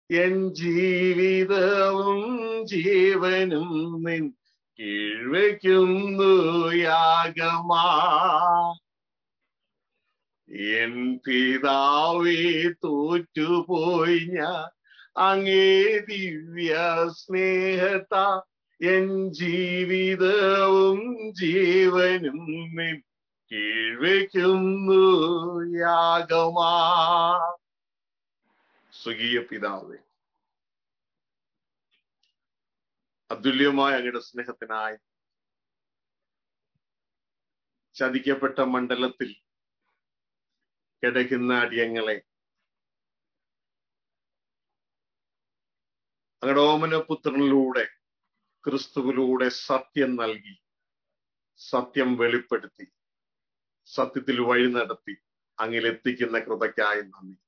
N ജീവിതവും ജീവനും നിൻ കീഴ്വയ്ക്കുന്നു യാഗമാ എൻ പിതാവേ തോറ്റുപോയി ഞാൻ അങ്ങേ ദിവ്യ സ്നേഹത്ത എൻ ജീവിതവും ജീവനും നിൻ കീഴ്വയ്ക്കുന്നു യാഗമാ സ്വകീയ പിതാവേ അതുല്യമായ അങ്ങയുടെ സ്നേഹത്തിനായി ചതിക്കപ്പെട്ട മണ്ഡലത്തിൽ കിടക്കുന്ന അടിയങ്ങളെ അങ്ങയുടെ ഓമനപുത്രനിലൂടെ ക്രിസ്തുവിലൂടെ സത്യം നൽകി സത്യം വെളിപ്പെടുത്തി സത്യത്തിൽ വഴി നടത്തി അങ്ങിലെത്തിക്കുന്ന കൃപയ്ക്കായി നന്ദി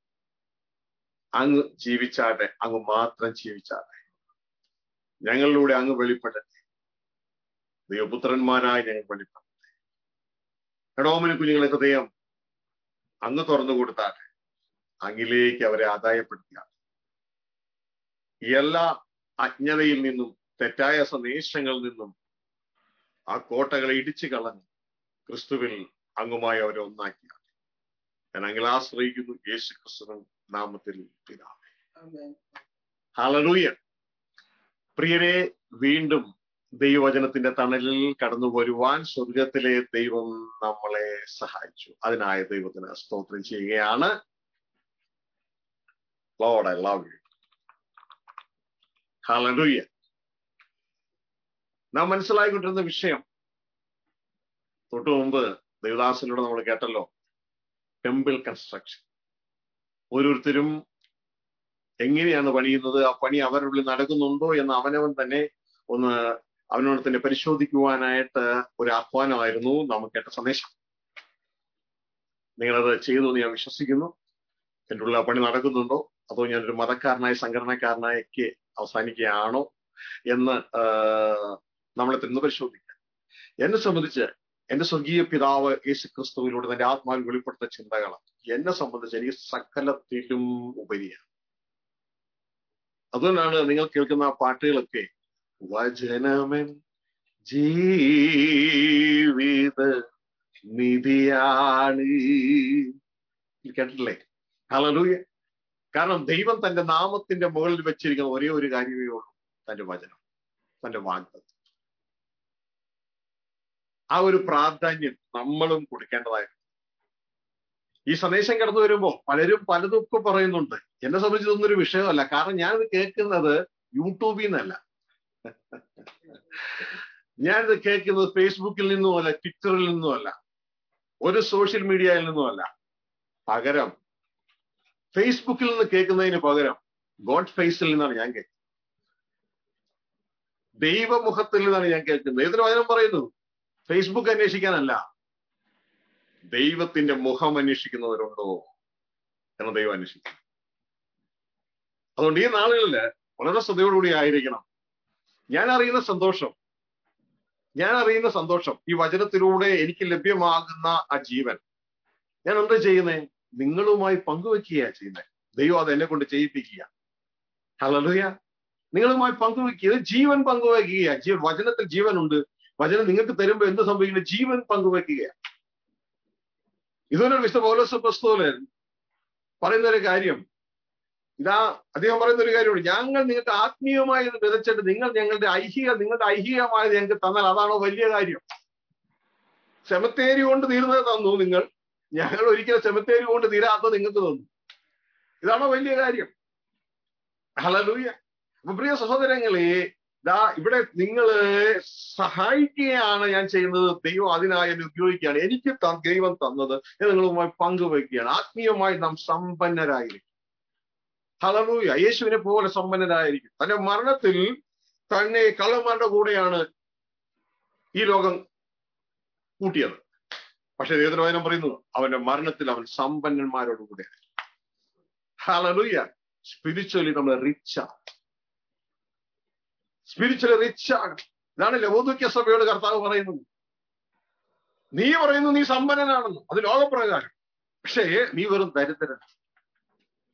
അങ്ങ് ജീവിച്ചാട്ടെ അങ്ങ് മാത്രം ജീവിച്ചാട്ടെ ഞങ്ങളിലൂടെ അങ്ങ് വെളിപ്പെടട്ടെ ദൈവപുത്രന്മാരായി ഞങ്ങൾ വെളിപ്പെടട്ടെ എടോമന കുഞ്ഞുങ്ങളെ ഹൃദയം അങ്ങ് തുറന്നു കൊടുത്താട്ടെ അങ്ങിലേക്ക് അവരെ ആദായപ്പെടുത്തിയാട്ടെ എല്ലാ അജ്ഞതയിൽ നിന്നും തെറ്റായ സന്ദേശങ്ങളിൽ നിന്നും ആ കോട്ടകളെ ഇടിച്ചു കളഞ്ഞ് ക്രിസ്തുവിൽ അങ്ങുമായി അവരെ ഒന്നാക്കിയാട്ടെ ഞാൻ അങ്ങിൽ ആശ്രയിക്കുന്നു യേശു ക്രിസ്തുവിൻ നാമത്തിൽ പിതാവേ ഹലലൂയ പ്രിയരെ വീണ്ടും ദൈവവചനത്തിന്റെ തണലിൽ കടന്നു വരുവാൻ സ്വർഗത്തിലെ ദൈവം നമ്മളെ സഹായിച്ചു അതിനായ ദൈവത്തിന് സ്തോത്രം ചെയ്യുകയാണ് Lord, I love you. Hallelujah. നാം മനസ്സിലായിക്കൊണ്ടിരുന്ന വിഷയം തൊട്ടു മുമ്പ് ദേവദാസിലൂടെ നമ്മൾ കേട്ടല്ലോ ടെമ്പിൾ കൺസ്ട്രക്ഷൻ ഓരോരുത്തരും എങ്ങനെയാണ് പണിയുന്നത് ആ പണി അവരുടെ ഉള്ളിൽ നടക്കുന്നുണ്ടോ എന്ന് അവനവൻ തന്നെ ഒന്ന് അവനോട് തന്നെ പരിശോധിക്കുവാനായിട്ട് ഒരു ആഹ്വാനമായിരുന്നു നാം കേട്ട സന്ദേശം നിങ്ങളത് ചെയ്തു എന്ന് ഞാൻ വിശ്വസിക്കുന്നു എൻ്റെ ഉള്ളിൽ ആ പണി നടക്കുന്നുണ്ടോ അതോ ഞാനൊരു മതക്കാരനായ സംഘടനക്കാരനായൊക്കെ അവസാനിക്കുകയാണോ എന്ന് നമ്മളെ തന്നെ പരിശോധിക്കാം എന്നെ സംബന്ധിച്ച് എന്റെ സ്വർഗീയ പിതാവ് യേശു ക്രിസ്തുവിലൂടെ തന്റെ ആത്മാവിൽ വെളിപ്പെടുത്ത ചിന്തകളാണ് എന്നെ സംബന്ധിച്ച് എനിക്ക് സകലത്തിലും ഉപരിയാണ് അതുകൊണ്ടാണ് നിങ്ങൾ കേൾക്കുന്ന ആ പാട്ടുകളൊക്കെ വചനമൻ ജീവിത നിധിയാണ് കേട്ടിട്ടില്ലേ ഹലലൂയ കാരണം ദൈവം തന്റെ നാമത്തിന്റെ മുകളിൽ വെച്ചിരിക്കുന്ന ഒരേ ഒരു കാര്യമേ ഉള്ളൂ തന്റെ വചനം തന്റെ വാഗ്ദത്വം ആ ഒരു പ്രാധാന്യം നമ്മളും കൊടുക്കേണ്ടതായിരുന്നു ഈ സന്ദേശം കടന്നു വരുമ്പോ പലരും പലതും ഒക്കെ പറയുന്നുണ്ട് എന്നെ സംബന്ധിച്ച് ഇതൊന്നും ഒരു വിഷയമല്ല കാരണം ഞാനിത് കേൾക്കുന്നത് യൂട്യൂബിൽ നിന്നല്ല ഞാനിത് കേൾക്കുന്നത് ഫേസ്ബുക്കിൽ നിന്നുമല്ല ട്വിറ്ററിൽ നിന്നുമല്ല ഒരു സോഷ്യൽ മീഡിയയിൽ നിന്നുമല്ല പകരം ഫേസ്ബുക്കിൽ നിന്ന് കേൾക്കുന്നതിന് പകരം ഗോഡ് ഫേസിൽ നിന്നാണ് ഞാൻ കേൾക്കുന്നത് ദൈവമുഖത്തിൽ നിന്നാണ് ഞാൻ കേൾക്കുന്നത് ഏതൊരു വചനം പറയുന്നു ഫേസ്ബുക്ക് അന്വേഷിക്കാനല്ല ദൈവത്തിന്റെ മുഖം അന്വേഷിക്കുന്നവരുണ്ടോ എന്ന് ദൈവം അന്വേഷിക്കും അതുകൊണ്ട് ഈ നാളുകളില് വളരെ ശ്രദ്ധയോടുകൂടി ആയിരിക്കണം ഞാൻ അറിയുന്ന സന്തോഷം ഞാൻ അറിയുന്ന സന്തോഷം ഈ വചനത്തിലൂടെ എനിക്ക് ലഭ്യമാകുന്ന ആ ജീവൻ ഞാൻ എന്താ ചെയ്യുന്നേ നിങ്ങളുമായി പങ്കുവെക്കുക ചെയ്യുന്നത് ദൈവം അത് എന്നെ കൊണ്ട് ചെയ്യിപ്പിക്കുക ഹലലുയ നിങ്ങളുമായി പങ്കുവെക്കുക ജീവൻ പങ്കുവെക്കുക ജീവൻ വചനത്തിൽ ജീവനുണ്ട് വചനം നിങ്ങൾക്ക് തരുമ്പോൾ എന്ത് സംഭവിക്കുന്നത് ജീവൻ പങ്കുവെക്കുക ഇതുപോലെ വിശുദ്ധ പൗലോസ് പുസ്തകൻ പറയുന്ന ഒരു കാര്യം ഇതാ അദ്ദേഹം പറയുന്ന ഒരു കാര്യമുണ്ട് ഞങ്ങൾ നിങ്ങൾക്ക് ആത്മീയമായി ഇത് വിതച്ചിട്ട് നിങ്ങൾ ഞങ്ങളുടെ ഐഹിക നിങ്ങളുടെ ഐഹികമായത് ഞങ്ങൾക്ക് തന്നാൽ അതാണോ വലിയ കാര്യം സെമത്തേരി കൊണ്ട് തീർന്നത് തന്നു നിങ്ങൾ ഞങ്ങൾ ഒരിക്കലും സെമത്തേരി കൊണ്ട് തീരാത്തത് നിങ്ങൾക്ക് തന്നു ഇതാണോ വലിയ കാര്യം ഹലലൂയ അപ്പൊ പ്രിയ സഹോദരങ്ങളെ ദാ ഇവിടെ നിങ്ങള് സഹായിക്കുകയാണ് ഞാൻ ചെയ്യുന്നത് ദൈവം അതിനായി എന്നെ ഉപയോഗിക്കുകയാണ് എനിക്ക് ദൈവം തന്നത് ഞാൻ നിങ്ങളുമായി പങ്കുവയ്ക്കുകയാണ് ആത്മീയമായി നാം സമ്പന്നരായിരിക്കും ഹലലൂയ യേശുവിനെ പോലെ സമ്പന്നരായിരിക്കും തന്റെ മരണത്തിൽ തന്നെ കള്ളന്മാരുടെ കൂടെയാണ് ഈ ലോകം കൂട്ടിയത് പക്ഷെ ദൈവത്തിന് പറയുന്നു അവന്റെ മരണത്തിൽ അവൻ സമ്പന്നന്മാരോട് കൂടെ ഹലലൂയ സ്പിരിച്വലി നമ്മൾ റിച്ചാണ് സ്പിരിച്വലി റിച്ച് ആണ് ഇതാണ് ലവോദുക്യ സഭയോട് കർത്താവ് പറയുന്നത് നീ പറയുന്നു നീ സമ്പന്നനാണെന്ന് അത് ലോകപ്രകാരം പക്ഷേ നീ വെറും ദരിദ്രനാണ്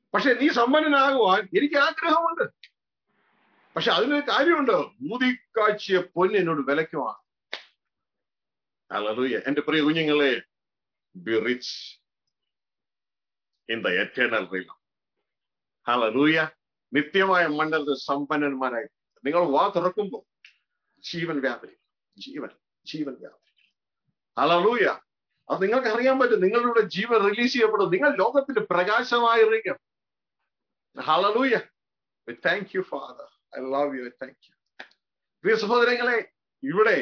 പക്ഷെ നീ സമ്പന്നനാകുവാൻ എനിക്ക് ആഗ്രഹമുണ്ട് പക്ഷെ അതിനൊരു കാര്യമുണ്ട് ഊതിക്കാഴ്ചയ പൊന്ന് എന്നോട് വിലക്കുമാണ് അലറിയ എന്റെ പ്രിയ കുഞ്ഞുങ്ങളെ be rich in the eternal realm hallelujah നിത്യമായ മണ്ഡലത്തിൽ സമ്പന്നന്മാരായി നിങ്ങൾ വാ തുറക്കുമ്പോൾ ജീവൻ വ്യാപരി ജീവൻ ജീവൻ വ്യാപരി ഹലലൂയ അത് നിങ്ങൾക്ക് അറിയാൻ പറ്റും നിങ്ങളുടെ ജീവൻ റിലീസ് ചെയ്യപ്പെടും നിങ്ങൾ ലോകത്തിന്റെ പ്രകാശമായിരിക്കും hallelujah thank you father I love you thank you പ്രിയ സഹോദരങ്ങളെ ഇവിടെ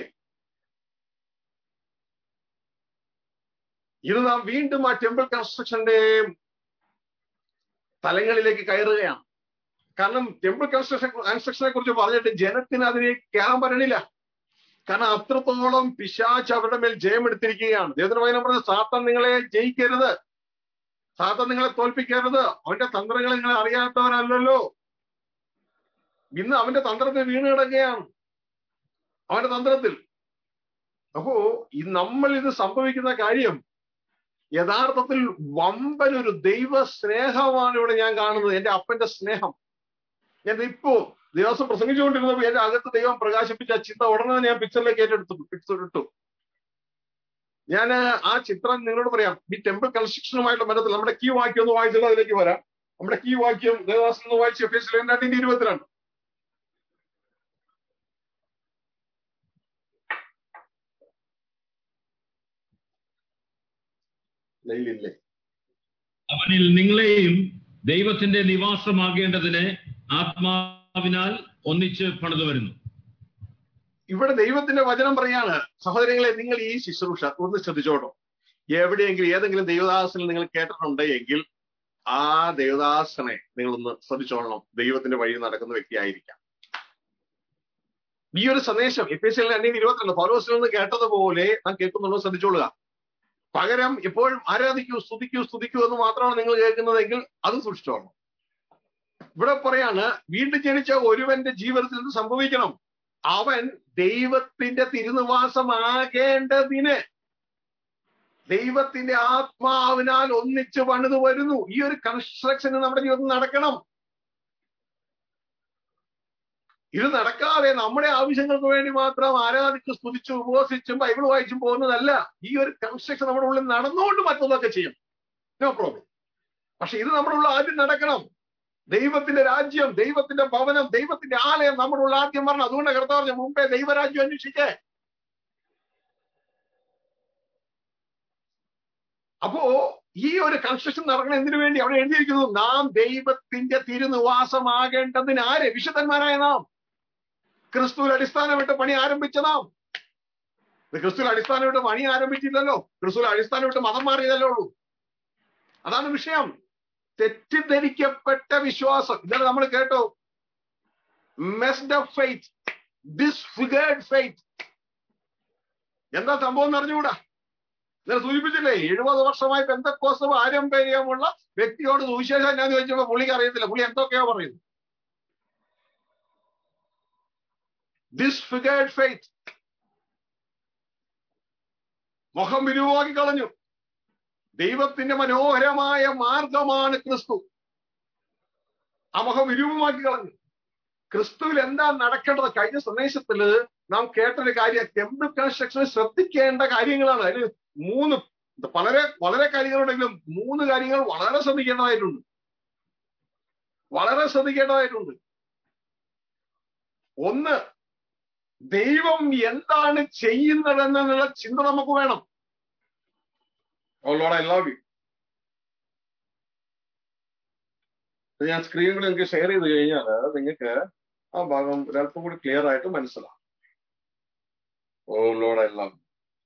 ഇത് നാം വീണ്ടും ആ ടെമ്പിൾ കൺസ്ട്രക്ഷന്റെ തലങ്ങളിലേക്ക് കയറുകയാണ് കാരണം ടെമ്പിൾ കൺസ്ട്രക്ഷൻ കൺസ്ട്രക്ഷനെ കുറിച്ച് പറഞ്ഞിട്ട് ജനത്തിന് അതിനെ കയറാൻ പറ്റണില്ല കാരണം അത്രത്തോളം പിശാച്ച് അവരുടെ മേൽ ജയമെടുത്തിരിക്കുകയാണ് ദൈവത്തിന് വചനം പറഞ്ഞ സാത്തൻ നിങ്ങളെ ജയിക്കരുത് സാത്തൻ നിങ്ങളെ തോൽപ്പിക്കരുത് അവന്റെ തന്ത്രങ്ങൾ നിങ്ങൾ അറിയാത്തവരല്ലല്ലോ ഇന്ന് അവന്റെ തന്ത്രത്തിൽ വീണ് കിടക്കുകയാണ് അവന്റെ തന്ത്രത്തിൽ അപ്പോ ഈ നമ്മൾ ഇത് സംഭവിക്കുന്ന കാര്യം യഥാർത്ഥത്തിൽ വമ്പൻ ഒരു ദൈവ സ്നേഹമാണ് ഇവിടെ ഞാൻ കാണുന്നത് എന്റെ അപ്പന്റെ സ്നേഹം ഞാൻ ഇപ്പോ ദിവസം പ്രസംഗിച്ചുകൊണ്ടിരുന്നപ്പോൾ എന്റെ അകത്ത് ദൈവം പ്രകാശിപ്പിച്ച ആ ചിന്ത ഉടനെ ഞാൻ പിക്ചറിലേക്ക് ഏറ്റെടുത്തു പിക്ചർ ഇട്ടു ഞാൻ ആ ചിത്രം നിങ്ങളോട് പറയാം ഈ ടെമ്പിൾ കൺസ്ട്രക്ഷനുമായിട്ടുള്ള ബന്ധത്തിൽ നമ്മുടെ കീ വാക്യം ഒന്ന് വായിച്ചിട്ട് അതിലേക്ക് വരാം നമ്മുടെ കീ വാക്യം ദേവദാസൻ ഒന്ന് വായിച്ച ഫേസിൽ രണ്ടായിരത്തി ഇരുപത്തിരണ്ട് ലൈലില്ലേ അവനിൽ നിങ്ങളെയും ദൈവത്തിന്റെ നിവാസമാകേണ്ടതിന് ആത്മാവിനാൽ ഒന്നിച്ച് പണിതു വരുന്നു ഇവിടെ ദൈവത്തിന്റെ വചനം പറയാണ് സഹോദരങ്ങളെ നിങ്ങൾ ഈ ശുശ്രൂഷ ഒന്ന് ശ്രദ്ധിച്ചോട്ടോ എവിടെയെങ്കിലും ഏതെങ്കിലും ദൈവദാസനെ നിങ്ങൾ കേട്ടിട്ടുണ്ട് എങ്കിൽ ആ ദേവദാസനെ നിങ്ങളൊന്ന് ശ്രദ്ധിച്ചോളണം ദൈവത്തിന്റെ വഴി നടക്കുന്ന വ്യക്തിയായിരിക്കാം ഈ ഒരു സന്ദേശം എഫ് എസ് എൽ രണ്ടിന് ഇരുപത്തിരണ്ട് പൗലോസിൽ നിന്ന് കേട്ടതുപോലെ നാം കേൾക്കുന്നുണ്ടോ ശ്രദ്ധിച്ചോളുക പകരം എപ്പോഴും ആരാധിക്കൂ സ്തുതിക്കൂ സ്തുതിക്കൂ എന്ന് മാത്രമാണ് നിങ്ങൾ കേൾക്കുന്നതെങ്കിൽ അത് സൂക്ഷിച്ചോളണം ഇവിടെ പറയാണ് വീണ്ടും ജനിച്ച ഒരുവന്റെ ജീവിതത്തിൽ എന്ത് സംഭവിക്കണം അവൻ ദൈവത്തിന്റെ തിരുനിവാസമാകേണ്ടതിന് ദൈവത്തിന്റെ ആത്മാവിനാൽ ഒന്നിച്ച് പണിത് വരുന്നു ഈ ഒരു കൺസ്ട്രക്ഷൻ നമ്മുടെ ജീവിതത്തിൽ നടക്കണം ഇത് നടക്കാതെ നമ്മുടെ ആവശ്യങ്ങൾക്ക് വേണ്ടി മാത്രം ആരാധിച്ച് സ്തുതിച്ചു ഉപവസിച്ചും ബൈബിൾ വായിച്ചും പോകുന്നതല്ല ഈ ഒരു കൺസ്ട്രക്ഷൻ നമ്മുടെ ഉള്ളിൽ നടന്നുകൊണ്ട് മറ്റൊന്നൊക്കെ ചെയ്യും നോ പ്രോബ്ലം പക്ഷെ ഇത് നമ്മുടെ ഉള്ളിൽ ആദ്യം നടക്കണം ദൈവത്തിന്റെ രാജ്യം ദൈവത്തിന്റെ ഭവനം ദൈവത്തിന്റെ ആലയം നമ്മുടെ ഉള്ള ആദ്യം പറഞ്ഞു അതുകൊണ്ട് കർത്താവ് പറഞ്ഞു മുമ്പേ ദൈവരാജ്യം അന്വേഷിക്കേ അപ്പോ ഈ ഒരു കൺസ്ട്രക്ഷൻ നടക്കണം എന്തിനു വേണ്ടി അവിടെ എഴുതിയിരിക്കുന്നു നാം ദൈവത്തിന്റെ തിരുനിവാസമാകേണ്ടതിന് ആര് വിശുദ്ധന്മാരായ നാം ക്രിസ്തുവിൽ അടിസ്ഥാനമിട്ട് പണി ആരംഭിച്ച നാം ക്രിസ്തുവിൽ അടിസ്ഥാനമിട്ട് പണി ആരംഭിച്ചില്ലല്ലോ ക്രിസ്തുവിൽ അടിസ്ഥാനമിട്ട് മതം മാറിയതല്ലേ ഉള്ളൂ അതാണ് വിഷയം തെറ്റിദ്ധരിക്കപ്പെട്ട വിശ്വാസം ഇന്നലെ നമ്മൾ കേട്ടോ messed of faith disfigured faith എന്താ സംഭവം എന്ന് അറിഞ്ഞുകൂടാ ഇന്നലെ സൂചിപ്പിച്ചില്ലേ എഴുപത് വർഷമായി ബന്ധക്കോസ് പാരമ്പര്യമുള്ള വ്യക്തിയോട് സുവിശേഷം ഞാൻ ചോദിച്ചപ്പോ പുള്ളിക്ക് അറിയത്തില്ല പുള്ളി എന്തൊക്കെയോ പറയുന്നു ഡിസ്ഫിഗേർഡ് ഫെയ്ത്ത് മുഖം വിരൂപമാക്കി കളഞ്ഞു ദൈവത്തിന്റെ മനോഹരമായ മാർഗമാണ് ക്രിസ്തു ആ മുഖം വിരൂപമാക്കി കളഞ്ഞു ക്രിസ്തുവിൽ എന്താ നടക്കേണ്ടത് കഴിഞ്ഞ സന്ദേശത്തില് നാം കേട്ടൊരു കാര്യം ടെമ്പിൾ കൺസ്ട്രക്ഷനിൽ ശ്രദ്ധിക്കേണ്ട കാര്യങ്ങളാണ് അതിൽ മൂന്ന് വളരെ വളരെ കാര്യങ്ങളുണ്ടെങ്കിലും മൂന്ന് കാര്യങ്ങൾ വളരെ ശ്രദ്ധിക്കേണ്ടതായിട്ടുണ്ട് വളരെ ശ്രദ്ധിക്കേണ്ടതായിട്ടുണ്ട് ഒന്ന് ദൈവം എന്താണ് ചെയ്യുന്നതെന്നുള്ള ചിന്ത നമുക്ക് വേണം oh lord I love you ഞാൻ സ്ക്രീൻ കൂടി നിങ്ങൾക്ക് ഷെയർ ചെയ്ത് കഴിഞ്ഞാൽ നിങ്ങൾക്ക് ആ ഭാഗം ഒരല്പം കൂടി ക്ലിയർ ആയിട്ട് മനസ്സിലാവും ഓ ലോഡ് ഐ ലവ്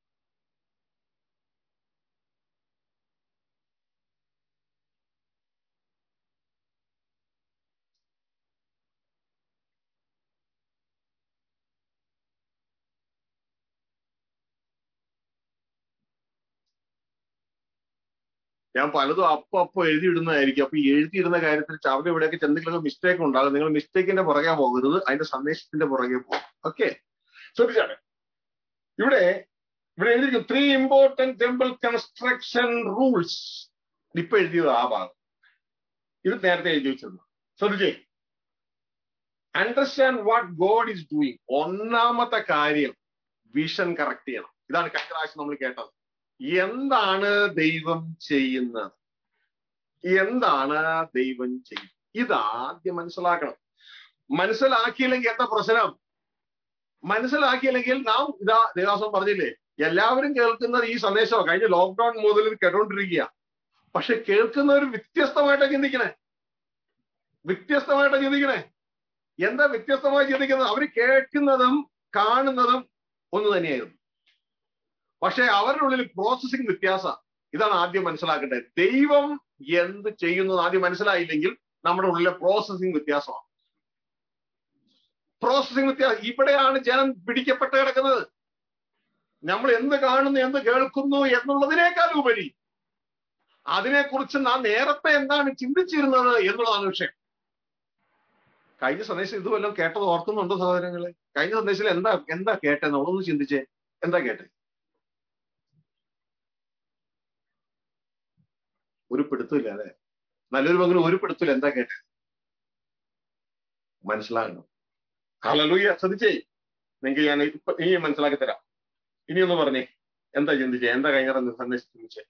ഞാൻ പലതും അപ്പൊ അപ്പൊ എഴുതിയിടുന്നതായിരിക്കും അപ്പൊ ഈ എഴുതിയിടുന്ന കാര്യത്തിൽ അവിടെ ഇവിടെയൊക്കെ എന്തെങ്കിലും മിസ്റ്റേക്ക് ഉണ്ടാകും നിങ്ങൾ മിസ്റ്റേക്കിന്റെ പുറകെ പോകരുത് അതിന്റെ സന്ദേശത്തിന്റെ പുറകെ പോകും ഓക്കെ ശ്രദ്ധിച്ചാണ് ഇവിടെ ഇവിടെ എഴുതിയിരിക്കും three important temple construction rules ഇപ്പൊ എഴുതിയത് ആ ഭാഗം ഇത് നേരത്തെ എഴുതി വെച്ചിരുന്നു ശ്രദ്ധിച്ചേ understand what God is doing ഒന്നാമത്തെ കാര്യം വിഷൻ കറക്റ്റ് ചെയ്യണം ഇതാണ് കഴിഞ്ഞ പ്രാവശ്യം നമ്മൾ കേട്ടത് എന്താണ് ദൈവം ചെയ്യുന്നത് എന്താണ് ദൈവം ചെയ്യുന്നത് ഇതാദ്യം മനസ്സിലാക്കണം മനസ്സിലാക്കിയില്ലെങ്കിൽ എന്താ പ്രശ്നം മനസ്സിലാക്കിയില്ലെങ്കിൽ നാം ഇതാ ദേവാസം പറഞ്ഞില്ലേ എല്ലാവരും കേൾക്കുന്നത് ഈ സന്ദേശമോ കഴിഞ്ഞ ലോക്ക്ഡൌൺ മുതൽ ഇത് കേട്ടോണ്ടിരിക്കുക പക്ഷെ കേൾക്കുന്നവർ വ്യത്യസ്തമായിട്ടാ ചിന്തിക്കണേ വ്യത്യസ്തമായിട്ടാ ചിന്തിക്കണേ എന്താ വ്യത്യസ്തമായി ചിന്തിക്കുന്നത് അവർ കേൾക്കുന്നതും കാണുന്നതും ഒന്ന് തന്നെയായിരുന്നു പക്ഷെ അവരുടെ ഉള്ളിൽ പ്രോസസ്സിംഗ് വ്യത്യാസ ഇതാണ് ആദ്യം മനസ്സിലാക്കേണ്ടത് ദൈവം എന്ത് ചെയ്യുന്നത് ആദ്യം മനസ്സിലായില്ലെങ്കിൽ നമ്മുടെ ഉള്ളിലെ പ്രോസസ്സിംഗ് വ്യത്യാസമാണ് പ്രോസസ്സിംഗ് വ്യത്യാസം ഇവിടെയാണ് ജനം പിടിക്കപ്പെട്ട് കിടക്കുന്നത് നമ്മൾ എന്ത് കാണുന്നു എന്ത് കേൾക്കുന്നു എന്നുള്ളതിനേക്കാൾ ഉപരി അതിനെക്കുറിച്ച് നാം നേരത്തെ എന്താണ് ചിന്തിച്ചിരുന്നത് എന്നുള്ളതാണ് വിഷയം കഴിഞ്ഞ സന്ദേശം ഇത് വല്ലതും കേട്ടത് ഓർക്കുന്നുണ്ടോ സഹോദരങ്ങളെ കഴിഞ്ഞ സന്ദേശത്തിൽ എന്താ എന്താ കേട്ടെ നമ്മളൊന്ന് ചിന്തിച്ചേ എന്താ കേട്ടെ ഒരു പിടുത്തില്ല അല്ലെ നല്ലൊരു പങ്കിന് ഒരു പിടുത്തില്ല എന്താ കേട്ടെ മനസ്സിലാകണം ഹലലൂയ ശ്രദ്ധിച്ചേ നിങ്ങൾക്ക് ഞാൻ ഇപ്പൊ ഇനി മനസ്സിലാക്കി തരാം ഇനി ഒന്ന് പറഞ്ഞേ എന്താ ചിന്തിച്ചേ എന്താ കഴിഞ്ഞ സന്ദേശം ചിന്തിച്ചേ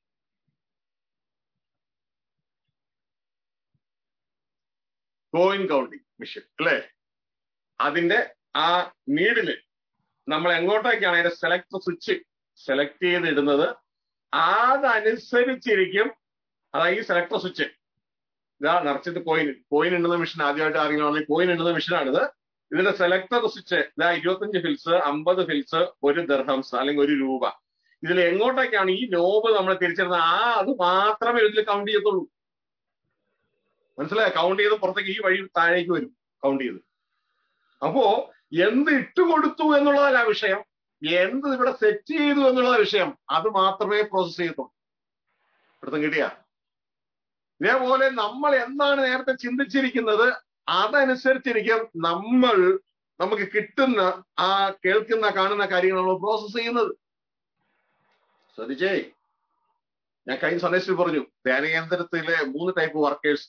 കോയിൻ കൗണ്ടിങ് മിഷൻ അല്ലേ അതിന്റെ ആ നീഡില് നമ്മൾ എങ്ങോട്ടേക്കാണ് അതിന്റെ സെലക്ട് സ്വിച്ച് സെലക്ട് ചെയ്തിടുന്നത് അതനുസരിച്ചിരിക്കും അതായത് ഈ സെലക്ടർ സ്വിച്ച് ഇതാ നിറച്ചിട്ട് കോയിൻ കോയിൻ ഇടുന്ന മെഷീൻ ആദ്യമായിട്ട് അറിയണമെങ്കിൽ കോയിൻ ഇടുന്ന മെഷീനാണിത് ഇതിന്റെ സെലക്ടർ സ്വിച്ച് ഇതാ ഇരുപത്തഞ്ച് ഫിൽസ് അമ്പത് ഫിൽസ് ഒരു ദർഹംസ് അല്ലെങ്കിൽ ഒരു രൂപ ഇതിൽ എങ്ങോട്ടേക്കാണ് ഈ നോബ് നമ്മൾ തിരിച്ചറിയുന്നത് ആ അത് മാത്രമേ ഇതിൽ കൗണ്ട് ചെയ്യത്തുള്ളൂ മനസ്സിലായോ കൗണ്ട് ചെയ്ത് പുറത്തേക്ക് ഈ വഴി താഴേക്ക് വരും കൗണ്ട് ചെയ്ത് അപ്പോ എന്ത് ഇട്ടുകൊടുത്തു എന്നുള്ളതല്ല വിഷയം എന്ത് ഇവിടെ സെറ്റ് ചെയ്തു എന്നുള്ള വിഷയം അത് മാത്രമേ പ്രോസസ് ചെയ്യത്തുള്ളൂ പിടുത്തം കിട്ടിയ ഇതേപോലെ നമ്മൾ എന്താണ് നേരത്തെ ചിന്തിച്ചിരിക്കുന്നത് അതനുസരിച്ചിരിക്കും നമ്മൾ നമുക്ക് കിട്ടുന്ന ആ കേൾക്കുന്ന കാണുന്ന കാര്യങ്ങൾ നമ്മൾ പ്രോസസ് ചെയ്യുന്നത് ശ്രദ്ധിച്ചേ ഞാൻ കഴിഞ്ഞ സന്ദേശത്തിൽ പറഞ്ഞു ധ്യാനകേന്ദ്രത്തിലെ മൂന്ന് ടൈപ്പ് വർക്കേഴ്സ്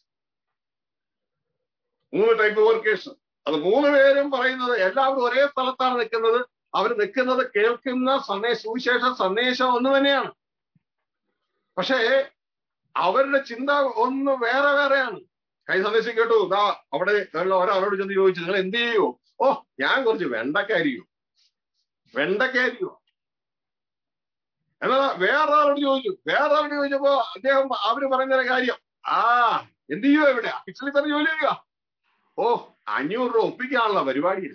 മൂന്ന് ടൈപ്പ് വർക്കേഴ്സ് അത് മൂന്ന് പേരും പറയുന്നത് എല്ലാവരും ഒരേ സ്ഥലത്താണ് നിൽക്കുന്നത് അവർ നിൽക്കുന്നത് കേൾക്കുന്ന സന്ദേശ സുവിശേഷ സന്ദേശം ഒന്ന് തന്നെയാണ് പക്ഷേ അവരുടെ ചിന്ത ഒന്ന് വേറെ വേറെയാണ് കഴിഞ്ഞ സന്ദേശം കേട്ടു ഇതാ അവിടെ ഒരാളോട് ചെന്ന് ചോദിച്ചു നിങ്ങൾ എന്ത് ചെയ്യോ ഓ ഞാൻ കുറച്ച് വെണ്ടക്കായിരിക്കും വെണ്ടക്കായിരിക്കും എന്നാ വേറൊരാളോട് ചോദിച്ചു വേറൊരാളോട് ചോദിച്ചപ്പോ അദ്ദേഹം അവര് പറയുന്ന കാര്യം ആ എന്ത് ചെയ്യുമോ എവിടെ പിക്സലിൽ തന്നെ ജോലി ചെയ്യുക ഓ അഞ്ഞൂറ് രൂപ ഒപ്പിക്കാനുള്ള പരിപാടിയിൽ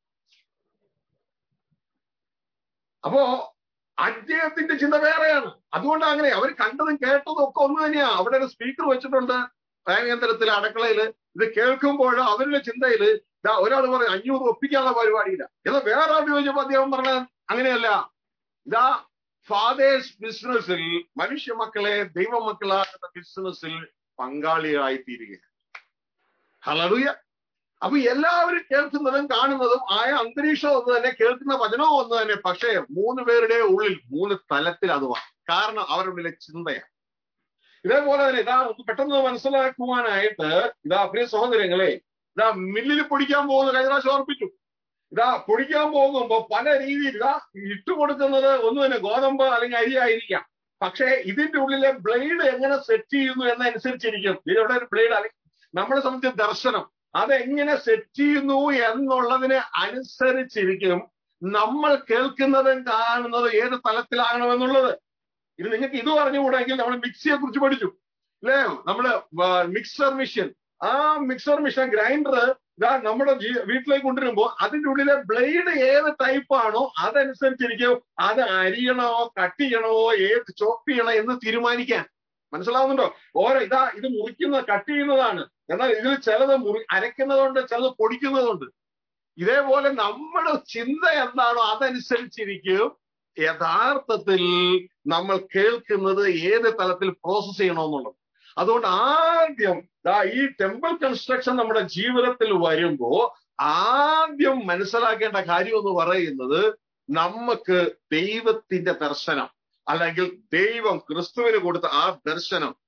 അപ്പോ അദ്ദേഹത്തിന്റെ ചിന്ത വേറെയാണ് അതുകൊണ്ട് അങ്ങനെ അവർ കണ്ടതും കേട്ടതും ഒക്കെ ഒന്ന് തന്നെയാ അവിടെ ഒരു സ്പീക്കർ വെച്ചിട്ടുണ്ട് കേന്ദ്രത്തിൽ അടുക്കളയിൽ ഇത് കേൾക്കുമ്പോൾ അവരുടെ ചിന്തയിൽ ഇതാ ഒരാൾ പറയും അഞ്ഞൂറ് ഒപ്പിക്കാനുള്ള പരിപാടിയില്ല എന്നാൽ വേറെ ആൾ ചോദിച്ചപ്പോ അദ്ദേഹം പറഞ്ഞ അങ്ങനെയല്ല ഇതാ ഫാദേഴ്സ് ബിസിനസ്സിൽ മനുഷ്യ മക്കളെ ദൈവമക്കളാകുന്ന ബിസിനസ്സിൽ പങ്കാളികളായി തീരുക ഹലറിയ അപ്പൊ എല്ലാവരും കേൾക്കുന്നതും കാണുന്നതും ആയ അന്തരീക്ഷം ഒന്ന് തന്നെ കേൾക്കുന്ന വചനവും ഒന്ന് തന്നെ പക്ഷേ മൂന്ന് പേരുടെ ഉള്ളിൽ മൂന്ന് തലത്തിൽ അതുമാണ് കാരണം അവരുടെ ഉള്ളിലെ ചിന്തയാണ് ഇതേപോലെ തന്നെ ഇതാ പെട്ടെന്ന് മനസ്സിലാക്കുവാനായിട്ട് ഇതാ പ്രിയ സഹോദരങ്ങളെ ഇതാ മില്ലിൽ പൊടിക്കാൻ പോകുന്ന കഴിഞ്ഞ പ്രാവശ്യം ഓർപ്പിച്ചു ഇതാ പൊടിക്കാൻ പോകുമ്പോ പല രീതിയിൽ ഇതാ ഇട്ടുകൊടുക്കുന്നത് ഒന്ന് തന്നെ ഗോതമ്പ് അല്ലെങ്കിൽ അരി ആയിരിക്കാം പക്ഷേ ഇതിന്റെ ഉള്ളിലെ ബ്ലേഡ് എങ്ങനെ സെറ്റ് ചെയ്യുന്നു എന്നനുസരിച്ചിരിക്കും ഇതിവിടെ ഒരു ബ്ലേഡ് അല്ലെങ്കിൽ നമ്മളെ സംബന്ധിച്ച് ദർശനം അതെങ്ങനെ സെറ്റ് ചെയ്യുന്നു എന്നുള്ളതിന് അനുസരിച്ചിരിക്കും നമ്മൾ കേൾക്കുന്നതും കാണുന്നതും ഏത് തലത്തിലാകണമെന്നുള്ളത് ഇത് നിങ്ങൾക്ക് ഇത് പറഞ്ഞുകൂടെങ്കിൽ നമ്മൾ മിക്സിയെ കുറിച്ച് പഠിച്ചു അല്ലേ നമ്മള് മിക്സർ മെഷീൻ ആ മിക്സർ മെഷീൻ ഗ്രൈൻഡർ ഇതാ നമ്മുടെ വീട്ടിലേക്ക് കൊണ്ടുവരുമ്പോൾ അതിന്റെ ഉള്ളിലെ ബ്ലേഡ് ഏത് ടൈപ്പ് ആണോ അതനുസരിച്ചിരിക്കും അത് അരിയണോ കട്ട് ചെയ്യണോ ഏത് ചോപ്പ് ചെയ്യണോ എന്ന് തീരുമാനിക്കാൻ മനസ്സിലാവുന്നുണ്ടോ ഓരോ ഇതാ ഇത് മുറിക്കുന്ന കട്ട് ചെയ്യുന്നതാണ് എന്നാൽ ഇതിൽ ചിലത് മുറി അരയ്ക്കുന്നതുണ്ട് ചിലത് പൊടിക്കുന്നതുണ്ട് ഇതേപോലെ നമ്മുടെ ചിന്ത എന്താണോ അതനുസരിച്ചിരിക്കും യഥാർത്ഥത്തിൽ നമ്മൾ കേൾക്കുന്നത് ഏത് തലത്തിൽ പ്രോസസ് ചെയ്യണമെന്നുള്ളത് അതുകൊണ്ട് ആദ്യം ഈ ടെമ്പിൾ കൺസ്ട്രക്ഷൻ നമ്മുടെ ജീവിതത്തിൽ വരുമ്പോ ആദ്യം മനസ്സിലാക്കേണ്ട കാര്യം എന്ന് പറയുന്നത് നമുക്ക് ദൈവത്തിന്റെ ദർശനം അല്ലെങ്കിൽ ദൈവം ക്രിസ്തുവിന് കൊടുത്ത ആ ദർശനം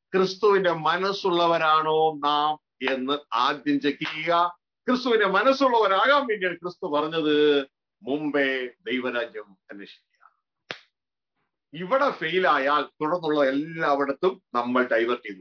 ക്രിസ്തുവിന്റെ മനസ്സുള്ളവരാണോ നാം എന്ന് ആദ്യം ചെക്ക് ചെയ്യുക ക്രിസ്തുവിന്റെ മനസ്സുള്ളവരാകാൻ വേണ്ടിയാണ് ക്രിസ്തു പറഞ്ഞത് മുമ്പേ ദൈവരാജ്യം അന്വേഷിക്കുക ഇവിടെ ഫെയിലായാൽ തുടർന്നുള്ള എല്ലായിടത്തും നമ്മൾ ഡൈവേർട്ട് ചെയ്തു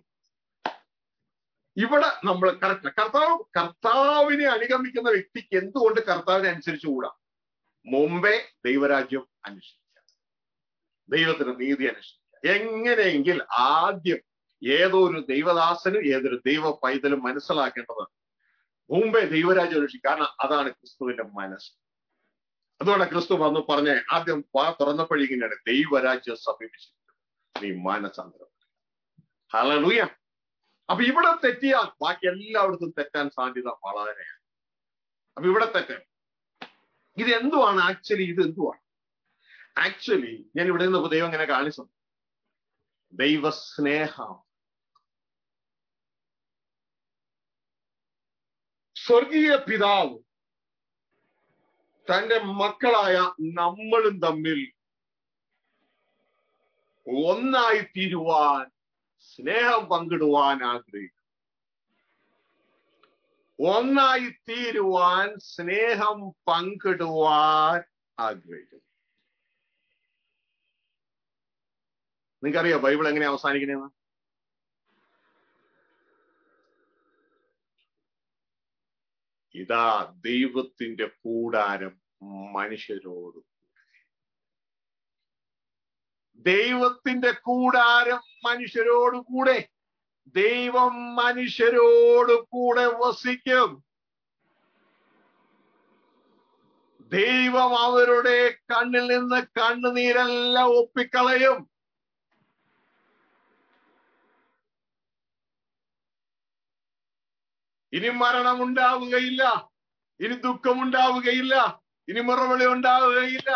ഇവിടെ നമ്മൾ കറക്റ്റ് കർത്താവ് കർത്താവിനെ അനുഗമിക്കുന്ന വ്യക്തിക്ക് എന്തുകൊണ്ട് കർത്താവിനെ അനുസരിച്ചുകൂടാ മുമ്പേ ദൈവരാജ്യം അന്വേഷിക്കുക ദൈവത്തിന് നീതി അന്വേഷിക്കുക എങ്ങനെയെങ്കിൽ ആദ്യം ഏതോ ഒരു ദൈവദാസനും ഏതൊരു ദൈവ പൈതലും മനസ്സിലാക്കേണ്ടത് മുമ്പേ ദൈവരാജ്യം അന്വേഷിക്കും കാരണം അതാണ് ക്രിസ്തുവിന്റെ മനസ്സ് അതുകൊണ്ട് ക്രിസ്തു വന്നു പറഞ്ഞ ആദ്യം വാ തുറന്നപ്പോഴിങ്ങനെയാണ് ദൈവരാജ്യം സമീപിച്ചിരിക്കുന്നു നീ മാനസാന്തരം ഹലലൂയ അപ്പൊ ഇവിടെ തെറ്റിയാൽ ബാക്കി എല്ലായിടത്തും തെറ്റാൻ സാധ്യത വളരെയാണ് അപ്പൊ ഇവിടെ തെറ്റ് ഇത് എന്തുവാണ് ആക്ച്വലി ഇത് എന്തുവാണ് ആക്ച്വലി ഞാൻ ഇവിടെ നിന്ന് ദൈവം ഇങ്ങനെ കാണിച്ചു ദൈവസ്നേഹം സ്വർഗീയ പിതാവ് തന്റെ മക്കളായ നമ്മളും തമ്മിൽ ഒന്നായി തീരുവാൻ സ്നേഹം പങ്കിടുവാൻ ആഗ്രഹിക്കും ഒന്നായി തീരുവാൻ സ്നേഹം പങ്കിടുവാൻ ആഗ്രഹിക്കുന്നു നിങ്ങൾക്കറിയോ ബൈബിൾ എങ്ങനെ അവസാനിക്കണേന്ന് ഇതാ ദൈവത്തിന്റെ കൂടാരം മനുഷ്യരോട് ദൈവത്തിന്റെ കൂടാരം മനുഷ്യരോട് കൂടെ ദൈവം മനുഷ്യരോട് കൂടെ വസിക്കും ദൈവം അവരുടെ കണ്ണിൽ നിന്ന് കണ്ണുനീരെല്ലാം ഒപ്പിക്കളയും ഇനി മരണം ഉണ്ടാവുകയില്ല ഇനി ദുഃഖമുണ്ടാവുകയില്ല ഇനി മുറവിളി ഉണ്ടാവുകയില്ല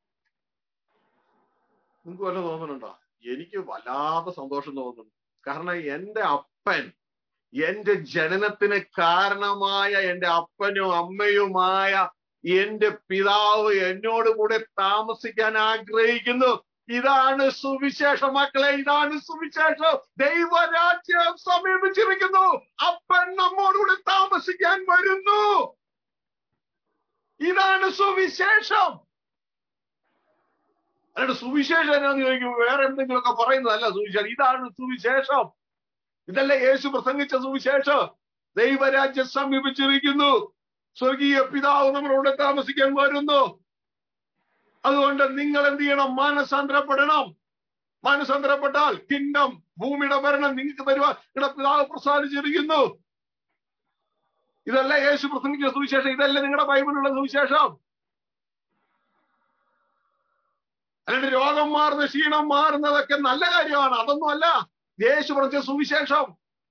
നിങ്ങൾക്ക് വല്ല തോന്നുന്നുണ്ടോ എനിക്ക് വല്ലാത്ത സന്തോഷം തോന്നുന്നു കാരണം എന്റെ അപ്പൻ എന്റെ ജനനത്തിന് കാരണമായ എന്റെ അപ്പനും അമ്മയുമായ എന്റെ പിതാവ് എന്നോട് കൂടെ താമസിക്കാൻ ആഗ്രഹിക്കുന്നു ഇതാണ് സുവിശേഷം മക്കളെ ഇതാണ് സുവിശേഷം ദൈവരാജ്യം സമീപിച്ചിരിക്കുന്നു അപ്പൻ നമ്മോടുകൂടെ താമസിക്കാൻ വരുന്നു ഇതാണ് സുവിശേഷം അല്ലാണ്ട് സുവിശേഷം എന്നാന്ന് ചോദിക്കും വേറെ എന്തെങ്കിലുമൊക്കെ പറയുന്നതല്ല സുവിശേഷം ഇതാണ് സുവിശേഷം ഇതല്ല യേശു പ്രസംഗിച്ച സുവിശേഷം ദൈവരാജ്യം സമീപിച്ചിരിക്കുന്നു സ്വർഗീയ പിതാവ് നമ്മളോട് താമസിക്കാൻ വരുന്നു അതുകൊണ്ട് നിങ്ങൾ എന്ത് ചെയ്യണം മാനസാന്തരപ്പെടണം മാനസാന്തരപ്പെട്ടാൽ കിങ്ഡം ഭൂമിയുടെ ഭരണം നിങ്ങൾക്ക് തരുവാൻ നിങ്ങളുടെ പിതാവ് പ്രസാദിച്ചിരിക്കുന്നു ഇതല്ല യേശു പ്രസംഗിച്ച സുവിശേഷം ഇതല്ല നിങ്ങളുടെ ബൈബിളിലുള്ള സുവിശേഷം അല്ലാണ്ട് രോഗം മാറുന്ന ക്ഷീണം മാറുന്നതൊക്കെ നല്ല കാര്യമാണ് അതൊന്നും അല്ല യേശു പറഞ്ഞ സുവിശേഷം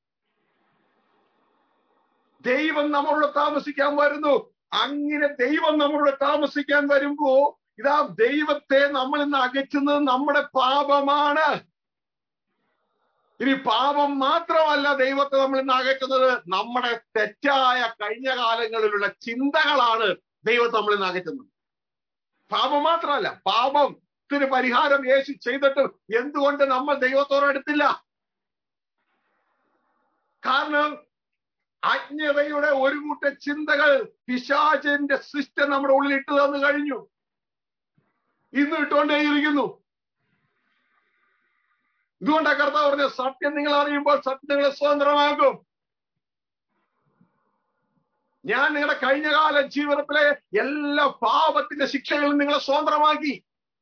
ദൈവം നമ്മളോട് താമസിക്കാൻ വരുന്നു അങ്ങനെ ദൈവം നമ്മളോട് താമസിക്കാൻ വരുമ്പോ ഇതാ ദൈവത്തെ നമ്മൾ ഇന്ന് അകറ്റുന്നത് നമ്മുടെ പാപമാണ് ഇനി പാപം മാത്രമല്ല ദൈവത്തെ നമ്മൾ ഇന്ന് അകറ്റുന്നത് നമ്മുടെ തെറ്റായ കഴിഞ്ഞ കാലങ്ങളിലുള്ള ചിന്തകളാണ് ദൈവത്തെ നമ്മൾ ഇന്ന് അകറ്റുന്നത് പാപം മാത്രമല്ല പാപത്തിന് പരിഹാരം യേശു ചെയ്തിട്ട് എന്തുകൊണ്ട് നമ്മൾ ദൈവത്തോട് അടുത്തില്ല കാരണം അജ്ഞതയുടെ ഒരു കൂട്ട ചിന്തകൾ പിശാചിന്റെ സിസ്റ്റം നമ്മുടെ ഉള്ളിൽ ഇട്ട് തന്നു കഴിഞ്ഞു ഇന്ന് ഇട്ടുകൊണ്ടേയിരിക്കുന്നു ഇതുകൊണ്ടാണ് കർത്താവ് പറഞ്ഞ സത്യം നിങ്ങൾ അറിയുമ്പോൾ സത്യം നിങ്ങളെ സ്വതന്ത്രമാകും ഞാൻ നിങ്ങളുടെ കഴിഞ്ഞകാല ജീവിതത്തിലെ എല്ലാ പാപത്തിന്റെ ശിക്ഷകളും നിങ്ങളെ സ്വതന്ത്രമാക്കി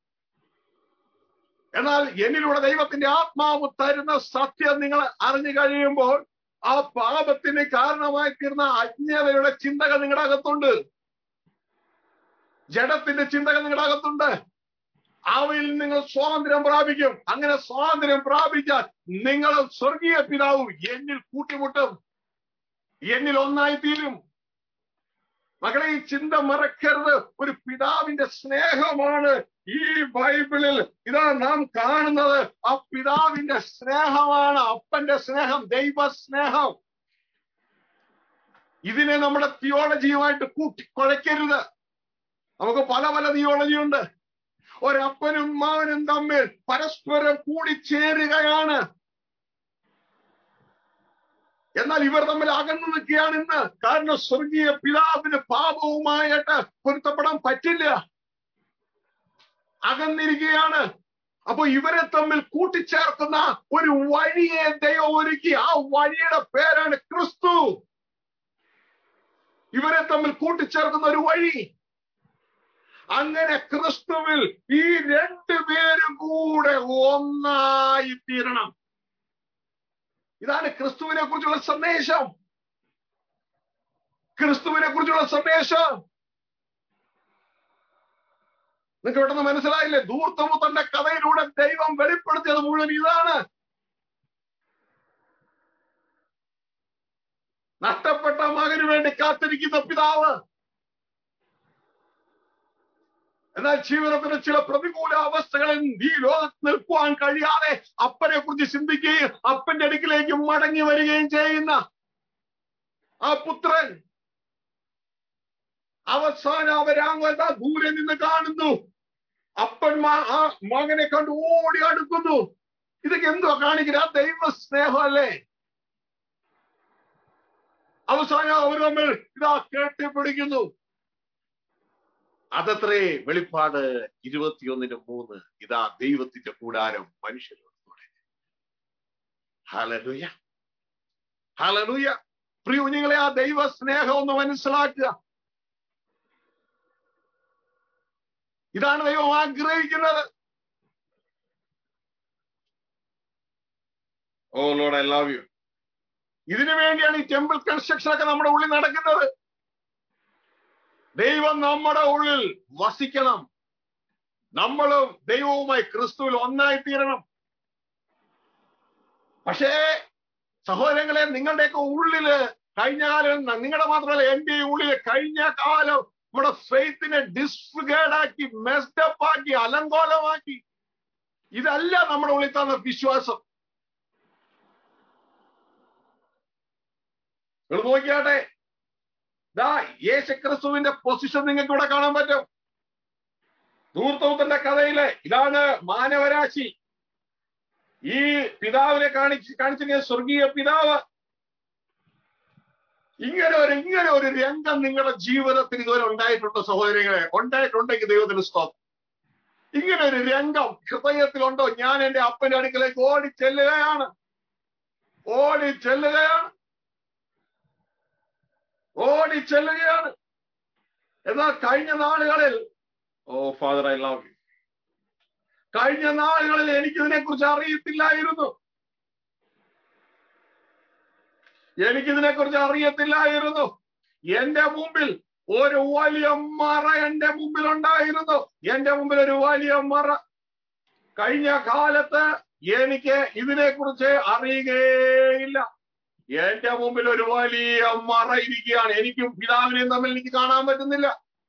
എന്നാൽ എന്നിലൂടെ ദൈവത്തിന്റെ ആത്മാവ് തരുന്ന സത്യം നിങ്ങൾ അറിഞ്ഞു കഴിയുമ്പോൾ ആ പാപത്തിന് കാരണമായി തീർന്ന അജ്ഞതയുടെ ചിന്തകൾ നിങ്ങളുടെ അകത്തുണ്ട് ജഡത്തിന്റെ ചിന്തകൾ നിങ്ങളുടെ അകത്തുണ്ട് അവയിൽ നിങ്ങൾ സ്വാതന്ത്ര്യം പ്രാപിക്കും അങ്ങനെ സ്വാതന്ത്ര്യം പ്രാപിച്ചാൽ നിങ്ങൾ സ്വർഗീയ പിതാവും എന്നിൽ കൂട്ടിമുട്ടും എന്നിൽ ഒന്നായി തീരും മകളെ ഈ ചിന്ത മറക്കരുത് ഒരു പിതാവിന്റെ സ്നേഹമാണ് ഈ ബൈബിളിൽ ഇതാ നാം കാണുന്നത് ആ പിതാവിന്റെ സ്നേഹമാണ് അപ്പന്റെ സ്നേഹം ദൈവ സ്നേഹം ഇതിനെ നമ്മുടെ തിയോളജിയുമായിട്ട് കൂട്ടി കുഴയ്ക്കരുത് നമുക്ക് പല പല തിയോളജി ഉണ്ട് ഒരപ്പനും മകനും തമ്മിൽ പരസ്പരം കൂടിച്ചേരുകയാണ് എന്നാൽ ഇവർ തമ്മിൽ അകന്നു നിൽക്കുകയാണ് ഇന്ന് കാരണം സ്വർഗീയ പിതാവിന് പാപവുമായിട്ട് പൊരുത്തപ്പെടാൻ പറ്റില്ല അകന്നിരിക്കുകയാണ് അപ്പൊ ഇവരെ തമ്മിൽ കൂട്ടിച്ചേർക്കുന്ന ഒരു വഴിയെ ദൈവം ഒരുക്കി ആ വഴിയുടെ പേരാണ് ക്രിസ്തു ഇവരെ തമ്മിൽ കൂട്ടിച്ചേർക്കുന്ന ഒരു വഴി അങ്ങനെ ക്രിസ്തുവിൽ ഈ രണ്ടുപേരും കൂടെ ഒന്നായി തീരണം ഇതാണ് ക്രിസ്തുവിനെ കുറിച്ചുള്ള സന്ദേശം ക്രിസ്തുവിനെ കുറിച്ചുള്ള സന്ദേശം നിങ്ങൾക്ക് പെട്ടെന്ന് മനസ്സിലായില്ലേ ധൂർത്തമുത്തന്റെ കഥയിലൂടെ ദൈവം വെളിപ്പെടുത്തിയത് മുഴുവൻ ഇതാണ് നഷ്ടപ്പെട്ട മകന് വേണ്ടി കാത്തിരിക്കുന്ന പിതാവ് എന്നാൽ ജീവിതത്തിന് ചില പ്രതികൂല അവസ്ഥകളിൽ ഈ ലോകത്ത് നിൽക്കുവാൻ കഴിയാതെ അപ്പനെ കുറിച്ച് ചിന്തിക്കുകയും അപ്പന്റെ അടുക്കിലേക്ക് മടങ്ങി വരികയും ചെയ്യുന്ന ആ പുത്രൻ അവസാനം അവരാങ്ങ ദൂരെ നിന്ന് കാണുന്നു അപ്പൻ ആ മകനെ കണ്ട് ഓടി അടുക്കുന്നു ഇതൊക്കെ എന്തോ കാണിക്കുന്നത് ആ ദൈവ സ്നേഹമല്ലേ അവസാനം അവർ തമ്മിൽ ഇതാ കെട്ടിപ്പിടിക്കുന്നു അതത്രേ വെളിപ്പാട് ഇരുപത്തിയൊന്നിന് മൂന്ന് ഇതാ ദൈവത്തിന്റെ കൂടാരം മനുഷ്യരോട് തുടങ്ങി ഹലലുയ ഹലലുയ പ്രിയുഞ്ഞുങ്ങളെ ആ ദൈവ സ്നേഹം ഒന്ന് മനസ്സിലാക്കുക ഇതാണ് ദൈവം ആഗ്രഹിക്കുന്നത് oh lord I love you ഇതിനു വേണ്ടിയാണ് ഈ ടെമ്പിൾ കൺസ്ട്രക്ഷൻ ഒക്കെ നമ്മുടെ ഉള്ളിൽ നടക്കുന്നത് ദൈവം നമ്മുടെ ഉള്ളിൽ വസിക്കണം നമ്മളും ദൈവവുമായി ക്രിസ്തുവിൽ ഒന്നായി തീരണം പക്ഷേ സഹോദരങ്ങളെ നിങ്ങളുടെയൊക്കെ ഉള്ളില് കഴിഞ്ഞ കാലം നിങ്ങളുടെ മാത്രമല്ല എന്റെ ഉള്ളില് കഴിഞ്ഞ കാലം നമ്മുടെ ഫെയ്ത്തിനെ ഡിസ്ഫിഗേർഡ് ആക്കി മെസ്ഡപ്പ് ആക്കി അലങ്കോലമാക്കി ഇതല്ല നമ്മുടെ ഉള്ളിൽ തന്ന വിശ്വാസം നിങ്ങൾ നോക്കിയാട്ടെ ദാ യേശുക്രിസ്തുവിന്റെ പൊസിഷൻ നിങ്ങൾക്ക് ഇവിടെ കാണാൻ പറ്റും ധൂർത്തവത്തിന്റെ കഥയിലെ ഇതാണ് മാനവരാശി ഈ പിതാവിനെ കാണിച്ച് കാണിച്ചിരിക്കുന്ന സ്വർഗീയ പിതാവ് ഇങ്ങനെ ഒരു ഇങ്ങനെ ഒരു രംഗം നിങ്ങളുടെ ജീവിതത്തിൽ ഇതുവരെ ഉണ്ടായിട്ടുണ്ടോ സഹോദരികളെ ഉണ്ടായിട്ടുണ്ടെങ്കിൽ ദൈവത്തിന് സ്തോത്രം ഇങ്ങനെ ഒരു രംഗം ഹൃദയത്തിലുണ്ടോ ഞാൻ എന്റെ അപ്പന്റെ അടുക്കലേക്ക് ഓടി ചെല്ലുകയാണ് ഓടി ചെല്ലുകയാണ് ഓടി ചെല്ലുകയാണ് എന്നാൽ കഴിഞ്ഞ നാളുകളിൽ oh father I love you കഴിഞ്ഞ നാളുകളിൽ എനിക്കിതിനെ കുറിച്ച് അറിയത്തില്ലായിരുന്നു എനിക്കിതിനെ കുറിച്ച് അറിയത്തില്ലായിരുന്നു എന്റെ മുമ്പിൽ ഒരു വലിയ മറ എന്റെ മുമ്പിൽ ഉണ്ടായിരുന്നു എന്റെ മുമ്പിൽ ഒരു വലിയ മറ കഴിഞ്ഞ കാലത്ത് എനിക്ക് ഇതിനെ കുറിച്ച് അറിയുകയില്ല എന്റെ മുമ്പിൽ ഒരു വലിയ മറ ഇരിക്കുകയാണ് എനിക്കും പിതാവിനെയും തമ്മിൽ എനിക്ക് കാണാൻ പറ്റുന്നില്ല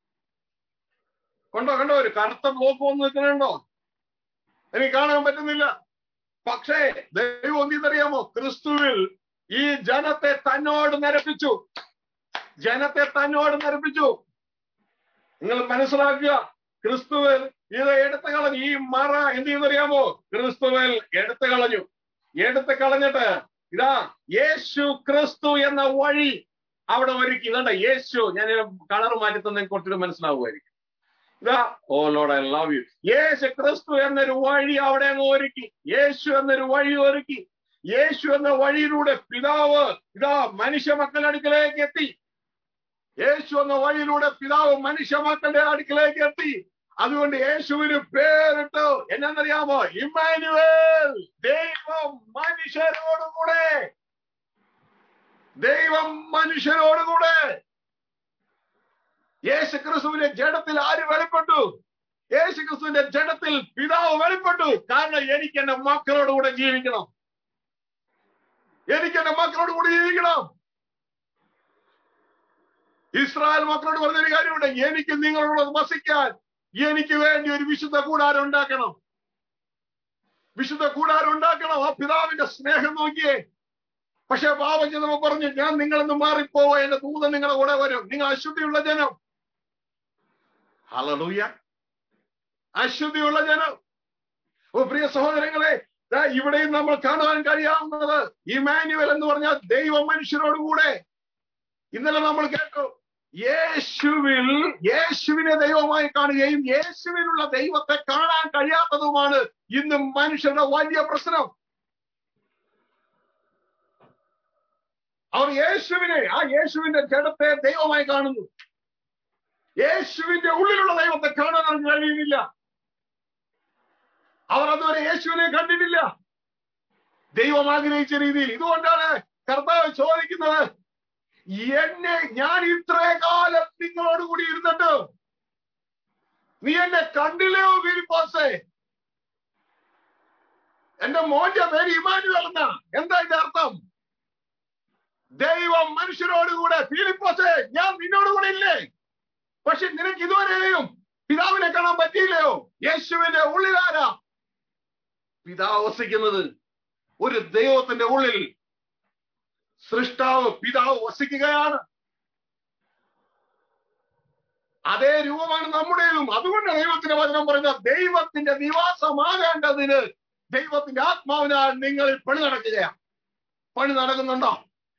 കണ്ടോ കണ്ടോ ഒരു കറുത്ത ബ്ലോക്ക് വന്ന് നിൽക്കണുണ്ടോ എനിക്ക് കാണാൻ പറ്റുന്നില്ല പക്ഷേ ദൈവം എന്തെന്നറിയാമോ ക്രിസ്തുവിൽ ഈ ജനത്തെ തന്നോട് നിരപ്പിച്ചു ജനത്തെ തന്നോട് നിരപ്പിച്ചു നിങ്ങൾ മനസ്സിലാക്കുക ക്രിസ്തുവിൽ ഇത് എടുത്തു കളഞ്ഞു ഈ മറ എന്ത് ചെയ്യുന്നറിയാമോ ക്രിസ്തുവിൽ എടുത്തു കളഞ്ഞു എടുത്തു കളഞ്ഞിട്ട് ഇതാ യേശു ക്രിസ്തു എന്ന വഴി അവിടെ ഒരുക്കി ഇതണ്ട യേശു ഞാൻ കളർ മാറ്റി തന്നെ കുറച്ചുകൂടി മനസ്സിലാവുമായിരിക്കും ഇതാ oh lord I love you യേശു ക്രിസ്തു എന്നൊരു വഴി അവിടെ അങ്ങ് ഒരുക്കി യേശു എന്നൊരു വഴി ഒരുക്കി യേശു എന്ന വഴിയിലൂടെ പിതാവ് ഇതാ മനുഷ്യ മക്കളുടെ അടുക്കലേക്ക് എത്തി യേശു എന്ന വഴിയിലൂടെ പിതാവ് മനുഷ്യ മക്കളുടെ അടുക്കലേക്ക് എത്തി അതുകൊണ്ട് യേശുവിന് പേരിട്ടു എന്നറിയാമോ ഇമ്മാനുവേൽ ദൈവം മനുഷ്യരോടുകൂടെ ദൈവം മനുഷ്യരോടുകൂടെ യേശു ക്രിസ്തുവിന്റെ ജഡത്തിൽ ആര് വെളിപ്പെട്ടു യേശു ക്രിസ്തുവിന്റെ ജഡത്തിൽ പിതാവ് വെളിപ്പെട്ടു കാരണം എനിക്ക് എന്റെ മക്കളോടുകൂടെ ജീവിക്കണം എനിക്ക് എന്റെ മക്കളോട് കൂടി ജീവിക്കണം ഇസ്രായേൽ മക്കളോട് പറഞ്ഞൊരു കാര്യമുണ്ട് എനിക്ക് നിങ്ങളോട് വസിക്കാൻ എനിക്ക് വേണ്ടി ഒരു വിശുദ്ധ കൂടാരം ഉണ്ടാക്കണം വിശുദ്ധ കൂടാരം ഉണ്ടാക്കണം ആ പിതാവിന്റെ സ്നേഹം നോക്കിയേ പക്ഷെ പാപം ചെന്നപ്പോ പറഞ്ഞു ഞാൻ നിങ്ങളെന്ന് മാറിപ്പോവോ എന്റെ ദൂതം നിങ്ങളുടെ കൂടെ വരും നിങ്ങൾ അശുദ്ധിയുള്ള ജനം ഹലലൂയ അശുദ്ധിയുള്ള ജനം ഓ പ്രിയ സഹോദരങ്ങളെ ദാ ഇവിടെയും നമ്മൾ കാണുവാൻ കഴിയാവുന്നത് ഇമാനുവൽ എന്ന് പറഞ്ഞാൽ ദൈവം മനുഷ്യരോടുകൂടെ ഇന്നലെ നമ്മൾ കേട്ടു യേശുവിൽ യേശുവിനെ ദൈവമായി കാണുകയും യേശുവിലുള്ള ദൈവത്തെ കാണാൻ കഴിയാത്തതുമാണ് ഇന്നും മനുഷ്യരുടെ വലിയ പ്രശ്നം അവർ യേശുവിനെ ആ യേശുവിന്റെ ജഡത്തെ ദൈവമായി കാണുന്നു യേശുവിന്റെ ഉള്ളിലുള്ള ദൈവത്തെ കാണാൻ അവർക്ക് കഴിയുന്നില്ല അവർ അതുവരെ യേശുവിനെ കണ്ടിട്ടില്ല ദൈവം ആഗ്രഹിച്ച രീതിയിൽ ഇതുകൊണ്ടാണ് കർത്താവ് ചോദിക്കുന്നത് എന്നെ ഞാൻ ഇത്രേ കാലം നിങ്ങളോട് കൂടി ഇരുന്നിട്ട് നീ എന്നെ കണ്ടില്ലയോ ഫിലിപ്പോസേ എന്റെ മോന്റെ പേര് ഇമാനുവൽ എന്നാ എന്താ ഇതിന്റെ അർത്ഥം ദൈവം മനുഷ്യരോടുകൂടെ ഫിലിപ്പോസേ ഞാൻ നിന്നോട് കൂടെ ഇല്ലേ പക്ഷെ നിനക്ക് ഇതുവരെയും പിതാവിനെ കാണാൻ പറ്റിയില്ലയോ യേശുവിന്റെ ഉള്ളിലാരാ പിതാവ് വസിക്കുന്നത് ഒരു ദൈവത്തിന്റെ ഉള്ളിൽ സൃഷ്ടാവ് പിതാവ് വസിക്കുകയാണ് അതേ രൂപമാണ് നമ്മുടേതും അതുകൊണ്ട് ദൈവത്തിന്റെ വചനം പറയുന്ന ദൈവത്തിന്റെ നിവാസമാകേണ്ടതിന് ദൈവത്തിന്റെ ആത്മാവിനാൽ നിങ്ങളിൽ പണി നടക്കുകയാണ് പണി നടക്കുന്നുണ്ടോ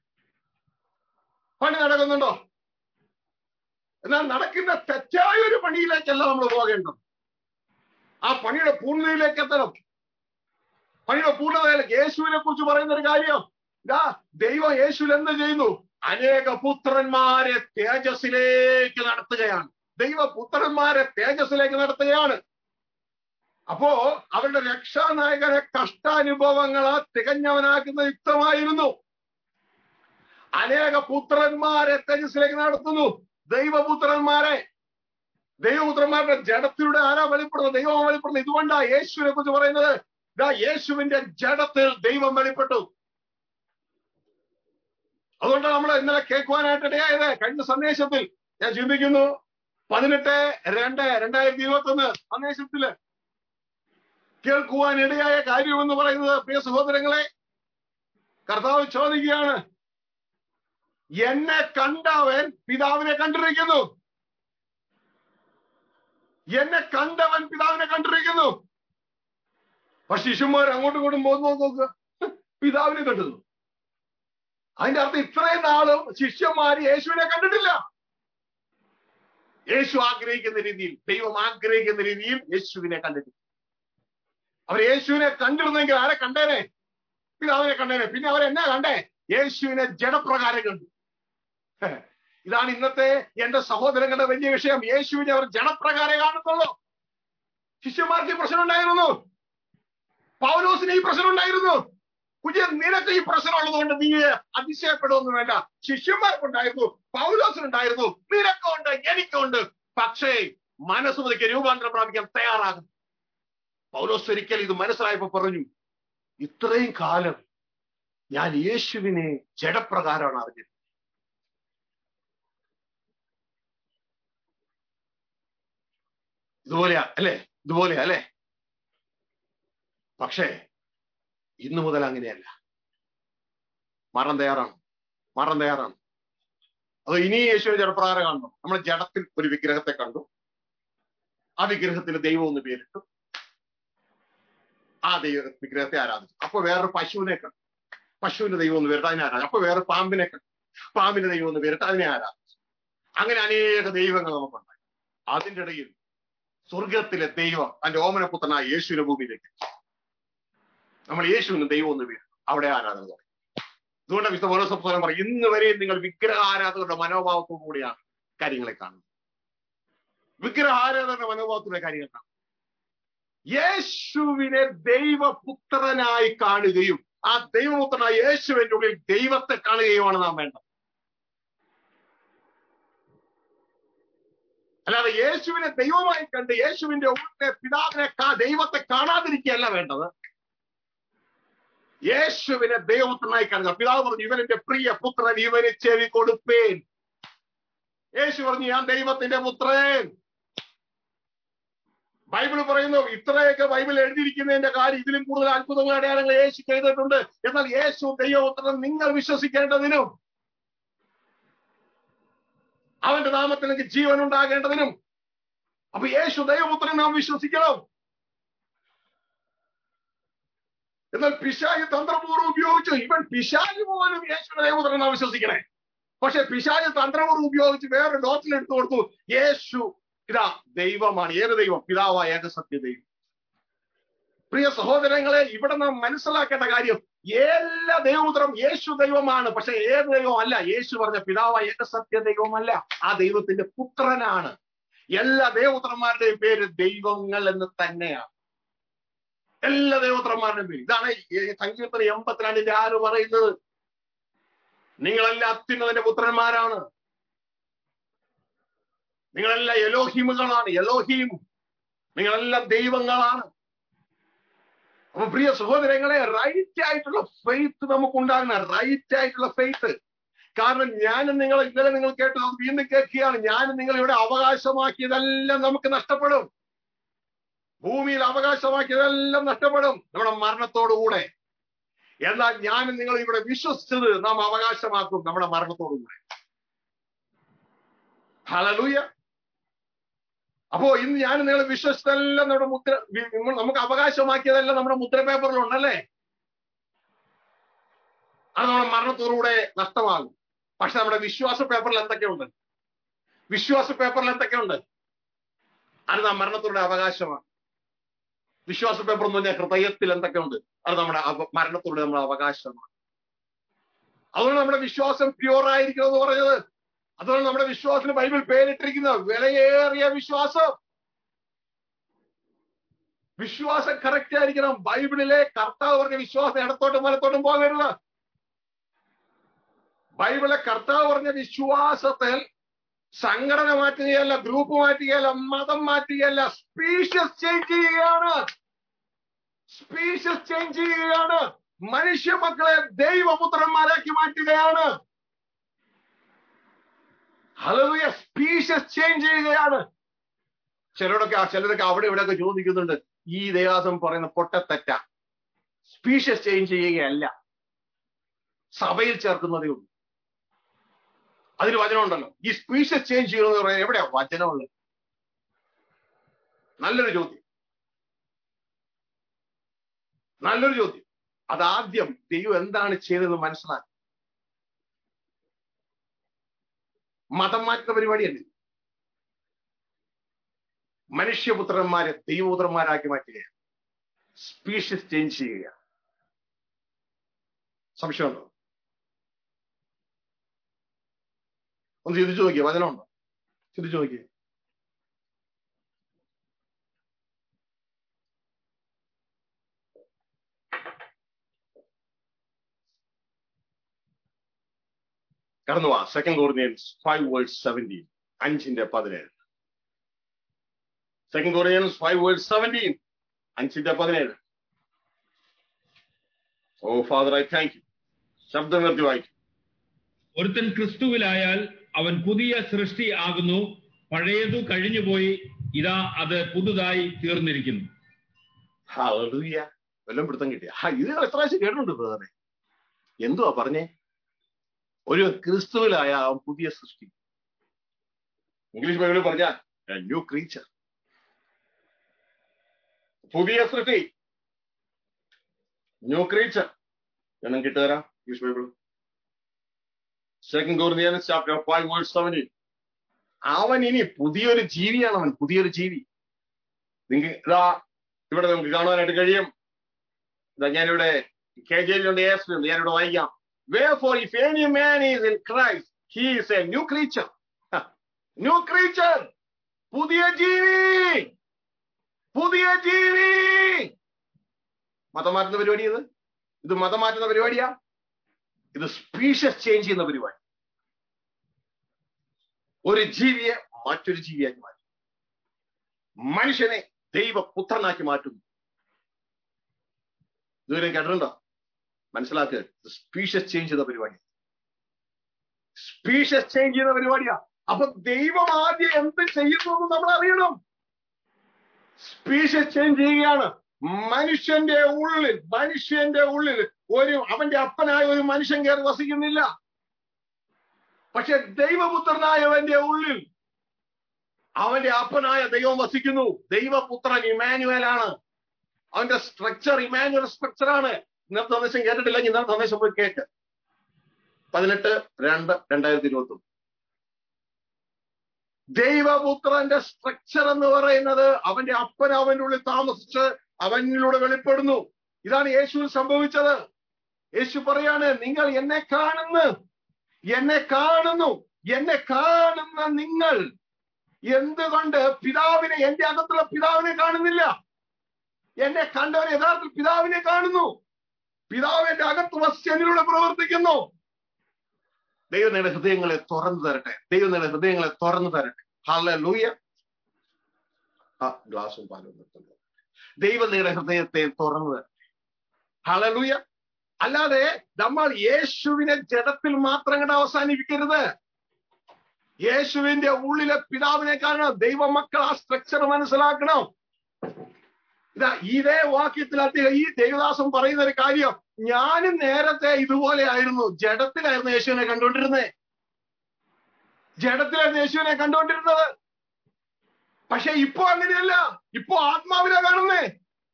പണി നടക്കുന്നുണ്ടോ എന്നാൽ നടക്കുന്ന തെറ്റായ ഒരു പണിയിലേക്കല്ല നമ്മൾ പോകേണ്ടത് ആ പണിയുടെ പൂർണ്ണതയിലേക്ക് എത്തണം പണിയുടെ പൂർണ്ണതയിലേക്ക് യേശുവിനെ കുറിച്ച് പറയുന്ന ഒരു കാര്യം ഇതാ ദൈവം യേശുവിൽ എന്ത് ചെയ്യുന്നു അനേക പുത്രന്മാരെ തേജസ്സിലേക്ക് നടത്തുകയാണ് ദൈവപുത്രന്മാരെ തേജസ്സിലേക്ക് നടത്തുകയാണ് അപ്പോ അവരുടെ രക്ഷാനായകനെ കഷ്ടാനുഭവങ്ങളെ തികഞ്ഞവനാക്കുന്ന യുക്തമായിരുന്നു അനേക പുത്രന്മാരെ തേജസ്സിലേക്ക് നടത്തുന്നു ദൈവപുത്രന്മാരെ ദൈവപുത്രന്മാരുടെ ജഡത്തിലൂടെ ആരാ വെളിപ്പെടുന്നത് ദൈവം വെളിപ്പെടുന്നത് ഇതുകൊണ്ടാ യേശുവിനെ കുറിച്ച് പറയുന്നത് ഇതാ യേശുവിന്റെ ജഡത്തിൽ ദൈവം വെളിപ്പെട്ടു അതുകൊണ്ടാണ് നമ്മൾ ഇന്നലെ കേൾക്കുവാനായിട്ട് ഇടയായത് കഴിഞ്ഞ സന്ദേശത്തിൽ ഞാൻ ചിന്തിക്കുന്നു പതിനെട്ട് രണ്ട് രണ്ടായിരത്തി ഇരുപത്തി ഒന്ന് സന്ദേശത്തില് കേൾക്കുവാൻ ഇടയായ കാര്യം എന്ന് പറയുന്നത് പ്രിയ സഹോദരങ്ങളെ കർത്താവ് ചോദിക്കുകയാണ് എന്നെ കണ്ടവൻ പിതാവിനെ കണ്ടിരിക്കുന്നു എന്നെ കണ്ടവൻ പിതാവിനെ കണ്ടിരിക്കുന്നു പക്ഷെ ശിശുമാർ അങ്ങോട്ടും ഇങ്ങോട്ടും പോകുന്നു നോക്കുക പിതാവിനെ കണ്ടിരുന്നു അതിന്റെ അർത്ഥം ഇത്രയും നാളും ശിഷ്യന്മാര് യേശുവിനെ കണ്ടിട്ടില്ല യേശു ആഗ്രഹിക്കുന്ന രീതിയിൽ ദൈവം ആഗ്രഹിക്കുന്ന രീതിയിൽ യേശുവിനെ കണ്ടിട്ടില്ല അവർ യേശുവിനെ കണ്ടിരുന്നെങ്കിൽ ആരെ കണ്ടേനെ പിതാവിനെ കണ്ടേനെ പിന്നെ അവരെന്നാ കണ്ടേ യേശുവിനെ ജഡപ്രകാരം കണ്ടു ഇതാണ് ഇന്നത്തെ എന്റെ സഹോദരങ്ങളുടെ വലിയ വിഷയം യേശുവിനെ അവർ ജഡപ്രകാരം കാണുന്നുള്ളൂ ശിഷ്യന്മാർക്ക് ഈ പ്രശ്നം ഉണ്ടായിരുന്നു പൗലോസിന് ഈ പ്രശ്നം ഉണ്ടായിരുന്നു കുഞ്ഞ് നിനക്ക് ഈ പ്രശ്നം ഉള്ളതുകൊണ്ട് നീ അതിശയപ്പെടുമെന്ന് വേണ്ട ശിഷ്യന്മാർക്കുണ്ടായിരുന്നു പൗലോസിനുണ്ടായിരുന്നു നിനക്കുണ്ട് എനിക്കുണ്ട് പക്ഷേ മനസ്സുമതിക്ക് രൂപാന്തരം പ്രാപിക്കാൻ തയ്യാറാകും പൗലോസ് ഒരിക്കൽ ഇത് മനസ്സിലായപ്പോ പറഞ്ഞു ഇത്രയും കാലം ഞാൻ യേശുവിനെ ജഡപ്രകാരമാണ് അറിഞ്ഞത് ഇതുപോലെയാ അല്ലേ ഇതുപോലെയാ അല്ലേ പക്ഷേ ഇന്നു മുതൽ അങ്ങനെയല്ല മാറാൻ തയ്യാറാണ് മാറാൻ തയ്യാറാണ് അത് ഇനി യേശുവിനെ ജഡപ്രകാരം കാണണം നമ്മൾ ജഡത്തിൽ ഒരു വിഗ്രഹത്തെ കണ്ടു ആ വിഗ്രഹത്തിന് ദൈവം എന്ന് പേരിട്ടു ആ ദൈവ വിഗ്രഹത്തെ ആരാധിച്ചു അപ്പൊ വേറൊരു പശുവിനെ കണ്ടു പശുവിന്റെ ദൈവം എന്ന് പേരിട്ട് അതിനെ ആരാധിച്ചു അപ്പൊ വേറെ പാമ്പിനെ കണ്ടു പാമ്പിന്റെ ദൈവം എന്ന് പേരിട്ട് അതിനെ ആരാധിച്ചു അങ്ങനെ അനേക ദൈവങ്ങൾ നമുക്കുണ്ടായി അതിന്റെ ഇടയിൽ സ്വർഗത്തിലെ ദൈവം തന്റെ ഓമനപുത്രനായ യേശുവിന്റെ ഭൂമിയിലേക്ക് നമ്മൾ യേശുവിന് ദൈവം എന്ന് പേര് അവിടെ ആരാധന തുടങ്ങി അതുകൊണ്ട് വിശുദ്ധ ഓരോ സംസ്ഥാനം പറയും ഇന്ന് വരെയും നിങ്ങൾ വിഗ്രഹാരാധകരുടെ മനോഭാവത്തോടു കൂടിയാണ് കാര്യങ്ങളെ കാണുന്നത് വിഗ്രഹാരാധകരുടെ മനോഭാവത്തിലെ കാര്യങ്ങൾ കാണും യേശുവിനെ ദൈവപുത്രനായി കാണുകയും ആ ദൈവപുത്രനായ യേശുവിന്റെ ഉള്ളിൽ ദൈവത്തെ കാണുകയുമാണ് നാം വേണ്ടത് അല്ലാതെ യേശുവിനെ ദൈവമായി കണ്ട് യേശുവിന്റെ ഉള്ളിലെ പിതാവിനെ ദൈവത്തെ കാണാതിരിക്കുകയല്ല വേണ്ടത് യേശുവിനെ ദൈവപുത്രനായി കാണുക പിതാവ് പറഞ്ഞു ഇവനെന്റെ പ്രിയ പുത്രൻ ഇവന് ചെവി കൊടുപ്പേൻ യേശു പറഞ്ഞു ഞാൻ ദൈവത്തിന്റെ പുത്രൻ ബൈബിൾ പറയുന്നു ഇത്രയൊക്കെ ബൈബിൾ എഴുതിയിരിക്കുന്നതിന്റെ കാര്യം ഇതിലും കൂടുതൽ അത്ഭുതങ്ങൾ അടയാളങ്ങൾ യേശു ചെയ്തിട്ടുണ്ട് എന്നാൽ യേശു ദൈവപുത്രൻ നിങ്ങൾ വിശ്വസിക്കേണ്ടതിനും അവന്റെ നാമത്തിൽ എനിക്ക് ജീവൻ ഉണ്ടാകേണ്ടതിനും അപ്പൊ യേശു ദൈവപുത്രൻ നാം വിശ്വസിക്കണം എന്നാൽ പിശാജ് തന്ത്രപൂർവ്വം ഉപയോഗിച്ചു ഇവൻ പിശാജ് പോലും യേശുവിനെ ദൈവപുത്രൻ വിശ്വസിക്കണേ പക്ഷെ പിശാജ് തന്ത്രപൂർവ്വം ഉപയോഗിച്ച് വേറെ ഡോക്ടർ എടുത്തു കൊടുത്തു യേശു ഇതാ ദൈവമാണ് ഏത് ദൈവം പിതാവായ ഏകസത്യ ദൈവം പ്രിയ സഹോദരങ്ങളെ ഇവിടെ നാം മനസ്സിലാക്കേണ്ട കാര്യം എല്ലാ ദൈവപുത്രം യേശു ദൈവമാണ് പക്ഷെ ഏത് ദൈവമല്ല യേശു പറഞ്ഞ പിതാവായ ഏകസത്യ ദൈവമല്ല ആ ദൈവത്തിന്റെ പുത്രനാണ് എല്ലാ ദൈവപുത്രന്മാരുടെയും പേര് ദൈവങ്ങൾ എന്ന് തന്നെയാണ് എല്ലാ ദൈവപുത്രന്മാരുടെയും പേര് ഇതാണ് ഈ സങ്കീർത്തന എൺപത്തിരണ്ടിന്റെ ആറ് പറയുന്നത് നിങ്ങളെല്ലാം അത്യുന്നതിന്റെ പുത്രന്മാരാണ് നിങ്ങളെല്ലാം എലോഹിമുകളാണ് എലോഹീം നിങ്ങളെല്ലാം ദൈവങ്ങളാണ് അപ്പൊ പ്രിയ സഹോദരങ്ങളെ റൈറ്റ് ആയിട്ടുള്ള ഫെയ്ത്ത് നമുക്ക് ഉണ്ടാകണം റൈറ്റ് ആയിട്ടുള്ള ഫെയ്ത്ത് കാരണം ഞാനും നിങ്ങൾ ഇന്നലെ നിങ്ങൾ കേട്ടു അത് വീണ്ടും കേൾക്കുകയാണ് ഞാനും നിങ്ങൾ ഇവിടെ അവകാശമാക്കിയതെല്ലാം നമുക്ക് നഷ്ടപ്പെടും ഭൂമിയിൽ അവകാശമാക്കിയതെല്ലാം നഷ്ടപ്പെടും നമ്മുടെ മരണത്തോടുകൂടെ എന്നാൽ ഞാനും നിങ്ങൾ ഇവിടെ വിശ്വസിച്ചത് നാം അവകാശമാക്കും നമ്മുടെ മരണത്തോടുകൂടെ ഹലലൂയ അപ്പോ ഇന്ന് ഞാൻ നിങ്ങൾ വിശ്വസിച്ചതെല്ലാം നമ്മുടെ മുദ്ര വി- നമ്മൾ- നമുക്ക് അവകാശമാക്കിയതെല്ലാം നമ്മുടെ മുദ്ര പേപ്പറിലുണ്ടല്ലേ അത് നമ്മുടെ മരണത്തോടുകൂടെ നഷ്ടമാകും പക്ഷെ നമ്മുടെ വിശ്വാസ പേപ്പറിൽ എന്തൊക്കെയുണ്ട് വിശ്വാസ പേപ്പറിൽ എന്തൊക്കെയുണ്ട് അത് നാം മരണത്തോടെ അവകാശമാണ് വിശ്വാസ പേപ്പർ എന്ന് പറഞ്ഞാൽ ഹൃദയത്തിൽ എന്തൊക്കെയുണ്ട് അത് നമ്മുടെ അവ- മരണത്തോടെ നമ്മുടെ അവകാശമാണ് അതുകൊണ്ട് നമ്മുടെ വിശ്വാസം പ്യൂർ ആയിരിക്കണം എന്ന് പറഞ്ഞത് അതുകൊണ്ട് നമ്മുടെ വിശ്വാസത്തിന് ബൈബിൾ പേരിട്ടിരിക്കുന്നത് വിലയേറിയ വിശ്വാസം വിശ്വാസം കറക്റ്റ് ആയിരിക്കണം ബൈബിളിലെ കർത്താവ് പറഞ്ഞ വിശ്വാസം ഇടത്തോട്ടും വലത്തോട്ടും പോകരുത് ബൈബിളിലെ കർത്താവ് പറഞ്ഞ വിശ്വാസത്തിൽ സംഘടന മാറ്റുകയല്ല ഗ്രൂപ്പ് മാറ്റുകയല്ല മതം മാറ്റുകയല്ല സ്പീഷ്യസ് ചേഞ്ച് ചെയ്യുകയാണ് സ്പീഷ്യസ് ചേഞ്ച് ചെയ്യുകയാണ് മനുഷ്യ മക്കളെ ദൈവപുത്രന്മാരാക്കി മാറ്റുകയാണ് ഹലലുയ സ്പീഷ്യസ് ചേഞ്ച് ചെയ്യുകയാണ് ചിലരൊക്കെ ചിലരൊക്കെ അവിടെ ഇവിടെയൊക്കെ ചോദിക്കുന്നുണ്ട് ഈ ദേവാസം പറയുന്ന പൊട്ടത്തെറ്റ സ്പീഷ്യസ് ചേഞ്ച് ചെയ്യുകയല്ല സഭയിൽ ചേർക്കുന്നതേ ഉള്ളൂ അതിന് വചനമുണ്ടല്ലോ ഈ സ്പീഷ്യസ് ചേഞ്ച് ചെയ്യണമെന്ന് പറയുന്നത് എവിടെയാ വചനമുള്ളത് നല്ലൊരു ചോദ്യം നല്ലൊരു ചോദ്യം അതാദ്യം ദൈവം എന്താണ് ചെയ്തതെന്ന് മനസ്സിലാക്കി മതം മാറ്റുന്ന പരിപാടിയല്ലേ മനുഷ്യപുത്രന്മാരെ ദൈവപുത്രന്മാരാക്കി മാറ്റുകയാണ് സ്പീഷ്യസ് ചേഞ്ച് ചെയ്യുക സംശയമുണ്ടോ ഒന്ന് ചിന്തിച്ചു നോക്കിയേ വചനമുണ്ടോ ചിന്തിച്ചു നോക്കിയേ കടന്നു വാ second Corinthians five words seventeen അഞ്ചിന്റെ പതിനേഴ് second Corinthians five words seventeen അഞ്ചിന്റെ പതിനേഴ് oh father I thank you ശബ്ദം നിർത്തി വായിക്കും ഒരുത്തൻ ക്രിസ്തുവിലായാൽ അവൻ പുതിയ സൃഷ്ടി ആകുന്നു പഴയതു കഴിഞ്ഞുപോയി ഇതാ അത് പുതുതായി തീർന്നിരിക്കുന്നു ഹല്ലേലൂയ വല്ലതും പിടുത്തം കിട്ടിയ ഹാ ഇത് എത്ര പ്രാവശ്യം കേട്ടിട്ടുണ്ട് ബ്രദറെ എന്തുവാ പറഞ്ഞേ ഒരു ക്രിസ്തുവിലായ അവൻ പുതിയ സൃഷ്ടി ഇംഗ്ലീഷ് ബൈബിളിൽ പറഞ്ഞാൽ ന്യൂ ക്രീച്ചർ പുതിയ സൃഷ്ടി ന്യൂ ക്രീച്ചർ എണ്ണം കിട്ടുതരാം English Bible second Corinthians chapter five verse seventeen അവൻ ഇനി പുതിയൊരു ജീവിയാണ് അവൻ പുതിയൊരു ജീവി നിങ്ങൾ ഇതാ ഇവിടെ നമുക്ക് കാണുവാനായിട്ട് കഴിയും ഇതാ ഞാനിവിടെ കെ ജെയിലുണ്ട് എസ് ഉണ്ട് ഞാനിവിടെ വായിക്കാം Wherefore, if any man is in Christ, he is a new creature. New creature പുതിയ ജീവി പുതിയ ജീവി മതം മാറ്റുന്ന പരിപാടി ഇത് ഇത് മതം മാറ്റുന്ന പരിപാടിയാ ഇത് സ്പീഷ്യസ് ചേഞ്ച് ചെയ്യുന്ന പരിപാടി ഒരു ജീവിയെ മറ്റൊരു ജീവിയാക്കി മാറ്റും മനുഷ്യനെ ദൈവപുത്രനാക്കി മാറ്റുന്നു ഇതുവരെ കേട്ടിട്ടുണ്ടോ മനസ്സിലാക്കുക സ്പീഷ്യസ് ചേഞ്ച് ചെയ്യുന്ന പരിപാടി സ്പീഷ്യസ് ചേഞ്ച് ചെയ്യുന്ന പരിപാടിയാ അപ്പൊ ദൈവം ആദ്യം എന്ത് ചെയ്യുന്നു എന്ന് നമ്മൾ അറിയണം സ്പീഷ്യസ് ചേഞ്ച് ചെയ്യുകയാണ് മനുഷ്യന്റെ ഉള്ളിൽ മനുഷ്യന്റെ ഉള്ളിൽ ഒരു അവന്റെ അപ്പനായ ഒരു മനുഷ്യൻ കയറി വസിക്കുന്നില്ല പക്ഷെ ദൈവപുത്രനായവന്റെ ഉള്ളിൽ അവന്റെ അപ്പനായ ദൈവം വസിക്കുന്നു ദൈവപുത്രൻ ഇമാനുവലാണ് അവന്റെ സ്ട്രക്ചർ ഇമാനുവൽ സ്ട്രക്ചർ ആണ് ഇന്നത്തെ സന്ദേശം കേട്ടിട്ടില്ലെങ്കിൽ ഇന്നത്തെ സന്ദേശം പോയി കേട്ട് പതിനെട്ട് രണ്ട് രണ്ടായിരത്തി ഇരുപത്തി ഒന്ന് ദൈവപുത്രന്റെ സ്ട്രക്ചർ എന്ന് പറയുന്നത് അവന്റെ അപ്പൻ അവന്റെ ഉള്ളിൽ താമസിച്ച് അവനിലൂടെ വെളിപ്പെടുന്നു ഇതാണ് യേശുവിൽ സംഭവിച്ചത് യേശു പറയാണ് നിങ്ങൾ എന്നെ കാണുന്നു എന്നെ കാണുന്നു എന്നെ കാണുന്ന നിങ്ങൾ എന്തുകൊണ്ട് പിതാവിനെ എന്റെ അകത്തുള്ള പിതാവിനെ കാണുന്നില്ല എന്നെ കണ്ടവർ യഥാർത്ഥത്തിൽ പിതാവിനെ കാണുന്നു പിതാവ് എന്റെ അകത്ത് വസിച്ച് എന്നിലൂടെ പ്രവർത്തിക്കുന്നു ദൈവം നിങ്ങളുടെ ഹൃദയങ്ങളെ തുറന്നു തരട്ടെ ദൈവം നിങ്ങളുടെ ഹൃദയങ്ങളെ തുറന്നു തരട്ടെ ഹാല ലൂയ ആ ഗ്ലാസും പാലും നിർത്തുന്നു ദൈവം നിങ്ങളുടെ ഹൃദയത്തെ തുറന്നു തരട്ടെ ഹാല ലൂയ അല്ലാതെ നമ്മൾ യേശുവിനെ ജഡത്തിൽ മാത്രം കണ്ട് അവസാനിപ്പിക്കരുത് യേശുവിന്റെ ഉള്ളിലെ പിതാവിനെ കാണണം ദൈവമക്കൾ ആ സ്ട്രക്ചർ മനസ്സിലാക്കണം ഇതാ ഇതേ വാക്യത്തിൽ അദ്ദേഹം ഈ ദേവദാസൻ പറയുന്ന ഒരു കാര്യം ഞാനും നേരത്തെ ഇതുപോലെ ആയിരുന്നു ജഡത്തിലായിരുന്നു യേശുവിനെ കണ്ടുകൊണ്ടിരുന്നത് ജഡത്തിലായിരുന്നു യേശുവിനെ കണ്ടുകൊണ്ടിരുന്നത് പക്ഷെ ഇപ്പോ അങ്ങനെയല്ല ഇപ്പോ ആത്മാവിനെ കാണുന്നേ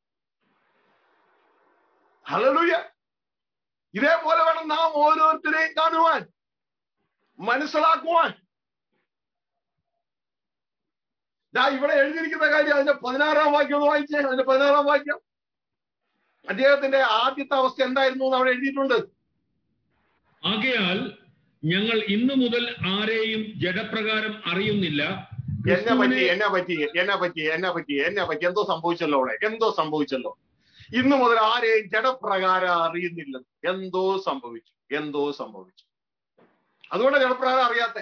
ഹലലൂയ ഇതേപോലെ വേണം നാം ഓരോരുത്തരെയും കാണുവാൻ മനസ്സിലാക്കുവാൻ ദാ ഇവിടെ എഴുതിയിരിക്കുന്ന കാര്യം അതിന്റെ പതിനാറാം വാക്യം ഒന്ന് വായിച്ചേ അതിന്റെ പതിനാറാം വാക്യം അദ്ദേഹത്തിന്റെ ആദ്യത്തെ അവസ്ഥ എന്തായിരുന്നു എന്ന് അവിടെ എഴുതിയിട്ടുണ്ട് ആകയാൽ ഞങ്ങൾ ഇന്നു മുതൽ ആരെയും ജഡപ്രകാരം അറിയുന്നില്ല എന്നെ പറ്റി ക്രിസ്തുവിനെ എന്നെ പറ്റി എന്നെ പറ്റി എന്നെ പറ്റി എന്നെ പറ്റി എന്തോ സംഭവിച്ചല്ലോ അവിടെ എന്തോ സംഭവിച്ചല്ലോ ഇന്നു മുതൽ ആരെയും ജഡപ്രകാരം അറിയുന്നില്ല എന്തോ സംഭവിച്ചു എന്തോ സംഭവിച്ചു അതുകൊണ്ട് ജഡപ്രകാരം അറിയാത്തെ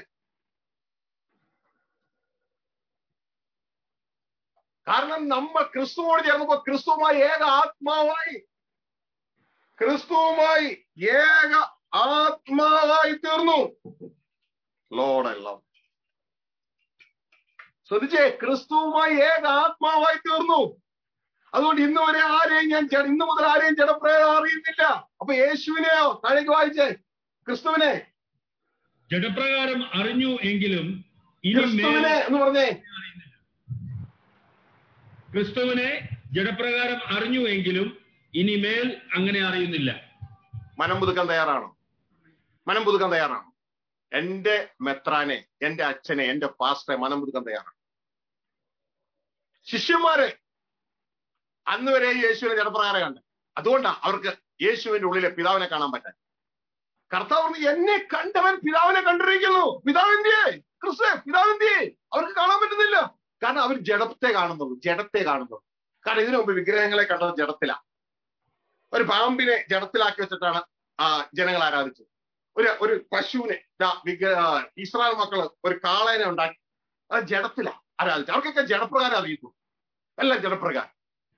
കാരണം നമ്മൾ ക്രിസ്തുവോട് ചേർന്നപ്പോ ക്രിസ്തുവുമായി ഏക ആത്മാവായി ക്രിസ്തുവുമായി ഏക ആത്മാവായി തീർന്നു ലോഡെല്ലാം ശ്രദ്ധിച്ചേ ക്രിസ്തുവുമായി ഏക ആത്മാവായി തീർന്നു അതുകൊണ്ട് ഇന്ന് വരെ ആരെയും ഞാൻ ജഡ- ഇന്ന് മുതൽ ആരെയും ജഡപ്രയം അറിയുന്നില്ല അപ്പൊ യേശുവിനെയോ താഴേക്ക് വായിച്ചേ ക്രിസ്തുവിനെ ജഡപ്രകാരം അറിഞ്ഞു എങ്കിലും ഇനി മേൽ ക്രിസ്തുവിനെ എന്ന് പറഞ്ഞേ ക്രിസ്തുവിനെ ജഡപ്രകാരം അറിഞ്ഞു എങ്കിലും ഇനിമേൽ അങ്ങനെ അറിയുന്നില്ല മനം പുതുക്കാൻ തയ്യാറാണോ മനം പുതുക്കാൻ തയ്യാറാണോ എന്റെ മെത്രാനെ എന്റെ അച്ഛനെ എന്റെ പാസ്റ്ററെ മനം പുതുക്കാൻ തയ്യാറാണ് ശിഷ്യന്മാരെ അന്ന് വരെ യേശുവിനെ ജഡപ്രകാരം കണ്ട് അതുകൊണ്ടാണ് അവർക്ക് യേശുവിന്റെ ഉള്ളിലെ പിതാവിനെ കാണാൻ പറ്റാൻ കർത്താവ് പറഞ്ഞു, എന്നെ കണ്ടവൻ പിതാവിനെ കണ്ടിരിക്കുന്നു പിതാവിന്റെ ക്രിസ്തു പിതാവിന്റെ അവർക്ക് കാണാൻ പറ്റുന്നില്ല കാരണം അവർ ജഡത്തെ കാണുന്നുള്ളൂ ജഡത്തെ കാണുന്നുള്ളൂ കാരണം ഇതിനു മുമ്പ് വിഗ്രഹങ്ങളെ കണ്ടത് ജഡത്തിലാ ഒരു പാമ്പിനെ ജഡത്തിലാക്കി വെച്ചിട്ടാണ് ആ ജനങ്ങൾ ആരാധിച്ചത് ഒരു ഒരു പശുവിനെ ദാ വിഗ്ര- ആ, ഇസ്രായേൽ മക്കള് ഒരു കാളേനെ ഉണ്ടാക്കി അത് ജഡത്തിലാ ആരാധിച്ചു അവർക്കൊക്കെ ജഡപ്രകാരം അറിയുന്നു എല്ലാം ജഡപ്രകാരം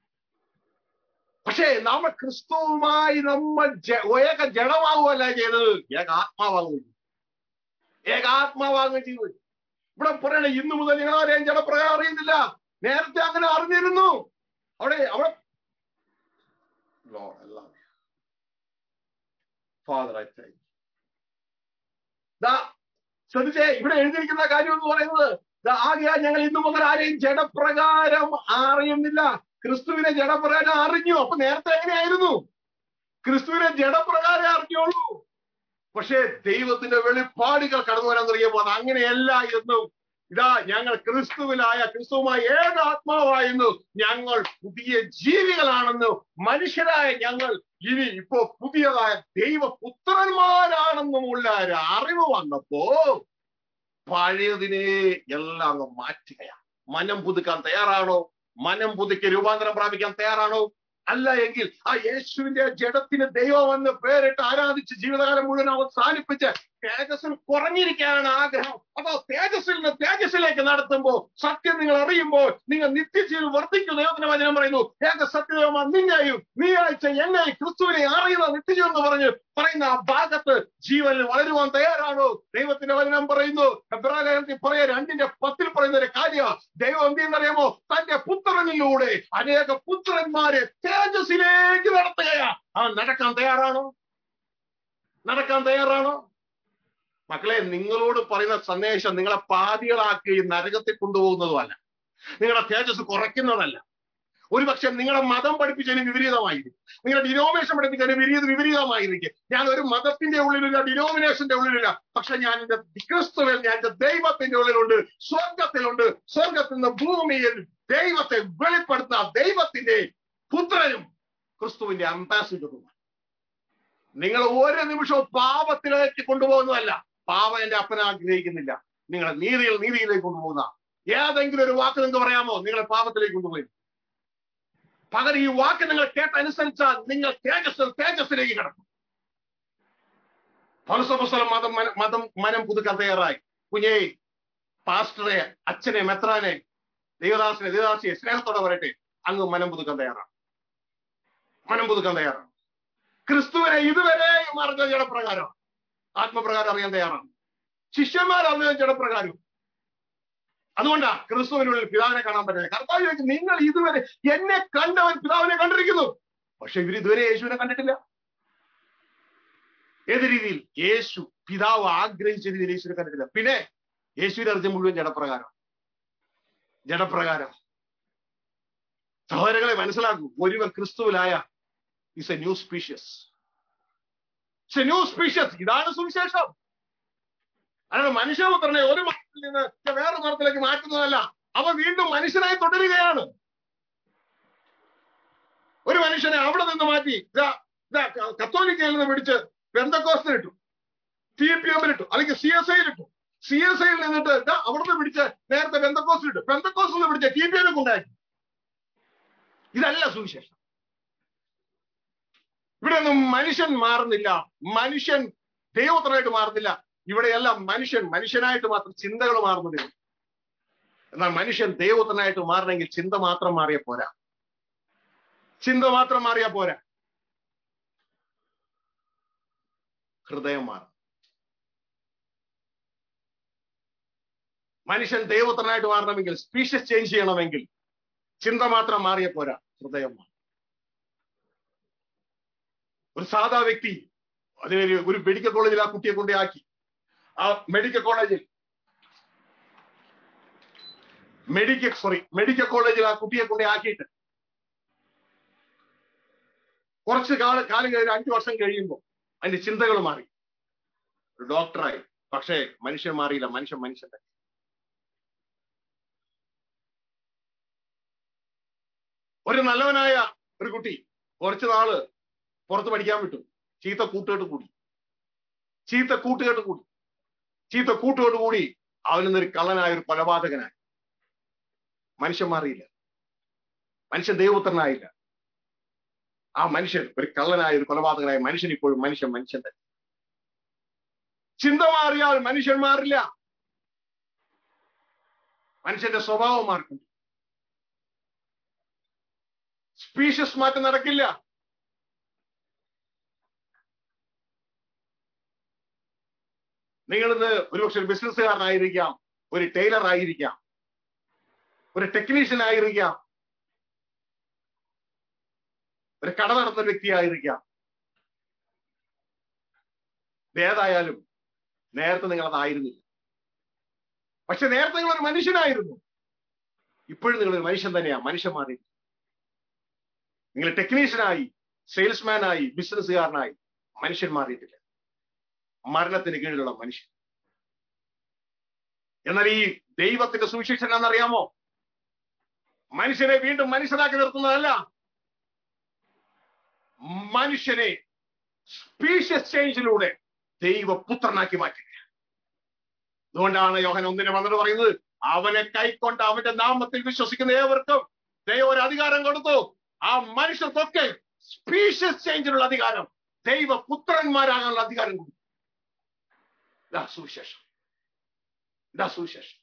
പക്ഷേ നമ്മൾ ക്രിസ്തുവുമായി നമ്മൾ ജ- ഏക ജഡമാകുമല്ല ചെയ്തത് ഏക ആത്മാവാകുകയും ഏകാത്മാവാകുകയും ചെയ്തത് ഇവിടെ പറയണേ ഇന്നു മുതൽ നിങ്ങൾ ആരെയും ജഡപ്രകാരം അറിയുന്നില്ല നേരത്തെ അങ്ങനെ അറിഞ്ഞിരുന്നു അവിടെ അവിടെ Lord, I love you. Father, I thank you. ദാ ശ്രദ്ധിച്ചേ ഇവിടെ എഴുതിയിരിക്കുന്ന കാര്യം എന്ന് പറയുന്നത് ദാ ആകയാൽ ഞങ്ങൾ ഇന്നു മുതൽ ആരെയും ജഡപ്രകാരം അറിയുന്നില്ല ക്രിസ്തുവിനെ ജഡപ്രകാരം അറിഞ്ഞു അപ്പൊ നേരത്തെ എങ്ങനെയായിരുന്നു ക്രിസ്തുവിനെ ജഡപ്രകാരം അറിഞ്ഞോളൂ പക്ഷേ ദൈവത്തിന്റെ വെളിപ്പാടുകൾ കടന്നു വരാൻ തുടങ്ങിയപ്പോൾ അത് അങ്ങനെയല്ല എന്നും ഇതാ ഞങ്ങൾ ക്രിസ്തുവിലായ ക്രിസ്തുവുമായി ഏക ആത്മാവായിരുന്നു ഞങ്ങൾ പുതിയ ജീവികളാണെന്ന് മനുഷ്യരായ ഞങ്ങൾ ഇനി ഇപ്പോ പുതിയതായ ദൈവപുത്രന്മാരാണെന്നുമുള്ള ഒരു അറിവ് വന്നപ്പോ പഴയതിനെ എല്ലാം അങ്ങ് മാറ്റുകയാണ് മനം പുതുക്കാൻ തയ്യാറാണോ മനം പുതുക്കി രൂപാന്തരം പ്രാപിക്കാൻ തയ്യാറാണോ അല്ല എങ്കിൽ ആ യേശുവിന്റെ ജഡത്തിന് ദൈവം എന്ന് പേരിട്ട് ആരാധിച്ച് ജീവിതകാലം മുഴുവൻ അവസാനിപ്പിച്ച് തേജസ്സിൽ കുറഞ്ഞിരിക്കാനാണ് ആഗ്രഹം അപ്പൊ തേജസ്സിൽ നിന്ന് തേജസ്സിലേക്ക് നടത്തുമ്പോൾ സത്യം നിങ്ങൾ അറിയുമ്പോൾ നിങ്ങൾ നിത്യജീവൻ വർദ്ധിക്കും ദൈവത്തിന്റെ വചനം പറയുന്നു ഏക സത്യദേവമ നിന്നെയും നീ അയച്ച എന്നെയും ക്രിസ്തുവിനെ അറിയുന്ന നിത്യജീവൻ എന്ന് പറഞ്ഞ് പറയുന്ന ആ ഭാഗത്ത് ജീവനിൽ വളരുവാൻ തയ്യാറാണോ ദൈവത്തിന്റെ വചനം പറയുന്നു എബ്രാലയത്തിൽ പറയാ രണ്ടിന്റെ പത്തിൽ പറയുന്ന ഒരു കാര്യം ദൈവം എന്ത് ചെയ്യുന്നറിയാമോ തന്റെ പുത്രനിലൂടെ അനേക പുത്രന്മാരെ തേജസ്സിലേക്ക് നടത്തുകയാ ആ നടക്കാൻ തയ്യാറാണോ നടക്കാൻ തയ്യാറാണോ മക്കളെ നിങ്ങളോട് പറയുന്ന സന്ദേശം നിങ്ങളെ പാതികളാക്കി നരകത്തിൽ കൊണ്ടുപോകുന്നതുമല്ല നിങ്ങളുടെ തേജസ് കുറയ്ക്കുന്നതല്ല ഒരുപക്ഷെ നിങ്ങളുടെ മതം പഠിപ്പിച്ചതിന് വിപരീതമായിരിക്കും നിങ്ങളുടെ ഡിനോമിനേഷൻ പഠിപ്പിച്ചതിന് വിപരീത വിപരീതമായിരിക്കും ഞാൻ ഒരു മതത്തിന്റെ ഉള്ളിലില്ല ഡിനോമിനേഷന്റെ ഉള്ളിലില്ല പക്ഷെ ഞാൻ എന്റെ ക്രിസ്തുവിൽ ഞാൻ എന്റെ ദൈവത്തിന്റെ ഉള്ളിലുണ്ട് സ്വർഗത്തിലുണ്ട് സ്വർഗത്തിൽ നിന്ന് ഭൂമിയിൽ ദൈവത്തെ വെളിപ്പെടുത്തുന്ന ദൈവത്തിന്റെ പുത്രനും ക്രിസ്തുവിന്റെ അംബാസിഡറുമാണ് നിങ്ങൾ ഒരു നിമിഷവും പാപത്തിലേക്ക് കൊണ്ടുപോകുന്നതല്ല പാപം എന്റെ അപ്പനെ ആഗ്രഹിക്കുന്നില്ല നിങ്ങളെ നീതിയിൽ നീതിയിലേക്ക് കൊണ്ടുപോകുന്ന ഏതെങ്കിലും ഒരു വാക്ക് നിങ്ങൾക്ക് പറയാമോ നിങ്ങളെ പാപത്തിലേക്ക് കൊണ്ടുപോയി പകരം ഈ വാക്ക് നിങ്ങൾ കേട്ടനുസരിച്ചാൽ നിങ്ങൾ തേജസ് തേജസ്സിലേക്ക് കിടക്കും പൗരസപുസ്തകം മതം മന- മതം മനം പുതുക്കാൻ തയ്യാറായി കുഞ്ഞേ പാസ്റ്ററെ അച്ഛനെ മെത്രാനെ ദേവദാസിനെ ദേവദാസിയെ സ്നേഹത്തോടെ പറയട്ടെ അങ്ങ് മനം പുതുക്കാൻ തയ്യാറാണ് മനം പുതുക്കാൻ തയ്യാറാണ് ക്രിസ്തുവിനെ ഇതുവരെയും അറിഞ്ഞ ജഡപ്രകാരം ആത്മപ്രകാരം അറിയാൻ തയ്യാറാണ് ശിഷ്യന്മാർ അറിഞ്ഞ ജഡപ്രകാരം അതുകൊണ്ടാ ക്രിസ്തുവിനുള്ളിൽ പിതാവിനെ കാണാൻ പറ്റില്ല കർത്താവ് ചോദിക്കും നിങ്ങൾ ഇതുവരെ എന്നെ കണ്ടവൻ പിതാവിനെ കണ്ടിരിക്കുന്നു പക്ഷെ ഇവർ ഇതുവരെ യേശുവിനെ കണ്ടിട്ടില്ല ഏത് രീതിയിൽ യേശു പിതാവ് ആഗ്രഹിച്ച രീതിയിൽ യേശുവിനെ കണ്ടിട്ടില്ല പിന്നെ യേശുവിനെ അറിഞ്ഞ മുഴുവൻ ജഡപ്രകാരം ജഡപ്രകാരം സഹോദരങ്ങളെ മനസ്സിലാക്കൂ ഒരുവൻ ക്രിസ്തുവിലായ is a new species it's a new species ഇതാണ് സുവിശേഷം അല്ലാതെ മനുഷ്യപുത്രനെ ഒരു മതത്തിൽ നിന്ന് വേറെ മതത്തിലേക്ക് മാറ്റുന്നതല്ല അവ വീണ്ടും മനുഷ്യനായി തുടരുകയാണ് ഒരു മനുഷ്യനെ അവിടെ നിന്ന് മാറ്റി ഇതാ ഇതാ ക- കത്തോലിക്കയിൽ നിന്ന് പിടിച്ച് പെന്തക്കോസ്റ്റിലിട്ടു ടി പി എമ്മിലിട്ടു അല്ലെങ്കിൽ സി എസ് ഐയിലിട്ടു സി എസ് ഐയിൽ നിന്നിട്ട് ഇതാ അവിടുന്ന് പിടിച്ച് നേരത്തെ പെന്തക്കോസ്റ്റിലിട്ടു പെന്തക്കോസ്റ്റിൽ നിന്ന് പിടിച്ച് ടി പി എമ്മിൽ കൊണ്ടാക്കി ഇതല്ല സുവിശേഷം ഇവിടെ ഒന്നും മനുഷ്യൻ മാറുന്നില്ല മനുഷ്യൻ ദൈവത്തിനായിട്ട് മാറുന്നില്ല ഇവിടെയെല്ലാം മനുഷ്യൻ മനുഷ്യനായിട്ട് മാത്രം ചിന്തകൾ മാറുന്നില്ല എന്നാൽ മനുഷ്യൻ ദൈവത്തിനായിട്ട് മാറണമെങ്കിൽ ചിന്ത മാത്രം മാറിയ പോരാ ചിന്ത മാത്രം മാറിയാ പോരാ ഹൃദയം മാറും മനുഷ്യൻ ദൈവത്തിനായിട്ട് മാറണമെങ്കിൽ സ്പീഷ്യസ് ചേഞ്ച് ചെയ്യണമെങ്കിൽ ചിന്ത മാത്രം മാറിയ പോരാ ഹൃദയം മാറും ഒരു സാധാ വ്യക്തി അതിനൊരു ഒരു മെഡിക്കൽ കോളേജിൽ ആ കുട്ടിയെ കൊണ്ടേ ആക്കി ആ മെഡിക്കൽ കോളേജിൽ മെഡിക്കൽ സോറി മെഡിക്കൽ കോളേജിൽ ആ കുട്ടിയെ കൊണ്ടേ ആക്കിയിട്ട് കുറച്ച് കാല കാലം കഴിഞ്ഞ് അഞ്ചു വർഷം കഴിയുമ്പോൾ അതിന്റെ ചിന്തകൾ മാറി ഒരു ഡോക്ടറായി പക്ഷേ മനുഷ്യൻ മാറിയില്ല മനുഷ്യൻ മനുഷ്യൻ തന്നെ ഒരു നല്ലവനായ ഒരു കുട്ടി കുറച്ചു നാള് പുറത്ത് പഠിക്കാൻ വിട്ടു ചീത്ത കൂട്ടുകെട്ട് കൂടി ചീത്ത കൂട്ടുകെട്ട് കൂടി ചീത്ത കൂട്ടുകെട്ട് കൂടി അവനൊന്നൊരു കള്ളനായ ഒരു കൊലപാതകനായി മനുഷ്യൻ മാറിയില്ല മനുഷ്യൻ ദൈവപുത്രനായില്ല ആ മനുഷ്യൻ ഒരു കള്ളനായ ഒരു കൊലപാതകനായ മനുഷ്യൻ ഇപ്പോഴും മനുഷ്യൻ മനുഷ്യൻ തന്നെ ചിന്ത മാറിയാൽ മനുഷ്യൻ മാറില്ല മനുഷ്യന്റെ സ്വഭാവം മാറിക്കൊണ്ട് സ്പീഷ്യസ് മാറ്റം നടക്കില്ല നിങ്ങളിന്ന് ഒരുപക്ഷെ ഒരു ബിസിനസ്സുകാരനായിരിക്കാം ഒരു ടൈലർ ആയിരിക്കാം ഒരു ടെക്നീഷ്യൻ ആയിരിക്കാം ഒരു കട നടത്തുന്ന വ്യക്തിയായിരിക്കാം ഏതായാലും നേരത്തെ നിങ്ങൾ അതായിരുന്നില്ല പക്ഷെ നേരത്തെ നിങ്ങൾ ഒരു മനുഷ്യനായിരുന്നു ഇപ്പോഴും നിങ്ങൾ ഒരു മനുഷ്യൻ തന്നെയാ മനുഷ്യൻ മാറി നിങ്ങൾ ടെക്നീഷ്യനായി സെയിൽസ്മാനായി ബിസിനസ്സുകാരനായി മനുഷ്യൻ മാറിയിട്ടില്ല മരണത്തിന് കീഴിലുള്ള മനുഷ്യൻ എന്നാൽ ഈ ദൈവത്തിന്റെ സുവിശേഷൻ എന്നറിയാമോ മനുഷ്യനെ വീണ്ടും മനുഷ്യനാക്കി നിർത്തുന്നതല്ല മനുഷ്യനെ സ്പീഷ്യസ് ചേഞ്ചിലൂടെ ദൈവപുത്രനാക്കി മാറ്റുക അതുകൊണ്ടാണ് യോഹൻ ഒന്നിനെ വന്നിട്ട് പറയുന്നത് അവനെ കൈക്കൊണ്ട് അവന്റെ നാമത്തിൽ വിശ്വസിക്കുന്ന ഏവർക്കും ദൈവം ഒരു അധികാരം കൊടുത്തു ആ മനുഷ്യർക്കൊക്കെ സ്പീഷ്യസ് ചേഞ്ചിനുള്ള അധികാരം ദൈവപുത്രന്മാരാകാനുള്ള അധികാരം കൊടുത്തു ഇതാ സുവിശേഷം ഇതാ സുവിശേഷം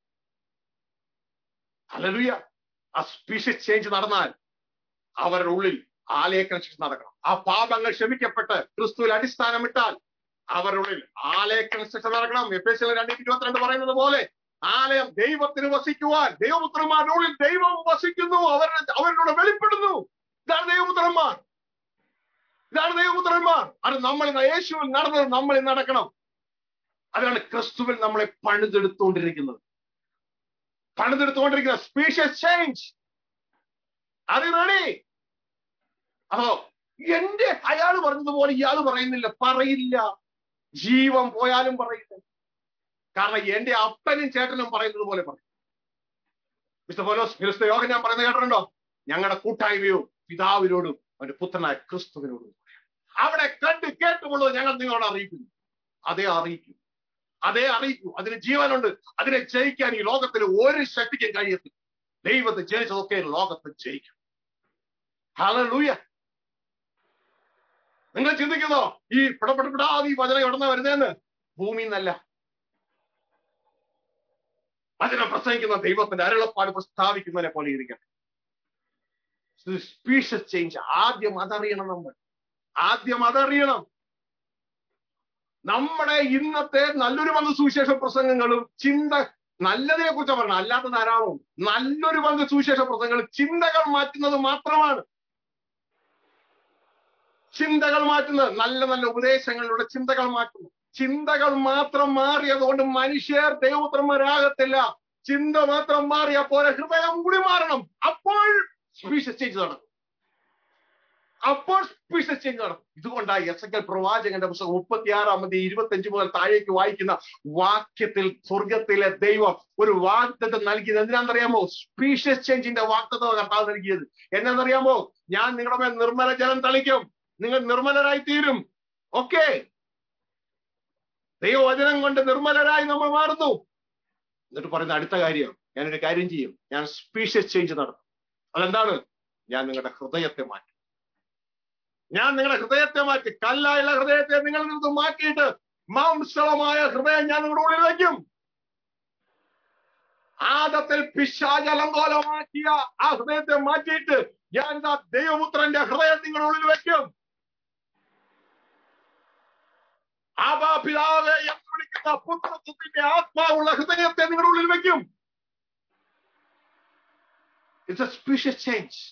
അലലുയ ആ സ്പീഷ്യസ് ചേഞ്ച് നടന്നാൽ അവരുടെ ഉള്ളിൽ ആലേഖന ശിക്ഷ നടക്കണം ആ പാപങ്ങൾ ക്ഷമിക്കപ്പെട്ട് ക്രിസ്തുവിൽ അടിസ്ഥാനമിട്ടാൽ അവരുടെ ഉള്ളിൽ ആലേഖന ശിക്ഷ നടക്കണം എഫ് എസ് രണ്ടേ ഇരുപത്തിരണ്ട് പറയുന്നത് പോലെ ആലയം ദൈവത്തിന് വസിക്കുവാൻ ദൈവപുത്രന്മാരുടെ ഉള്ളിൽ ദൈവം വസിക്കുന്നു അവരുടെ അവരുടെ വെളിപ്പെടുന്നു ഇതാണ് ദൈവപുത്രന്മാർ ഇതാണ് ദൈവപുത്രന്മാർ അത് നമ്മൾ ഇന്ന് യേശുവിൽ നടന്നത് നമ്മളിൽ നടക്കണം അതിനാണ് ക്രിസ്തുവിൽ നമ്മളെ പണിതെടുത്തുകൊണ്ടിരിക്കുന്നത് പണിതെടുത്തുകൊണ്ടിരിക്കുന്ന സ്പീഷ്യസ് ചേഞ്ച് അത് റെഡി അപ്പോ എന്റെ അയാൾ പറഞ്ഞതുപോലെ ഇയാൾ പറയുന്നില്ല പറയില്ല ജീവൻ പോയാലും പറയില്ല കാരണം എന്റെ അപ്പനും ചേട്ടനും പറയുന്നത് പോലെ പറയും മിസ്റ്റർ പോലോസ് മിസ്റ്റർ യോഗ ഞാൻ പറയുന്നത് കേട്ടിട്ടുണ്ടോ ഞങ്ങളുടെ കൂട്ടായ്മയോ പിതാവിനോടും അവന്റെ പുത്രനായ ക്രിസ്തുവിനോടും പറയാം. അവിടെ കണ്ട് കേട്ടുമുള്ളത് ഞങ്ങൾ നിങ്ങളോട് അറിയിക്കുന്നു അതേ അറിയിക്കും അതേ അറിയിക്കൂ അതിന് ജീവനുണ്ട് അതിനെ ജയിക്കാൻ ഈ ലോകത്തിൽ ഒരു ശക്തിക്കും കഴിയത്തില്ല ദൈവത്തെ ജനിച്ചതൊക്കെ ലോകത്തെ ജയിക്കും ഹല്ലേലൂയ നിങ്ങൾ ചിന്തിക്കുന്നോ ഈ പിടപെടപ്പെടാതെ ഈ വചനം എവിടുന്ന വരുന്നതെന്ന് ഭൂമിയിൽ നിന്നല്ല വചനം പ്രസംഗിക്കുന്ന ദൈവത്തിന്റെ അരുളപ്പാട് പ്രസ്താവിക്കുന്നതിനെ പോലെ ഇരിക്കണം സ്പീഷ്യസ് ചേഞ്ച് ആദ്യം അതറിയണം നമ്മൾ ആദ്യം അതറിയണം നമ്മുടെ ഇന്നത്തെ നല്ലൊരു പങ്ക് സുവിശേഷ പ്രസംഗങ്ങളും ചിന്ത നല്ലതിനെ കുറിച്ച് പറയണം അല്ലാത്ത ധാരാളവും നല്ലൊരു പങ്ക് സുവിശേഷ പ്രസംഗങ്ങൾ ചിന്തകൾ മാറ്റുന്നത് മാത്രമാണ് ചിന്തകൾ മാറ്റുന്നത് നല്ല നല്ല ഉപദേശങ്ങളിലൂടെ ചിന്തകൾ മാറ്റുന്നു ചിന്തകൾ മാത്രം മാറിയതുകൊണ്ട് മനുഷ്യർ ദൈവപുത്രന്മാരാകത്തില്ല ചിന്ത മാത്രം മാറിയ പോലെ ഹൃദയം കൂടി മാറണം അപ്പോൾ സ്പീഷ്യസ് ചേഞ്ച് നടക്കും അപ്പോൾ സ്പീഷ്യസ് ചേഞ്ച് നടക്കും ഇതുകൊണ്ടാണ് എസ് എൽ പ്രവാചകന്റെ പുസ്തകം മുപ്പത്തിയാറാമത് ഇരുപത്തി അഞ്ച് മുതൽ താഴേക്ക് വായിക്കുന്ന വാക്യത്തിൽ സ്വർഗത്തിലെ ദൈവം ഒരു വാഗ്ദത്തം നൽകിയത് എന്തിനാണെന്നറിയാമോ സ്പീഷ്യസ് ചേഞ്ചിന്റെ വാഗ്ദത്തം കർത്താവ് നൽകിയത് എന്നാന്നറിയാമോ ഞാൻ നിങ്ങളുടെ മേൽ നിർമ്മല ജലം തളിക്കും നിങ്ങൾ നിർമ്മലരായി തീരും ഓക്കെ ദൈവവചനം കൊണ്ട് നിർമ്മലരായി നമ്മൾ മാറുന്നു എന്നിട്ട് പറയുന്ന അടുത്ത കാര്യം ഞാനൊരു കാര്യം ചെയ്യും ഞാൻ സ്പീഷ്യസ് ചേഞ്ച് നടത്തും അതെന്താണ് ഞാൻ നിങ്ങളുടെ ഹൃദയത്തെ മാറ്റും ഞാൻ നിങ്ങളുടെ ഹൃദയത്തെ മാറ്റി കല്ലായുള്ള ഹൃദയത്തെ നിങ്ങളിൽ നിന്ന് മാറ്റിയിട്ട് മാംസളമായ ഹൃദയം ഞാൻ നിങ്ങളുടെ ഉള്ളിൽ വയ്ക്കും ആദത്തിൽ പിശാചലങ്കോലമാക്കിയ ആ ഹൃദയത്തെ മാറ്റിയിട്ട് ഞാൻ ഇതാ ദൈവപുത്രന്റെ ഹൃദയം നിങ്ങളുടെ ഉള്ളിൽ വയ്ക്കും ആബാ പിതാവേ എന്ന് വിളിക്കുന്ന പുത്രത്വത്തിന്റെ ആത്മാവുള്ള ഹൃദയത്തെ നിങ്ങളുടെ ഉള്ളിൽ വെക്കും ഇറ്റ്സ് എ സ്പീഷ്യസ് ചേഞ്ച്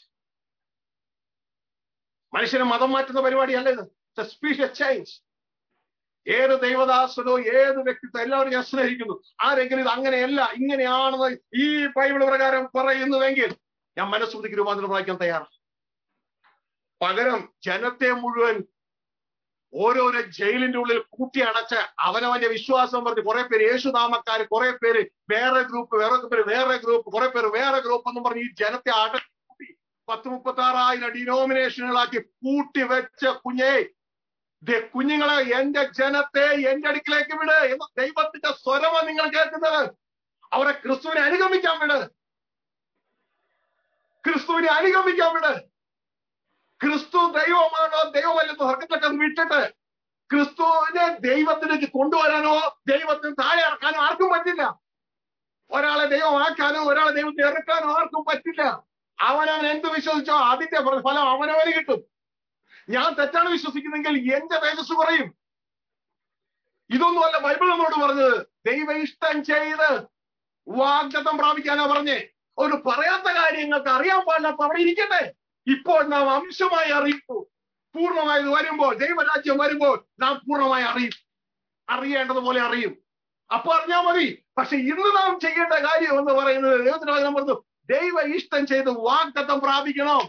മനുഷ്യനെ മതം മാറ്റുന്ന പരിപാടിയല്ല ഇത് ഇറ്റ്സ് എ സ്പീഷ്യസ് ചേഞ്ച് ഏത് ദൈവദാസനോ ഏത് വ്യക്തിത്വം എല്ലാവരും ഞാൻ സ്നേഹിക്കുന്നു ആരെങ്കിലും ഇത് അങ്ങനെയല്ല ഇങ്ങനെയാണെന്ന് ഈ ബൈബിൾ പ്രകാരം പറയുന്നുവെങ്കിൽ ഞാൻ മനസ്സുബുദ്ധിക്ക് രൂപാന്തരം വായിക്കാൻ തയ്യാറാണ് പകരം ജനത്തെ മുഴുവൻ ഓരോരോ ജയിലിന്റെ ഉള്ളിൽ കൂട്ടി അടച്ച് അവനവന്റെ വിശ്വാസം പറഞ്ഞ് കുറെ പേര് യേശുനാമക്കാര് കുറെ പേര് വേറെ ഗ്രൂപ്പ് വേറെ പേര് വേറെ ഗ്രൂപ്പ് കുറെ പേര് വേറെ ഗ്രൂപ്പ് എന്നും പറഞ്ഞ് ഈ ജനത്തെ അടക്കി പത്ത് മുപ്പത്തി ആറായിരം ഡിനോമിനേഷനുകളാക്കി കൂട്ടി വെച്ച കുഞ്ഞേ ദേ കുഞ്ഞുങ്ങളെ എന്റെ ജനത്തെ എന്റെ അടുക്കിലേക്ക് വിട് എന്ന ദൈവത്തിന്റെ സ്വരമാണ് നിങ്ങൾ കേൾക്കുന്നത് അവരെ ക്രിസ്തുവിനെ അനുഗമിക്കാൻ വിട് ക്രിസ്തുവിനെ അനുഗമിക്കാൻ വിട് ക്രിസ്തു ദൈവമാണോ ദൈവമല്ലെന്ന് സ്വർഗത്തിലൊക്കെ ഒന്ന് വിട്ടിട്ട് ക്രിസ്തുവിനെ ദൈവത്തിലേക്ക് കൊണ്ടുവരാനോ ദൈവത്തിന് താഴെ ഇറക്കാനോ ആർക്കും പറ്റില്ല ഒരാളെ ദൈവമാക്കാനോ ഒരാളെ ദൈവത്തെ ഇറക്കാനോ ആർക്കും പറ്റില്ല അവനവൻ എന്ത് വിശ്വസിച്ചോ അതിന്റെ ഫലം അവനവന് കിട്ടും ഞാൻ തെറ്റാണ് വിശ്വസിക്കുന്നെങ്കിൽ എന്റെ തേജസ് കുറയും ഇതൊന്നുമല്ല ബൈബിൾ നമ്മളോട് പറഞ്ഞത് ദൈവ ഇഷ്ടം ചെയ്ത് വാഗ്ദത്തം പ്രാപിക്കാനാ പറഞ്ഞേ ഒരു പറയാത്ത കാര്യങ്ങൾക്ക് അറിയാൻ പാടില്ലാത്ത അവിടെ ഇരിക്കട്ടെ ഇപ്പോൾ നാം അംശമായി അറിയിപ്പു പൂർണ്ണമായത് വരുമ്പോൾ ദൈവരാജ്യം വരുമ്പോൾ നാം പൂർണ്ണമായി അറിയും അറിയേണ്ടതുപോലെ അറിയും അപ്പൊ അറിഞ്ഞാൽ മതി പക്ഷെ ഇന്ന് നാം ചെയ്യേണ്ട കാര്യം എന്ന് പറയുന്നത് ദൈവത്തിന് വചനം പറഞ്ഞു ദൈവ ഇഷ്ടം ചെയ്ത് വാഗ്ദത്തം പ്രാപിക്കണം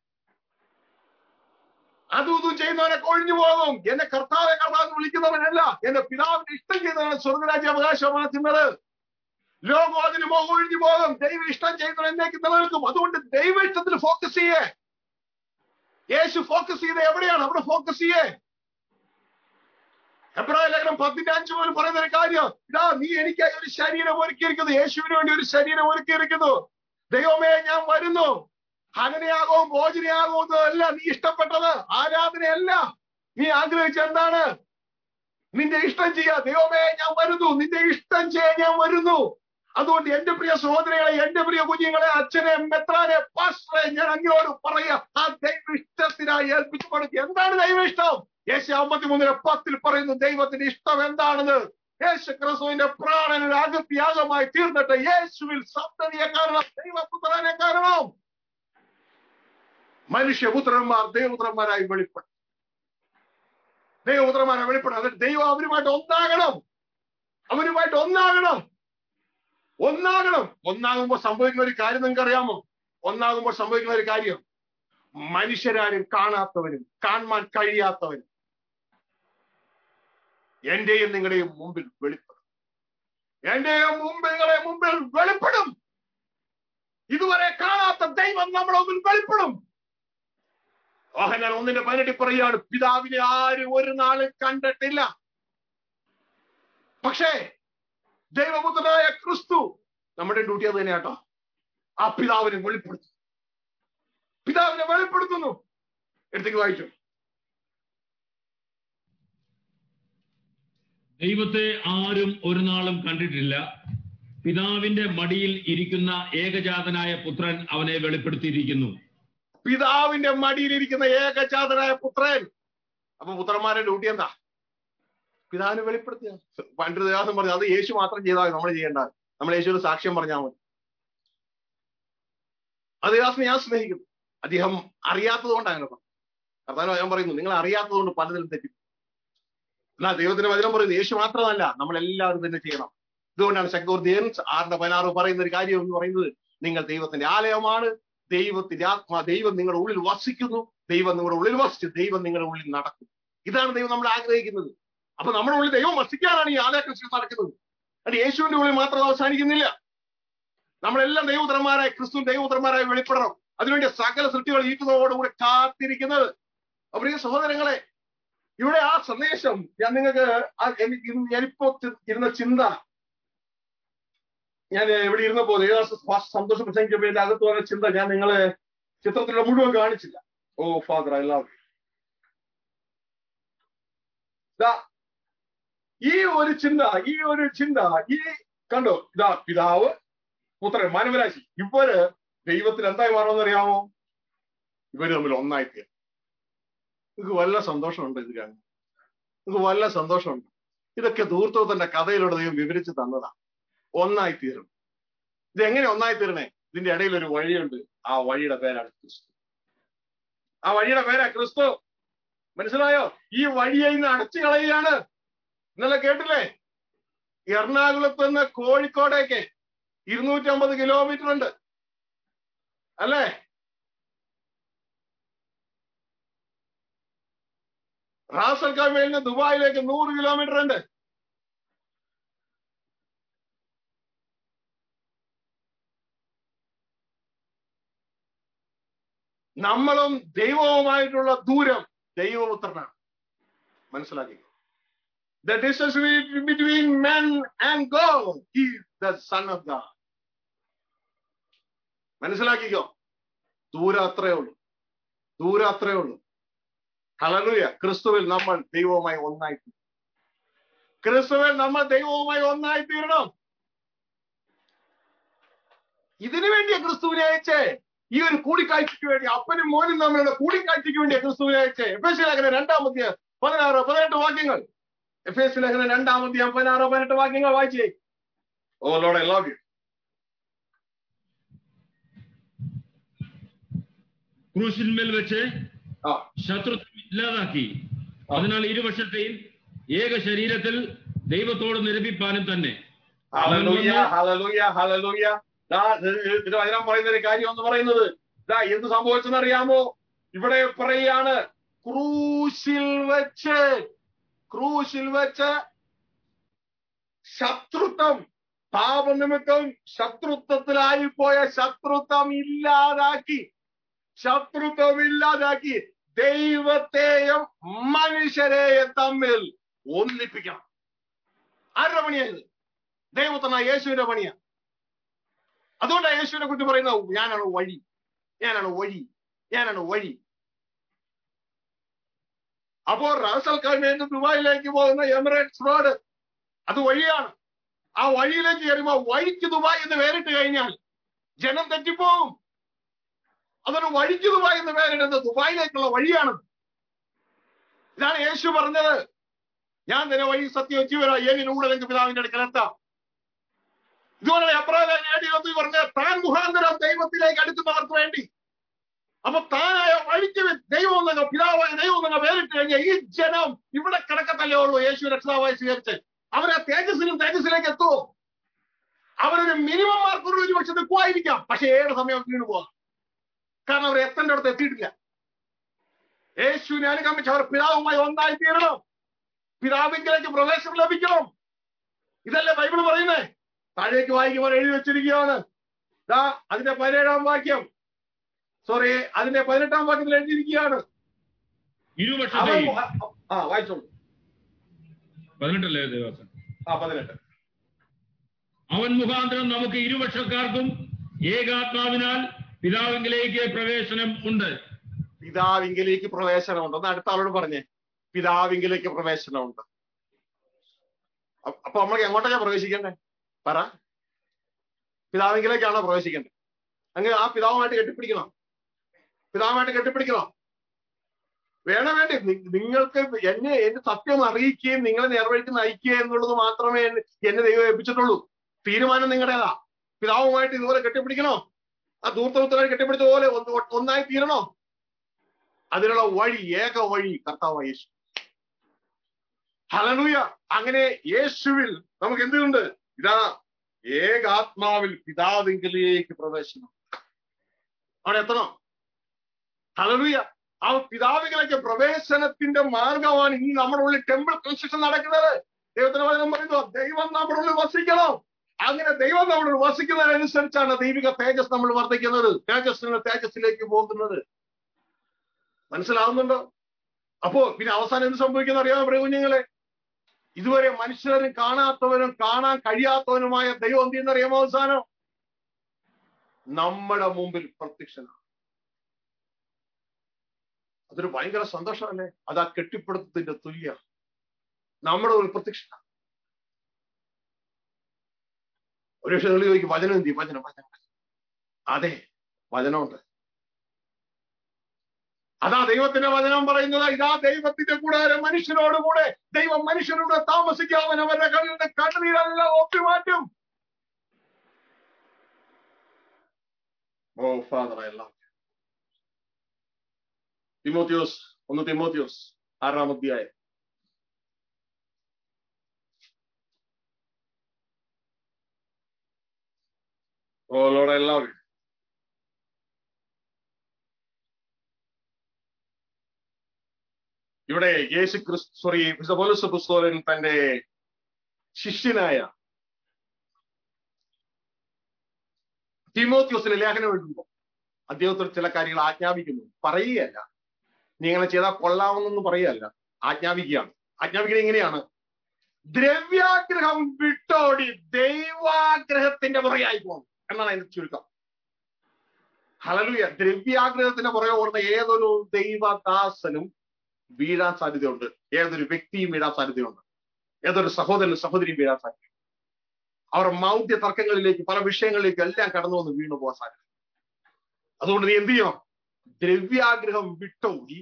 അതും ഇതും ചെയ്യുന്നവനെ കൊഴിഞ്ഞു പോകും എന്നെ കർത്താവെ കർത്താവ് വിളിക്കുന്നവനല്ല എന്റെ പിതാവിന് ഇഷ്ടം ചെയ്തവനാണ് സ്വർഗരാജ്യ അവകാശമാക്കുന്നത് ലോകം അതിന് മോ- ഒഴിഞ്ഞു പോകും ദൈവ ഇഷ്ടം ചെയ്യുന്നവൻ എന്നേക്ക് നിലനിൽക്കും അതുകൊണ്ട് ദൈവ ഇഷ്ടത്തിൽ ഫോക്കസ് ചെയ്യേ യേശു ഫോക്കസ് ചെയ്ത് എവിടെയാണ് അവിടെ ഫോക്കസ് ചെയ്യേ എബ്രാഹിം ലേഖനം പത്തിന്റെ അഞ്ചു മുതൽ പറയുന്ന ഒരു കാര്യം ഇതാ നീ എനിക്കായി ഒരു ശരീരം ഒരുക്കിയിരിക്കുന്നു യേശുവിന് വേണ്ടി ഒരു ശരീരം ഒരുക്കിയിരിക്കുന്നു ദൈവമേ ഞാൻ വരുന്നു ഹനനയാകവും ഭോജനയാകവും അല്ല നീ ഇഷ്ടപ്പെട്ടത് ആരാധനയല്ല നീ ആഗ്രഹിച്ച എന്താണ് നിന്റെ ഇഷ്ടം ചെയ്യാ ദൈവമേ ഞാൻ വരുന്നു നിന്റെ ഇഷ്ടം ചെയ്യാൻ ഞാൻ വരുന്നു അതുകൊണ്ട് എന്റെ പ്രിയ സഹോദരികളെ എന്റെ പ്രിയ കുഞ്ഞുങ്ങളെ അച്ഛനെ മെത്രാനെ പാസ്റ്ററെ ഞാൻ അങ്ങോട്ട് പറയാ ആ ദൈവ ഇഷ്ടത്തിനായി ഏൽപ്പിച്ചു കൊടുക്കുക എന്താണ് ദൈവ ഇഷ്ടം യേശു അമ്പത്തിമൂന്നിലെ പത്തിൽ പറയുന്നു ദൈവത്തിന്റെ ഇഷ്ടം എന്താണെന്ന് യേശു ക്രിസ്തുവിന്റെ പ്രാണനിൽ അകത്യാഗമായി തീർന്നിട്ട് യേശുവിൽ സപ്തതിയെ കാരണം ദൈവപുത്രനെ കാരണം മനുഷ്യപുത്രന്മാർ ദൈവപുത്രന്മാരായി വെളിപ്പെടും ദൈവപുത്രന്മാരെ വെളിപ്പെടും എന്നിട്ട് ദൈവം അവരുമായിട്ട് ഒന്നാകണം അവരുമായിട്ട് ഒന്നാകണം ഒന്നാകണം ഒന്നാകുമ്പോ സംഭവിക്കുന്ന ഒരു കാര്യം നിങ്ങൾക്ക് അറിയാമോ ഒന്നാകുമ്പോൾ സംഭവിക്കുന്ന ഒരു കാര്യം മനുഷ്യരാരും കാണാത്തവരും കാണാൻ കഴിയാത്തവരും എന്റെയും നിങ്ങളുടെയും മുമ്പിൽ വെളിപ്പെടും എന്റെയും മുമ്പിൽ നിങ്ങളുടെ മുമ്പിൽ വെളിപ്പെടും ഇതുവരെ കാണാത്ത ദൈവം നമ്മുടെ മുമ്പിൽ വെളിപ്പെടും ഓഹനാൻ ഒന്നിന്റെ പതിനെട്ടിൽ പറയുകയാണ് പിതാവിനെ ആരും ഒരു നാളും കണ്ടിട്ടില്ല പക്ഷേ ദൈവപുത്രനായ ക്രിസ്തു നമ്മുടെ ഡ്യൂട്ടി അത് തന്നെ കേട്ടോ ആ പിതാവിനെ വെളിപ്പെടുത്തും പിതാവിനെ വെളിപ്പെടുത്തുന്നു എടുത്തേക്ക് വായിച്ചു ദൈവത്തെ ആരും ഒരു നാളും കണ്ടിട്ടില്ല പിതാവിന്റെ മടിയിൽ ഇരിക്കുന്ന ഏകജാതനായ പുത്രൻ അവനെ വെളിപ്പെടുത്തിയിരിക്കുന്നു പിതാവിന്റെ മടിയിലിരിക്കുന്ന ഏകജാതനായ പുത്രൻ അപ്പൊ പുത്രന്മാരുടെ ഡ്യൂട്ടി എന്താ പിതാവിനെ വെളിപ്പെടുത്തുക പണ്ട് ദേവാസം പറഞ്ഞു അത് യേശു മാത്രം ചെയ്താൽ നമ്മൾ ചെയ്യേണ്ട നമ്മൾ യേശുവിന് സാക്ഷ്യം പറഞ്ഞാൽ മതി അത് ദേവാസിനെ ഞാൻ സ്നേഹിക്കുന്നു അദ്ദേഹം അറിയാത്തത് കൊണ്ടാണ് അങ്ങനെ പറഞ്ഞത് കർത്താവ് ഞാൻ പറയുന്നു നിങ്ങൾ അറിയാത്തത് കൊണ്ട് പലതിലും തെറ്റി എന്നാ ദൈവത്തിന്റെ വചനം പറയുന്നത് യേശു മാത്രമല്ല നമ്മൾ എല്ലാവരും തന്നെ ചെയ്യണം ഇതുകൊണ്ടാണ് ശക്തോർദിയൻസ് ആറിന്റെ പതിനാറ് പറയുന്ന ഒരു കാര്യം എന്ന് പറയുന്നത് നിങ്ങൾ ദൈവത്തിന്റെ ആലയമാണ് ദൈവത്തിന്റെ ആത്മാ ദൈവം നിങ്ങളുടെ ഉള്ളിൽ വസിക്കുന്നു ദൈവം നിങ്ങളുടെ ഉള്ളിൽ വസിച്ച് ദൈവം നിങ്ങളുടെ ഉള്ളിൽ നടക്കും ഇതാണ് ദൈവം നമ്മൾ ആഗ്രഹിക്കുന്നത് അപ്പൊ നമ്മുടെ ഉള്ളിൽ ദൈവം വസിക്കാനാണ് ഈ ആലയ കൃഷി നടക്കുന്നത് അത് യേശുവിന്റെ ഉള്ളിൽ മാത്രം അവസാനിക്കുന്നില്ല നമ്മളെല്ലാം ദൈവപുത്രന്മാരായ ക്രിസ്തു ദൈവപുത്രന്മാരായി വെളിപ്പെടണം അതിനുവേണ്ടി സകല സൃഷ്ടികൾ ഈറ്റുന്നതോടുകൂടി കാത്തിരിക്കുന്നത് അപ്പൊ പ്രിയ സഹോദരങ്ങളെ ഇവിടെ ആ സന്ദേശം ഞാൻ നിങ്ങൾക്ക് ആ എനിക്ക് ഇന്ന് ഞാനിപ്പോ തി- ഇരുന്ന ചിന്ത ഞാൻ ഇവിടെ ഇരുന്നപ്പോ ദേവദാസ് ഫാസ്റ്റ് സന്തോഷം പ്രസംഗിച്ചപ്പോൾ എന്റെ അകത്ത് വന്ന ചിന്ത ഞാൻ നിങ്ങളെ ചിത്രത്തിലുള്ള മുഴുവൻ കാണിച്ചില്ല ഓ ഫാദർ ഐ ലവ് ഈ ഒരു ചിന്ത ഈ ഒരു ചിന്ത ഈ കണ്ടോ ഇതാ പിതാവ് പുത്രൻ മാനവരാശി ഇവര് ദൈവത്തിൽ എന്തായി മാറുമെന്ന് അറിയാമോ ഇവര് തമ്മിൽ ഒന്നായിത്തീരും നിങ്ങൾക്ക് വല്ല സന്തോഷമുണ്ട് ഇത് കാണും നിങ്ങൾക്ക് വല്ല സന്തോഷമുണ്ട് ഇതൊക്കെ ധൂർത്തത്തിന്റെ കഥയിലൂടെ ദൈവം വിവരിച്ച് തന്നതാ ഒന്നായിത്തീരും ഇത് എങ്ങനെ ഒന്നായിത്തീരണേ ഇതിന്റെ ഇടയിൽ ഒരു വഴിയുണ്ട് ആ വഴിയുടെ പേരാണ് ക്രിസ്തു ആ വഴിയുടെ പേരാ ക്രിസ്തു മനസ്സിലായോ ഈ വഴിയെ ഇന്ന് അടച്ചു കളയുകയാണ് ഇന്നലെ കേട്ടില്ലേ എറണാകുളത്ത് നിന്ന് കോഴിക്കോടേക്ക് ഇരുന്നൂറ്റമ്പത് കിലോമീറ്റർ ഉണ്ട് അല്ലേ റാസൽ കമയിൽ നിന്ന് ദുബായിലേക്ക് നൂറ് കിലോമീറ്റർ ഉണ്ട് നമ്മളും ദൈവവുമായിട്ടുള്ള ദൂരം ദൈവപുത്രനാണ് മനസ്സിലാക്കി the distance between men and God is the Son of God മനസ്സിലാക്കിക്കോ ദൂരം അത്രേ ഉള്ളൂ ദൂരം അത്രേ ഉള്ളൂ ഹലലുയ ക്രിസ്തുവിൽ നമ്മൾ ദൈവവുമായി ഒന്നായി ക്രിസ്തുവിൽ നമ്മൾ ദൈവവുമായി ഒന്നായി തീരണം ഇതിനു വേണ്ടിയ ക്രിസ്തുവിനെ അയച്ചേ ഈ ഒരു കൂടിക്കാഴ്ചയ്ക്ക് വേണ്ടി അപ്പനും മോനും തമ്മിലുള്ള കൂടിക്കാഴ്ചയ്ക്ക് വേണ്ടിയ ക്രിസ്തുവിനെ അയച്ചേ എഫ് എസ് ലേഖനം രണ്ടാമത്തെ പതിനാറ് പതിനെട്ട് വാക്യങ്ങൾ എഫ് എസ് ലേഖനം രണ്ടാമത്തെ പതിനാറ് പതിനെട്ട് വാക്യങ്ങൾ വായിച്ചേ oh lord I love you ക്രൂശിന്മേൽ വെച്ച് ആ ശത്രുത്വം ഇല്ലാതാക്കി അതിനാൽ ഇരുപക്ഷത്തെയും ഏക ശരീരത്തിൽ ദൈവത്തോട് നിരപ്പിപ്പാനും തന്നെ ഹലലൂയ ഹലലൂയ ഹലലൂയ ദാ ഇത് ഇത് വചനം പറയുന്ന ഒരു കാര്യം എന്ന് പറയുന്നത് ദാ എന്ത് സംഭവിച്ചെന്ന് അറിയാമോ ഇവിടെ പറയാണ് ക്രൂശിൽ വെച്ച് ക്രൂശിൽ വെച്ച് ശത്രുത്വം പാപനിമിത്തം ശത്രുത്വത്തിലായി പോയ ശത്രുത്വം ഇല്ലാതാക്കി ശത്രുത്വം ഇല്ലാതാക്കി ദൈവത്തെയും മനുഷ്യരെയും തമ്മിൽ ഒന്നിപ്പിക്കണം ആരുടെ പണിയായത് ദൈവത്തന യേശുവിന്റെ പണിയാ അതുകൊണ്ടാണ് യേശുവിനെ കുറിച്ച് പറയുന്നത് ഞാനാണ് വഴി ഞാനാണ് വഴി ഞാനാണ് വഴി അപ്പോ റാസൽ കൈമേന്ന് ദുബായിലേക്ക് പോകുന്ന എമിറേറ്റ്സ് റോഡ് അത് വഴിയാണ് ആ വഴിയിലേക്ക് കയറുമ്പോ വഴിക്ക് ദുബായ് എന്ന് പേരിട്ട് കഴിഞ്ഞാൽ ജനം തെറ്റിപ്പോവും അതൊരു വഴിക്ക് ദുബായ് എന്ന് പേരിടുന്നത് ദുബായിലേക്കുള്ള വഴിയാണ് ഇതാണ് യേശു പറഞ്ഞത് ഞാൻ തന്നെ വഴി സത്യം ജീവനോ ഏതിലൂടെ നിങ്ങൾക്ക് പിതാവിന്റെ അടുക്കലെത്താം ഇതുപോലെ എബ്രാഹിം നേടിയെന്ന് പറഞ്ഞ താൻ മുഖാന്തരം ദൈവത്തിലേക്ക് അടുക്കുന്നവർക്ക് വേണ്ടി അപ്പൊ താനായ വഴിക്ക് ദൈവം നിങ്ങൾ പിതാവായ ദൈവം നിങ്ങൾ വേറിട്ട് കഴിഞ്ഞാൽ ഈ ജനം ഇവിടെ കിടക്കത്തല്ലേ ഉള്ളൂ യേശു രക്ഷിതാവായി സ്വീകരിച്ച് അവരെ തേജസ്സിലും തേജസ്സിലേക്ക് എത്തുമോ അവരൊരു മിനിമം മാർക്ക് ഒരു പക്ഷെ നിൽക്കുമായിരിക്കാം പക്ഷെ ഏത് സമയം വീണ് പോകാം കാരണം അവർ എത്തേണ്ട അടുത്ത് എത്തിയിട്ടില്ല യേശുവിനെ അനുഗമിച്ച് അവർ പിതാവുമായി ഒന്നായി തീരണം പിതാവിങ്കിലേക്ക് പ്രവേശനം ലഭിക്കണം ഇതല്ലേ ബൈബിൾ പറയുന്നേ താഴേക്ക് വായിക്കുമ്പോൾ എഴുതി വെച്ചിരിക്കുകയാണ് ദാ അതിന്റെ പതിനേഴാം വാക്യം സോറി അതിന്റെ പതിനെട്ടാം വാക്യത്തിൽ എഴുതിയിരിക്കുകയാണ് അവൻ ഇരുപക്ഷത്തെയും ആ വായിച്ചോളൂ പതിനെട്ടല്ലേ ദേവാസൻ ആ പതിനെട്ട് അവൻ മുഖാന്തരം നമുക്ക് ഇരുപക്ഷക്കാർക്കും ഏകാത്മാവിനാൽ പിതാവിങ്കിലേക്ക് പ്രവേശനം ഉണ്ട് പിതാവിങ്കിലേക്ക് പ്രവേശനമുണ്ട് ഒന്ന് അടുത്ത ആളോട് പറഞ്ഞേ പിതാവിങ്കിലേക്ക് പ്രവേശനമുണ്ട് അ- അപ്പൊ നമ്മൾ എങ്ങോട്ടൊക്കെ പ്രവേശിക്കണ്ടേ പറ പിതാവിങ്കിലേക്കാണോ പ്രവേശിക്കേണ്ടത് അങ്ങ് ആ പിതാവുമായിട്ട് കെട്ടിപ്പിടിക്കണം പിതാവുമായിട്ട് കെട്ടിപ്പിടിക്കണം വേണം വേണ്ടി നി- നിങ്ങൾക്ക് എന്നെ എന്റെ സത്യം അറിയിക്കുകയും നിങ്ങളെ നേർവഴിക്ക് നയിക്കുക എന്നുള്ളത് മാത്രമേ എന്നെ എന്നെ ദൈവം ഏൽപ്പിച്ചിട്ടുള്ളൂ തീരുമാനം നിങ്ങളുടേതാ പിതാവുമായിട്ട് ഇതുപോലെ കെട്ടിപ്പിടിക്കണോ ആ ദൂർത്തവൃത്തമായി കെട്ടിപ്പിടിച്ച പോലെ ഒന്ന് ഒന്നായി തീരണോ അതിനുള്ള വഴി ഏക വഴി കർത്താവ് യേശു ഹലലൂയ അങ്ങനെ യേശുവിൽ നമുക്ക് എന്തുണ്ട് ഇതാ ഏകാത്മാവിൽ പിതാവിങ്കിലേക്ക് പ്രവേശനം അവിടെ എത്തണം ഹലലൂയ ആ പിതാവിങ്കിലേക്ക് പ്രവേശനത്തിന്റെ മാർഗമാണ് ഇനി നമ്മുടെ ഉള്ളിൽ ടെമ്പിൾ കൺസ്ട്രക്ഷൻ നടക്കുന്നത് ദൈവത്തിന് വചനം പറയുന്നു ദൈവം നമ്മുടെ ഉള്ളിൽ വസിക്കണം അങ്ങനെ ദൈവം നമ്മൾ വസിക്കുന്നതിനനുസരിച്ചാണ് ദൈവിക തേജസ് നമ്മൾ വർദ്ധിക്കുന്നത് തേജസ്സിന് തേജസ്സിലേക്ക് പോകുന്നത് മനസ്സിലാവുന്നുണ്ടോ അപ്പോ പിന്നെ അവസാനം എന്ത് സംഭവിക്കുന്ന അറിയാമോ പ്രിയ കുഞ്ഞുങ്ങളെ ഇതുവരെ മനുഷ്യരും കാണാത്തവനും കാണാൻ കഴിയാത്തവനുമായ ദൈവം എന്ത് ചെയ്യുന്നറിയാമോ അവസാനം നമ്മുടെ മുമ്പിൽ പ്രത്യക്ഷനാണ് അതൊരു ഭയങ്കര സന്തോഷമല്ലേ അത് ആ കെട്ടിപ്പിടുത്തത്തിന്റെ തുല്യ നമ്മുടെ ഒരു പ്രത്യക്ഷ ഒരു പക്ഷെ നിങ്ങൾ ചോദിക്കും വചനം എന്തി വചനം വചനം അതെ വചനമുണ്ട് അതാ ദൈവത്തിന്റെ വചനം പറയുന്നത് ഇതാ ദൈവത്തിന്റെ കൂടാരം മനുഷ്യനോട് കൂടെ ദൈവം മനുഷ്യനോട് താമസിക്കാവൻ അവരുടെ കണ്ണിന്റെ കണ്ണുനീരെല്ലാം ഒപ്പിമാറ്റും ഓ ഫാദർ എല്ലാം തിമോത്തിയോസ് ഒന്ന് തിമോത്തിയോസ് ആറാം അധ്യായം ഓ ലോഡ് എല്ലാവരും ഇവിടെ യേശു ക്രിസ്തു സോറി പൗലോസ് പുസ്തകൻ തന്റെ ശിഷ്യനായ തിമോത്യോസിന് ലേഖനം എഴുതുമ്പോൾ അദ്ദേഹത്തോട് ചില കാര്യങ്ങൾ ആജ്ഞാപിക്കുന്നു പറയുകയല്ല നീ അങ്ങനെ ചെയ്താൽ കൊള്ളാമെന്നൊന്നും പറയുകയല്ല ആജ്ഞാപിക്കുകയാണ് ആജ്ഞാപിക്കുന്നത് എങ്ങനെയാണ് ദ്രവ്യാഗ്രഹം വിട്ടോടി ദൈവാഗ്രഹത്തിന്റെ പുറകെയായി പോകും എന്നാണ് അതിന്റെ ചുരുക്കം ഹലലുയ ദ്രവ്യാഗ്രഹത്തിന്റെ പുറകെ ഓടുന്ന ഏതൊരു ദൈവദാസനും വീഴാൻ സാധ്യതയുണ്ട് ഏതൊരു വ്യക്തിയും വീഴാൻ സാധ്യതയുണ്ട് ഏതൊരു സഹോദരനും സഹോദരിയും വീഴാൻ സാധ്യത അവർ മൗഢ്യ തർക്കങ്ങളിലേക്ക് പല വിഷയങ്ങളിലേക്ക് എല്ലാം കടന്നു വന്ന് വീണു പോകാൻ സാധ്യത അതുകൊണ്ട് നീ എന്ത് ചെയ്യണം ദ്രവ്യാഗ്രഹം വിട്ടോടി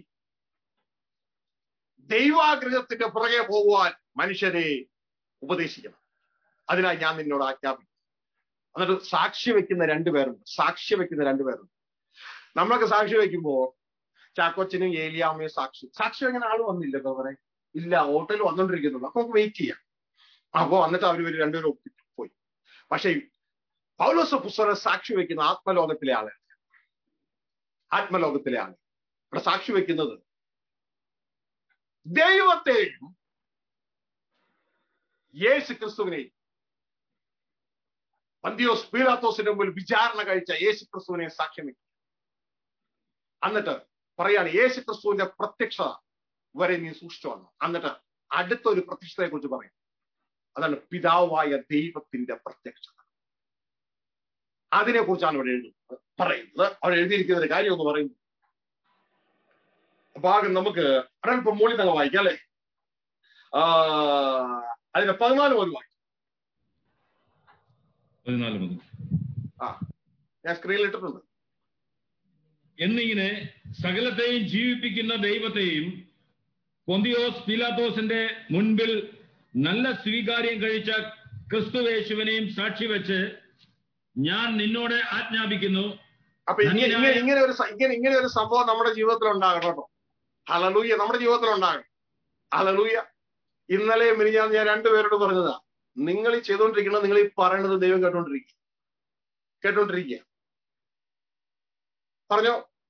ദൈവാഗ്രഹത്തിന്റെ പുറകെ പോകുവാൻ മനുഷ്യരെ ഉപദേശിക്കണം അതിനായി ഞാൻ നിന്നോട് ആജ്ഞാപിക്കും എന്നിട്ട് സാക്ഷി വെക്കുന്ന രണ്ടുപേരുണ്ട് സാക്ഷി വെക്കുന്ന രണ്ടുപേരുണ്ട് നമ്മളൊക്കെ സാക്ഷി വെക്കുമ്പോ ചാക്കോച്ചനും ഏലിയാമ്മയും സാക്ഷി സാക്ഷി അങ്ങനെ ആള് വന്നില്ല ബവറെ ഇല്ല ഹോട്ടലിൽ വന്നോണ്ടിരിക്കുന്നുള്ളൂ അപ്പൊ നമുക്ക് വെയിറ്റ് ചെയ്യാം അപ്പൊ വന്നിട്ട് അവർ ഇവര് രണ്ടുപേരും ഒപ്പിട്ട് പോയി പക്ഷെ പൗലോസ പുസ്തകം സാക്ഷി വെക്കുന്ന ആത്മലോകത്തിലെ ആളാണ് ആത്മലോകത്തിലെ ആള് ഇവിടെ സാക്ഷി വെക്കുന്നത് ദൈവത്തെയും യേശു ക്രിസ്തുവിനെയും പന്തിയോസ് പീലാത്തോസിന്റെ മുമ്പിൽ വിചാരണ കഴിച്ച യേശു ക്രിസ്തുവിനെ സാക്ഷ്യം വെക്കും എന്നിട്ട് പറയാണ് യേശു ക്രിസ്തുവിന്റെ പ്രത്യക്ഷത വരെ നീ സൂക്ഷിച്ചു വന്നു എന്നിട്ട് അടുത്തൊരു പ്രത്യക്ഷതയെ കുറിച്ച് പറയും അതാണ് പിതാവായ ദൈവത്തിന്റെ പ്രത്യക്ഷത അതിനെ കുറിച്ചാണ് ഇവിടെ എഴുതുന്നത് പറയുന്നത് അവിടെ എഴുതിയിരിക്കുന്ന ഒരു കാര്യം എന്ന് പറയുന്നു ഭാഗം നമുക്ക് ഒരൽപ്പം മൂളി തന്നെ വായിക്കാം അല്ലെ ആ അതിന്റെ പതിനാല് മുതൽ വായിക്കാം പതിനാല് മുതൽ ഞാൻ സ്ക്രീനിൽ ഇട്ടിട്ടുണ്ട് എന്നിങ്ങനെ സകലത്തെയും ജീവിപ്പിക്കുന്ന ദൈവത്തെയും പൊന്തിയോസ് പീലാത്തോസിന്റെ മുൻപിൽ നല്ല സ്വീകാര്യം കഴിച്ച ക്രിസ്തുവേശുവിനെയും സാക്ഷി വെച്ച് ഞാൻ നിന്നോട് ആജ്ഞാപിക്കുന്നു അപ്പൊ ഇങ്ങനെ ഇങ്ങനെ ഇങ്ങനെ ഒരു സ- ഇങ്ങനെ ഇങ്ങനെ ഒരു സംഭവം നമ്മുടെ ജീവിതത്തിൽ ഉണ്ടാകണം കേട്ടോ ഹലലൂയ നമ്മുടെ ജീവിതത്തിൽ ഉണ്ടാകണം ഹലലൂയ ഇന്നലെ മിനിഞ്ഞാന്ന് ഞാൻ രണ്ടുപേരോട് പറഞ്ഞതാ നിങ്ങൾ ഈ ചെയ്തുകൊണ്ടിരിക്കണം നിങ്ങൾ ഈ പറയണത് ദൈവം കേട്ടോണ്ടിരിക്കുക കേട്ടോണ്ടിരിക്കുക പറഞ്ഞോ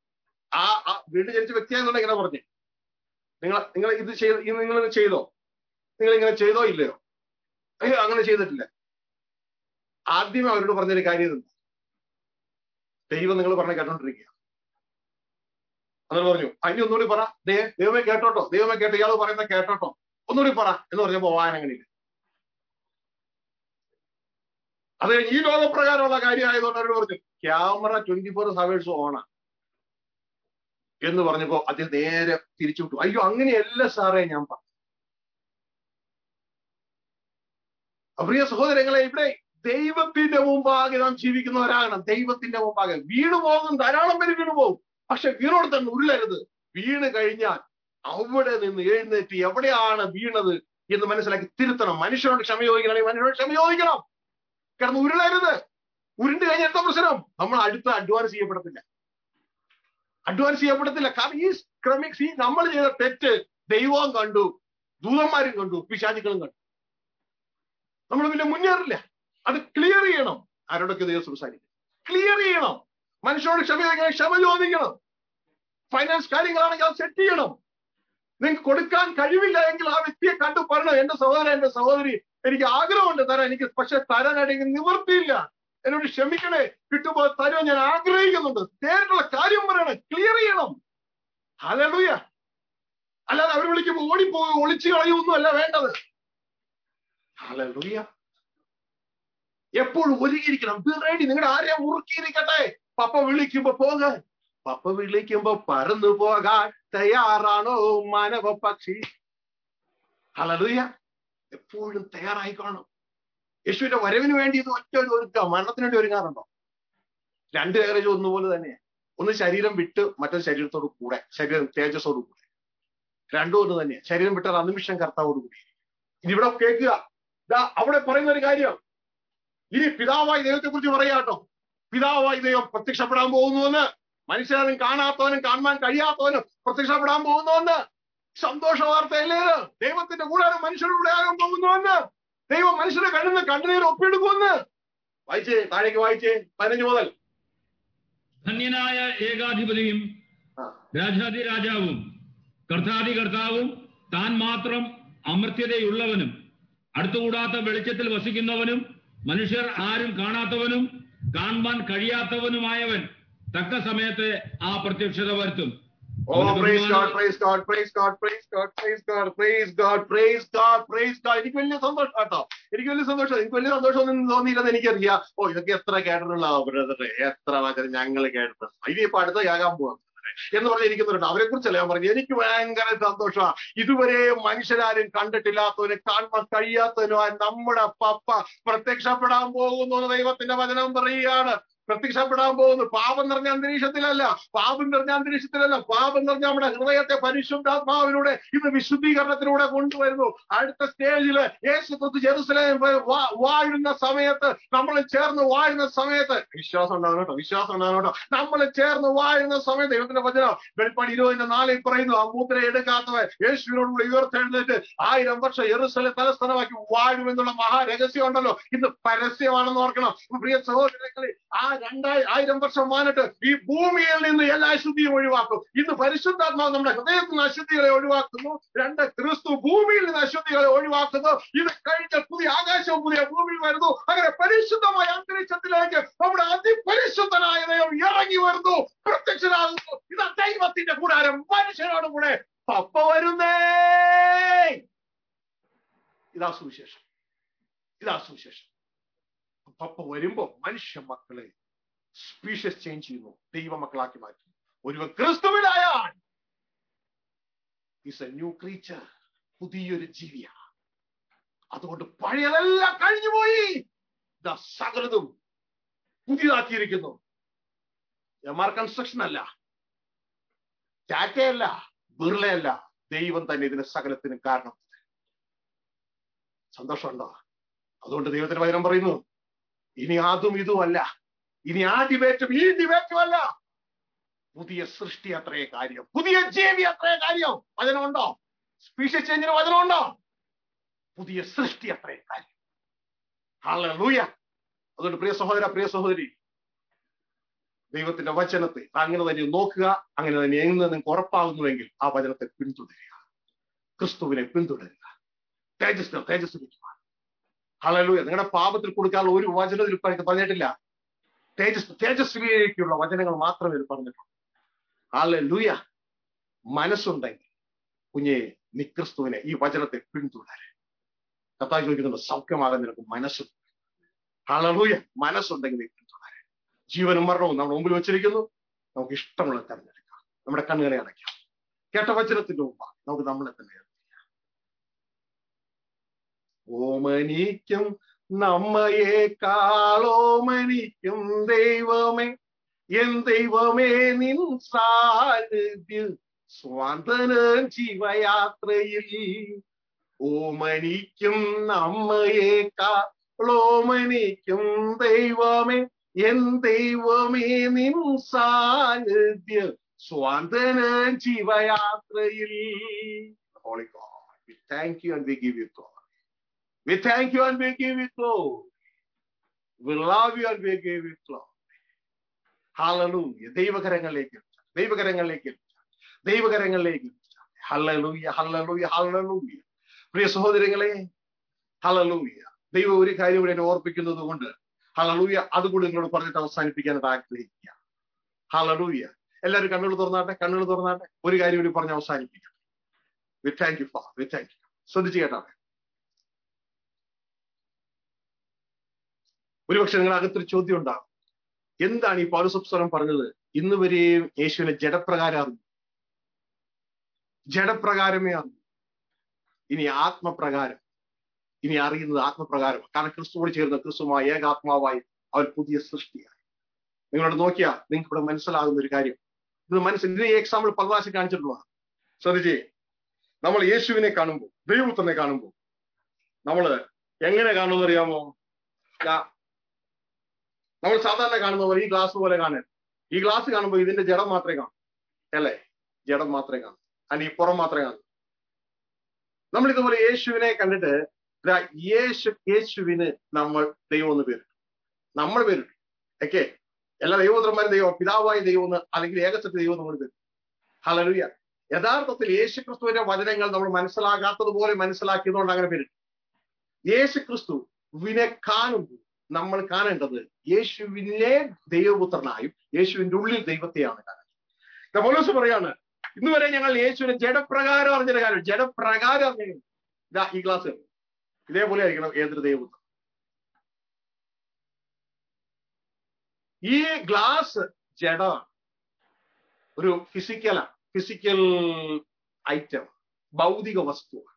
ആ ആ വീണ്ടും ജനിച്ച വ്യക്തിയായതുകൊണ്ട് ഇങ്ങനെ പറഞ്ഞു നിങ്ങൾ നിങ്ങൾ ഇത് ചെയ്ത് ഇത് നിങ്ങൾ ചെയ്തോ നിങ്ങൾ ഇങ്ങനെ ചെയ്തോ ഇല്ലയോ അയ്യോ അങ്ങനെ ചെയ്തിട്ടില്ല ആദ്യമേ അവരോട് പറഞ്ഞൊരു കാര്യം ഇതെന്താ ദൈവം നിങ്ങൾ പറഞ്ഞ കേട്ടോണ്ടിരിക്കുക അങ്ങനെ പറഞ്ഞു അതിന് ഒന്നുകൂടി പറ ദേ ദൈവമേ കേട്ടോട്ടോ ദൈവമേ കേട്ടോ ഇയാൾ പറയുന്ന കേട്ടോട്ടോ ഒന്നുകൂടി പറ എന്ന് പറഞ്ഞപ്പോ വായനങ്ങളില്ല അത് കഴിഞ്ഞ് ഈ ലോകപ്രകാരമുള്ള കാര്യം ആയതുകൊണ്ട് അവരോട് പറഞ്ഞു ക്യാമറ ട്വന്റി ഫോർ ഹവേഴ്സ് ഓണാ എന്ന് പറഞ്ഞപ്പോ അതിൽ നേരെ തിരിച്ചു വിട്ടു അയ്യോ അങ്ങനെയല്ല സാറേ ഞാൻ പറഞ്ഞു പ്രിയ സഹോദരങ്ങളെ ഇവിടെ ദൈവത്തിന്റെ മുമ്പാകെ നാം ജീവിക്കുന്നവരാകണം ദൈവത്തിന്റെ മുമ്പാകെ വീണു പോകും ധാരാളം പേര് വീണു പോകും പക്ഷെ വീണോട് തന്നെ ഉരുളരുത് വീണ് കഴിഞ്ഞാൽ അവിടെ നിന്ന് എഴുന്നേറ്റ് എവിടെയാണ് വീണത് എന്ന് മനസ്സിലാക്കി തിരുത്തണം മനുഷ്യനോട് ക്ഷമ ചോദിക്കണമെങ്കിൽ മനുഷ്യനോട് ക്ഷമ ചോദിക്കണം കിടന്ന് ഉരുളരുത് ഉരുണ്ട് കഴിഞ്ഞാൽ എന്താ പ്രശ്നം നമ്മൾ അടുത്ത് അഡ്വാൻസ് ചെയ്യപ്പെടത്തില്ല അഡ്വാൻസ് ചെയ്യപ്പെടത്തില്ല കാരണം ഈ ക്രമിക്സ് ഈ നമ്മൾ ചെയ്ത തെറ്റ് ദൈവവും കണ്ടു ദൂതന്മാരും കണ്ടു പിശാചികളും കണ്ടു നമ്മൾ പിന്നെ മുന്നേറില്ല അത് ക്ലിയർ ചെയ്യണം ആരോടൊക്കെ ദൈവം സംസാരിക്കും ക്ലിയർ ചെയ്യണം മനുഷ്യരോട് ക്ഷമ ചോദിക്കണം ക്ഷമ ചോദിക്കണം ഫൈനാൻസ് കാര്യങ്ങളാണെങ്കിൽ അത് സെറ്റ് ചെയ്യണം നിങ്ങൾക്ക് കൊടുക്കാൻ കഴിവില്ല എങ്കിൽ ആ വ്യക്തിയെ കണ്ടു പറയണം എന്റെ സഹോദരൻ എന്റെ സഹോദരി എനിക്ക് ആഗ്രഹമുണ്ട് തരാൻ എനിക്ക് പക്ഷെ തരാനായിട്ട് നിവൃത്തിയില്ല എന്നോട് ക്ഷമിക്കണേ കിട്ടുമ്പോൾ തരുവാൻ ഞാൻ ആഗ്രഹിക്കുന്നുണ്ട് നേരിട്ടുള്ള കാര്യം പറയണം ക്ലിയർ ചെയ്യണം ഹലലുയ അല്ലാതെ അവർ വിളിക്കുമ്പോൾ ഓടിപ്പോകുക ഒളിച്ചു കളയൊന്നും അല്ല വേണ്ടത് ഹലലുയ എപ്പോഴും ഒരുങ്ങിയിരിക്കണം ബി റെഡി നിങ്ങളുടെ ആരെയും ഉറുക്കിയിരിക്കട്ടെ പപ്പ വിളിക്കുമ്പോ പോകാൻ പപ്പ വിളിക്കുമ്പോ പറന്നു പോകാൻ തയ്യാറാണോ മാനവ പക്ഷി ഹലലുയ എപ്പോഴും തയ്യാറായി കാണും യേശുവിന്റെ വരവിന് വേണ്ടി ഇത് ഒറ്റ ഒരു ഒരുക്ക മരണത്തിന് വേണ്ടി ഒരുങ്ങാറുണ്ടോ രണ്ട് ഏകദേശം ഒന്നുപോലെ തന്നെയാണ് ഒന്ന് ശരീരം വിട്ട് മറ്റൊരു ശരീരത്തോട് കൂടെ ശരീരം തേജസ്സോട് കൂടെ രണ്ടും ഒന്ന് തന്നെയാണ് ശരീരം വിട്ടാൽ അനിമിഷം കർത്താവോട് കൂടി ഇനി ഇവിടെ കേൾക്കുക ദാ അവിടെ പറയുന്ന ഒരു കാര്യം ഇനി പിതാവായി ദൈവത്തെ കുറിച്ച് പറയാട്ടോ പിതാവായി ദൈവം പ്രത്യക്ഷപ്പെടാൻ പോകുന്നുവെന്ന് മനുഷ്യരും കാണാത്തവനും കാണാൻ കഴിയാത്തവനും പ്രത്യക്ഷപ്പെടാൻ പോകുന്നുവെന്ന് സന്തോഷ വാർത്തയല്ലേ ഇത്? ദൈവത്തിന്റെ കൂടാരം മനുഷ്യരുടെ കൂടെ ആകാൻ പോകുന്നുവെന്ന് ദൈവം മനുഷ്യരെ കണ്ണുന്ന കണ്ണുനീർ ഒപ്പിയെടുക്കുമെന്ന് വായിച്ചേ താഴേക്ക് വായിച്ചേ പതിനഞ്ച് മുതൽ ധന്യനായ ഏകാധിപതിയും ആ. രാജാതി രാജാവും കർത്താതി കർത്താവും താൻ മാത്രം അമർത്യതയുള്ളവനും അടുത്തുകൂടാത്ത വെളിച്ചത്തിൽ വസിക്കുന്നവനും മനുഷ്യർ ആരും കാണാത്തവനും കാണാൻ കഴിയാത്തവനുമായവൻ തക്ക സമയത്ത് ആ പ്രത്യക്ഷത വരുത്തും oh praise God praise God praise God praise God praise God praise God praise God praise God എനിക്ക് വലിയ സന്തോഷം കേട്ടോ എനിക്ക് വലിയ സന്തോഷം എനിക്ക് വലിയ സന്തോഷമൊന്നും തോന്നിയില്ലെന്ന് എനിക്കറിയാം ഓ ഇതൊക്കെ എത്ര കേട്ടിട്ടുള്ള ബ്രദറെ എത്ര വചനം ഞങ്ങൾ കേട്ടിട്ടുണ്ട് ഇനിയിപ്പോ അടുത്ത കേൾക്കാൻ പോവാം എന്ന് പറഞ്ഞ് ഇരിക്കുന്നുണ്ട് അവരെ കുറിച്ചല്ല ഞാൻ പറഞ്ഞു എനിക്ക് ഭയങ്കര സന്തോഷമാണ് ഇതുവരെ മനുഷ്യരാരും കണ്ടിട്ടില്ലാത്തവന് കാണാൻ കഴിയാത്തവനുമായ നമ്മുടെ പപ്പ പ്രത്യക്ഷപ്പെടാൻ പോകുന്നു എന്ന് ദൈവത്തിന്റെ വചനം പറയുകയാണ് പ്രത്യക്ഷപ്പെടാൻ പോകുന്നു പാപം നിറഞ്ഞ അന്തരീക്ഷത്തിലല്ല പാപം നിറഞ്ഞ അന്തരീക്ഷത്തിലല്ല പാപം നിറഞ്ഞ നമ്മുടെ ഹൃദയത്തെ പരിശുദ്ധാത്മാവിലൂടെ ഇന്ന് വിശുദ്ധീകരണത്തിലൂടെ കൊണ്ടുവരുന്നു അടുത്ത സ്റ്റേജില് യേശു തൊട്ട് ജെറുസലേം പോയി വാ- വാഴുന്ന സമയത്ത് നമ്മൾ ചേർന്ന് വാഴുന്ന സമയത്ത് വിശ്വാസം ഉണ്ടാകണം കേട്ടോ വിശ്വാസം ഉണ്ടാകണം കേട്ടോ നമ്മൾ ചേർന്ന് വാഴുന്ന സമയത്ത് ദൈവത്തിന്റെ വചനം വെളിപ്പാട് ഇരുപതിന്റെ നാലിൽ പറയുന്നു ആ മുദ്ര എടുക്കാത്തവൻ യേശുവിനോടുകൂടി ഉയർത്തെഴുന്നേറ്റ് ആയിരം വർഷം എറുസലേം തലസ്ഥാനമാക്കി വാഴുമെന്നുള്ള മഹാരഹസ്യം ഉണ്ടല്ലോ ഇന്ന് പരസ്യമാണെന്ന് ഓർക്കണം പ്രിയ സഹോദരങ്ങളെ ആ രണ്ടായി ആയിരം വർഷം വാനിട്ട് ഈ ഭൂമിയിൽ നിന്ന് എല്ലാ അശുദ്ധിയും ഒഴിവാക്കും ഇന്ന് പരിശുദ്ധാത്മാവ് നമ്മുടെ ഹൃദയത്തിൽ നിന്ന് അശുദ്ധികളെ ഒഴിവാക്കുന്നു രണ്ട് ക്രിസ്തു ഭൂമിയിൽ നിന്ന് അശുദ്ധികളെ ഒഴിവാക്കുന്നു ഇത് കഴിഞ്ഞ പുതിയ ആകാശവും പുതിയ ഭൂമിയിൽ വരുന്നു അങ്ങനെ പരിശുദ്ധമായ അന്തരീക്ഷത്തിലേക്ക് നമ്മുടെ അതിപരിശുദ്ധനായ ദൈവം ഇറങ്ങി വരുന്നു പ്രത്യക്ഷനാകുന്നു ഇത് ദൈവത്തിന്റെ കൂടാരം മനുഷ്യനോട് കൂടെ പപ്പ വരുന്നേ ഇതാ സുവിശേഷം ഇതാ സുവിശേഷം പപ്പ വരുമ്പോ മനുഷ്യ മക്കളെ സ്പീഷ്യസ് ചേഞ്ച് ചെയ്യുന്നു ദൈവമക്കളാക്കി മാറ്റുന്നു ഒരുവൻ ക്രിസ്തുവിലായാൽ ഈസ് എ ന്യൂ ക്രീച്ചർ പുതിയൊരു ജീവിയാണ് അതുകൊണ്ട് പഴയതെല്ലാം കഴിഞ്ഞുപോയി ഇതാ സകലതും പുതിയതാക്കിയിരിക്കുന്നു എം ആർ കൺസ്ട്രക്ഷൻ അല്ല ടാറ്റയല്ല ബിർളയല്ല ദൈവം തന്നെ ഇതിന് സകലത്തിനും കാരണം സന്തോഷമുണ്ടോ അതുകൊണ്ട് ദൈവത്തിന്റെ വചനം പറയുന്നു ഇനി അതും ഇതും അല്ല ഇനി ആ ഡിബേറ്റും ഈ ഡിബേറ്റും അല്ല പുതിയ സൃഷ്ടി അത്രേ കാര്യം പുതിയ ജീവി അത്രേ കാര്യം വചനമുണ്ടോ സ്പീഷ്യസ് ചേഞ്ചിന് വചനമുണ്ടോ പുതിയ സൃഷ്ടി അത്രേ കാര്യം ഹല്ലേലൂയ അതുകൊണ്ട് പ്രിയ സഹോദര പ്രിയ സഹോദരി ദൈവത്തിന്റെ വചനത്തെ അങ്ങനെ തന്നെ നോക്കുക അങ്ങനെ തന്നെ എന്ന് നിങ്ങൾക്ക് ഉറപ്പാകുന്നുവെങ്കിൽ ആ വചനത്തെ പിന്തുടരുക ക്രിസ്തുവിനെ പിന്തുടരുക തേജസ് തേജസ്വിക്കുവാൻ ഹലലൂയ നിങ്ങളുടെ പാപത്തിൽ കൊടുക്കാനുള്ള ഒരു വചനത്തിൽ പറഞ്ഞിട്ടില്ല തേജസ് തേജസ്വിയിലേക്കുള്ള വചനങ്ങൾ മാത്രമേ ഇത് പറഞ്ഞിട്ടുള്ളൂ ഹലലൂയ മനസ്സുണ്ടെങ്കിൽ കുഞ്ഞെ നീ ക്രിസ്തുവിനെ ഈ വചനത്തെ പിന്തുടരെ കത്തായി ചോദിക്കുന്നുണ്ട് സൗഖ്യമാകാൻ നിനക്ക് മനസ്സുണ്ട് ഹലലൂയ മനസ്സുണ്ടെങ്കിൽ നീ പിന്തുടരെ ജീവനും മരണവും നമ്മുടെ മുമ്പിൽ വെച്ചിരിക്കുന്നു നമുക്ക് ഇഷ്ടമുള്ള തെരഞ്ഞെടുക്കാം നമ്മുടെ കണ്ണുകളെ അടയ്ക്കാം കേട്ട വചനത്തിന്റെ മുമ്പ് നമുക്ക് നമ്മളെ തന്നെ ഓമനിക്കും നമ്മയെക്കാളോമനിക്കും ദൈവമേ എൻ ദൈവമേ നിൻ സാന്നിധ്യ സ്വാതന ജീവയാത്രയിൽ ഓമനിക്കും നമ്മയെക്കാളോമനിക്കും ദൈവമേ എൻ ദൈവമേ നിൻ സാന്നിധ്യ സ്വാതന ജീവയാത്രയിൽ Holy God, we thank you and we give you glory. We thank you and we give you glory. We love you and we give you glory. Hallelujah. ദൈവകരങ്ങളിലേക്ക് ദൈവകരങ്ങളിലേക്ക് ദൈവകരങ്ങളിലേക്ക് ഹല്ലലൂയ ഹല്ലലൂയ ഹല്ലലൂയ പ്രിയ സഹോദരങ്ങളെ ഹല്ലലൂയ ദൈവം ഒരു കാര്യം ഇവിടെ എന്നെ ഓർപ്പിക്കുന്നത് കൊണ്ട് ഹലലൂയ അതുകൂടി നിങ്ങളോട് പറഞ്ഞിട്ട് അവസാനിപ്പിക്കാനായിട്ട് ആഗ്രഹിക്കുക ഹലലൂയ എല്ലാവരും കണ്ണുകൾ തുറന്നാട്ടെ കണ്ണുകൾ തുറന്നാട്ടെ ഒരു കാര്യം കൂടി പറഞ്ഞ് അവസാനിപ്പിക്കാം വി താങ്ക് യു ഫാ വി താങ്ക് യു ശ്രദ്ധിച്ചു കേട്ടാട്ടെ ഒരുപക്ഷെ നിങ്ങളുടെ അകത്തൊരു ചോദ്യം ഉണ്ടാകും എന്താണ് ഈ പൗരസംസ്കാരം പറഞ്ഞത് ഇന്ന് വരെയും യേശുവിനെ ജഡപ്രകാരം അറിഞ്ഞു ജഡപ്രകാരമേ അറിഞ്ഞു ഇനി ആത്മപ്രകാരം ഇനി അറിയുന്നത് ആത്മപ്രകാരം കാരണം ക്രിസ്തുവോട് ചേർന്ന ക്രിസ്തുമായ ഏകാത്മാവായി അവൻ പുതിയ സൃഷ്ടിയായി നിങ്ങളോട് നോക്കിയാൽ നിങ്ങൾക്ക് ഇവിടെ മനസ്സിലാകുന്ന ഒരു കാര്യം ഇത് മനസ്സിൽ ഇതിന് ഈ എക്സാമ്പിൾ പല പ്രാവശ്യം കാണിച്ചിട്ടുള്ളതാണ് ശ്രദ്ധിച്ചേ നമ്മൾ യേശുവിനെ കാണുമ്പോൾ ദൈവത്തിനെ കാണുമ്പോൾ നമ്മൾ എങ്ങനെ കാണുമെന്ന് അറിയാമോ നമ്മൾ സാധാരണ കാണുന്ന പോലെ ഈ ഗ്ലാസ് പോലെ കാണാൻ ഈ ഗ്ലാസ് കാണുമ്പോൾ ഇതിന്റെ ജഡം മാത്രമേ കാണൂ അല്ലേ ജഡം മാത്രമേ കാണൂ അല്ലെങ്കിൽ ഈ പുറം മാത്രമേ കാണൂ നമ്മൾ ഇതുപോലെ യേശുവിനെ കണ്ടിട്ട് യേശു യേശുവിന് നമ്മൾ ദൈവം എന്ന് പേരിട്ടു നമ്മൾ പേരിട്ടു ഓക്കെ എല്ലാ ദൈവപുത്രന്മാരും ദൈവം പിതാവായ ദൈവം എന്ന് അല്ലെങ്കിൽ ഏകസത്യ ദൈവം നമ്മൾ പേരിട്ടു ഹലലുയ യഥാർത്ഥത്തിൽ യേശു ക്രിസ്തുവിന്റെ വചനങ്ങൾ നമ്മൾ മനസ്സിലാകാത്തതുപോലെ മനസ്സിലാക്കിയതുകൊണ്ട് അങ്ങനെ പേരിട്ടു യേശു ക്രിസ്തുവിനെ കാണുമ്പോൾ നമ്മൾ കാണേണ്ടത് യേശുവിനെ ദൈവപുത്രനായും യേശുവിന്റെ ഉള്ളിൽ ദൈവത്തെയാണ് കാണുന്നത് പൗലോസ് പറയാണ് ഇന്ന് വരെ ഞങ്ങൾ യേശുവിനെ ജഡപ്രകാരം അറിഞ്ഞൊരു കാര്യം ജഡപ്രകാരം അറിഞ്ഞ ഇതാ ഈ ക്ലാസ് ഇതേപോലെ ആയിരിക്കണം ഏതൊരു ദൈവപുത്രൻ ഈ ഗ്ലാസ് ജഡമാണ് ഒരു ഫിസിക്കലാണ് ഫിസിക്കൽ ഐറ്റം ഭൗതിക വസ്തുവാണ്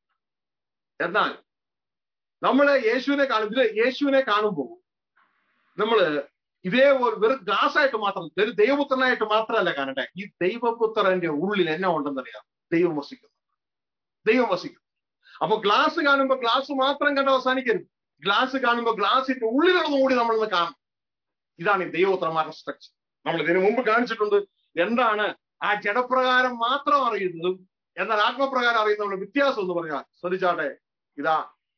എന്നാൽ നമ്മൾ യേശുവിനെ കാണും ഇതില് യേശുവിനെ കാണുമ്പോൾ നമ്മള് ഇതേപോലെ വെറും ഗ്ലാസ് ആയിട്ട് മാത്രം ഒരു ദൈവപുത്രനായിട്ട് മാത്രമല്ല കാണട്ടെ ഈ ദൈവപുത്രന്റെ ഉള്ളിൽ എന്നെ ഉണ്ടെന്നറിയാം ദൈവം വസിക്കുന്നു ദൈവം വസിക്കുന്നു അപ്പൊ ഗ്ലാസ് കാണുമ്പോൾ ഗ്ലാസ് മാത്രം കണ്ട് അവസാനിക്കരുത് ഗ്ലാസ് കാണുമ്പോൾ ഗ്ലാസിന്റെ ഉള്ളിലുള്ളതും കൂടി നമ്മളൊന്ന് കാണും ഇതാണ് ഈ ദൈവപുത്രന്മാരുടെ സ്ട്രക്ചർ നമ്മൾ ഇതിനു മുമ്പ് കാണിച്ചിട്ടുണ്ട് എന്താണ് ആ ജഡപ്രകാരം മാത്രം അറിയുന്നതും എന്നാൽ ആത്മപ്രകാരം അറിയുന്നതുള്ള വ്യത്യാസം എന്ന് പറഞ്ഞാൽ ശ്രദ്ധിച്ചാട്ടെ ഇതാ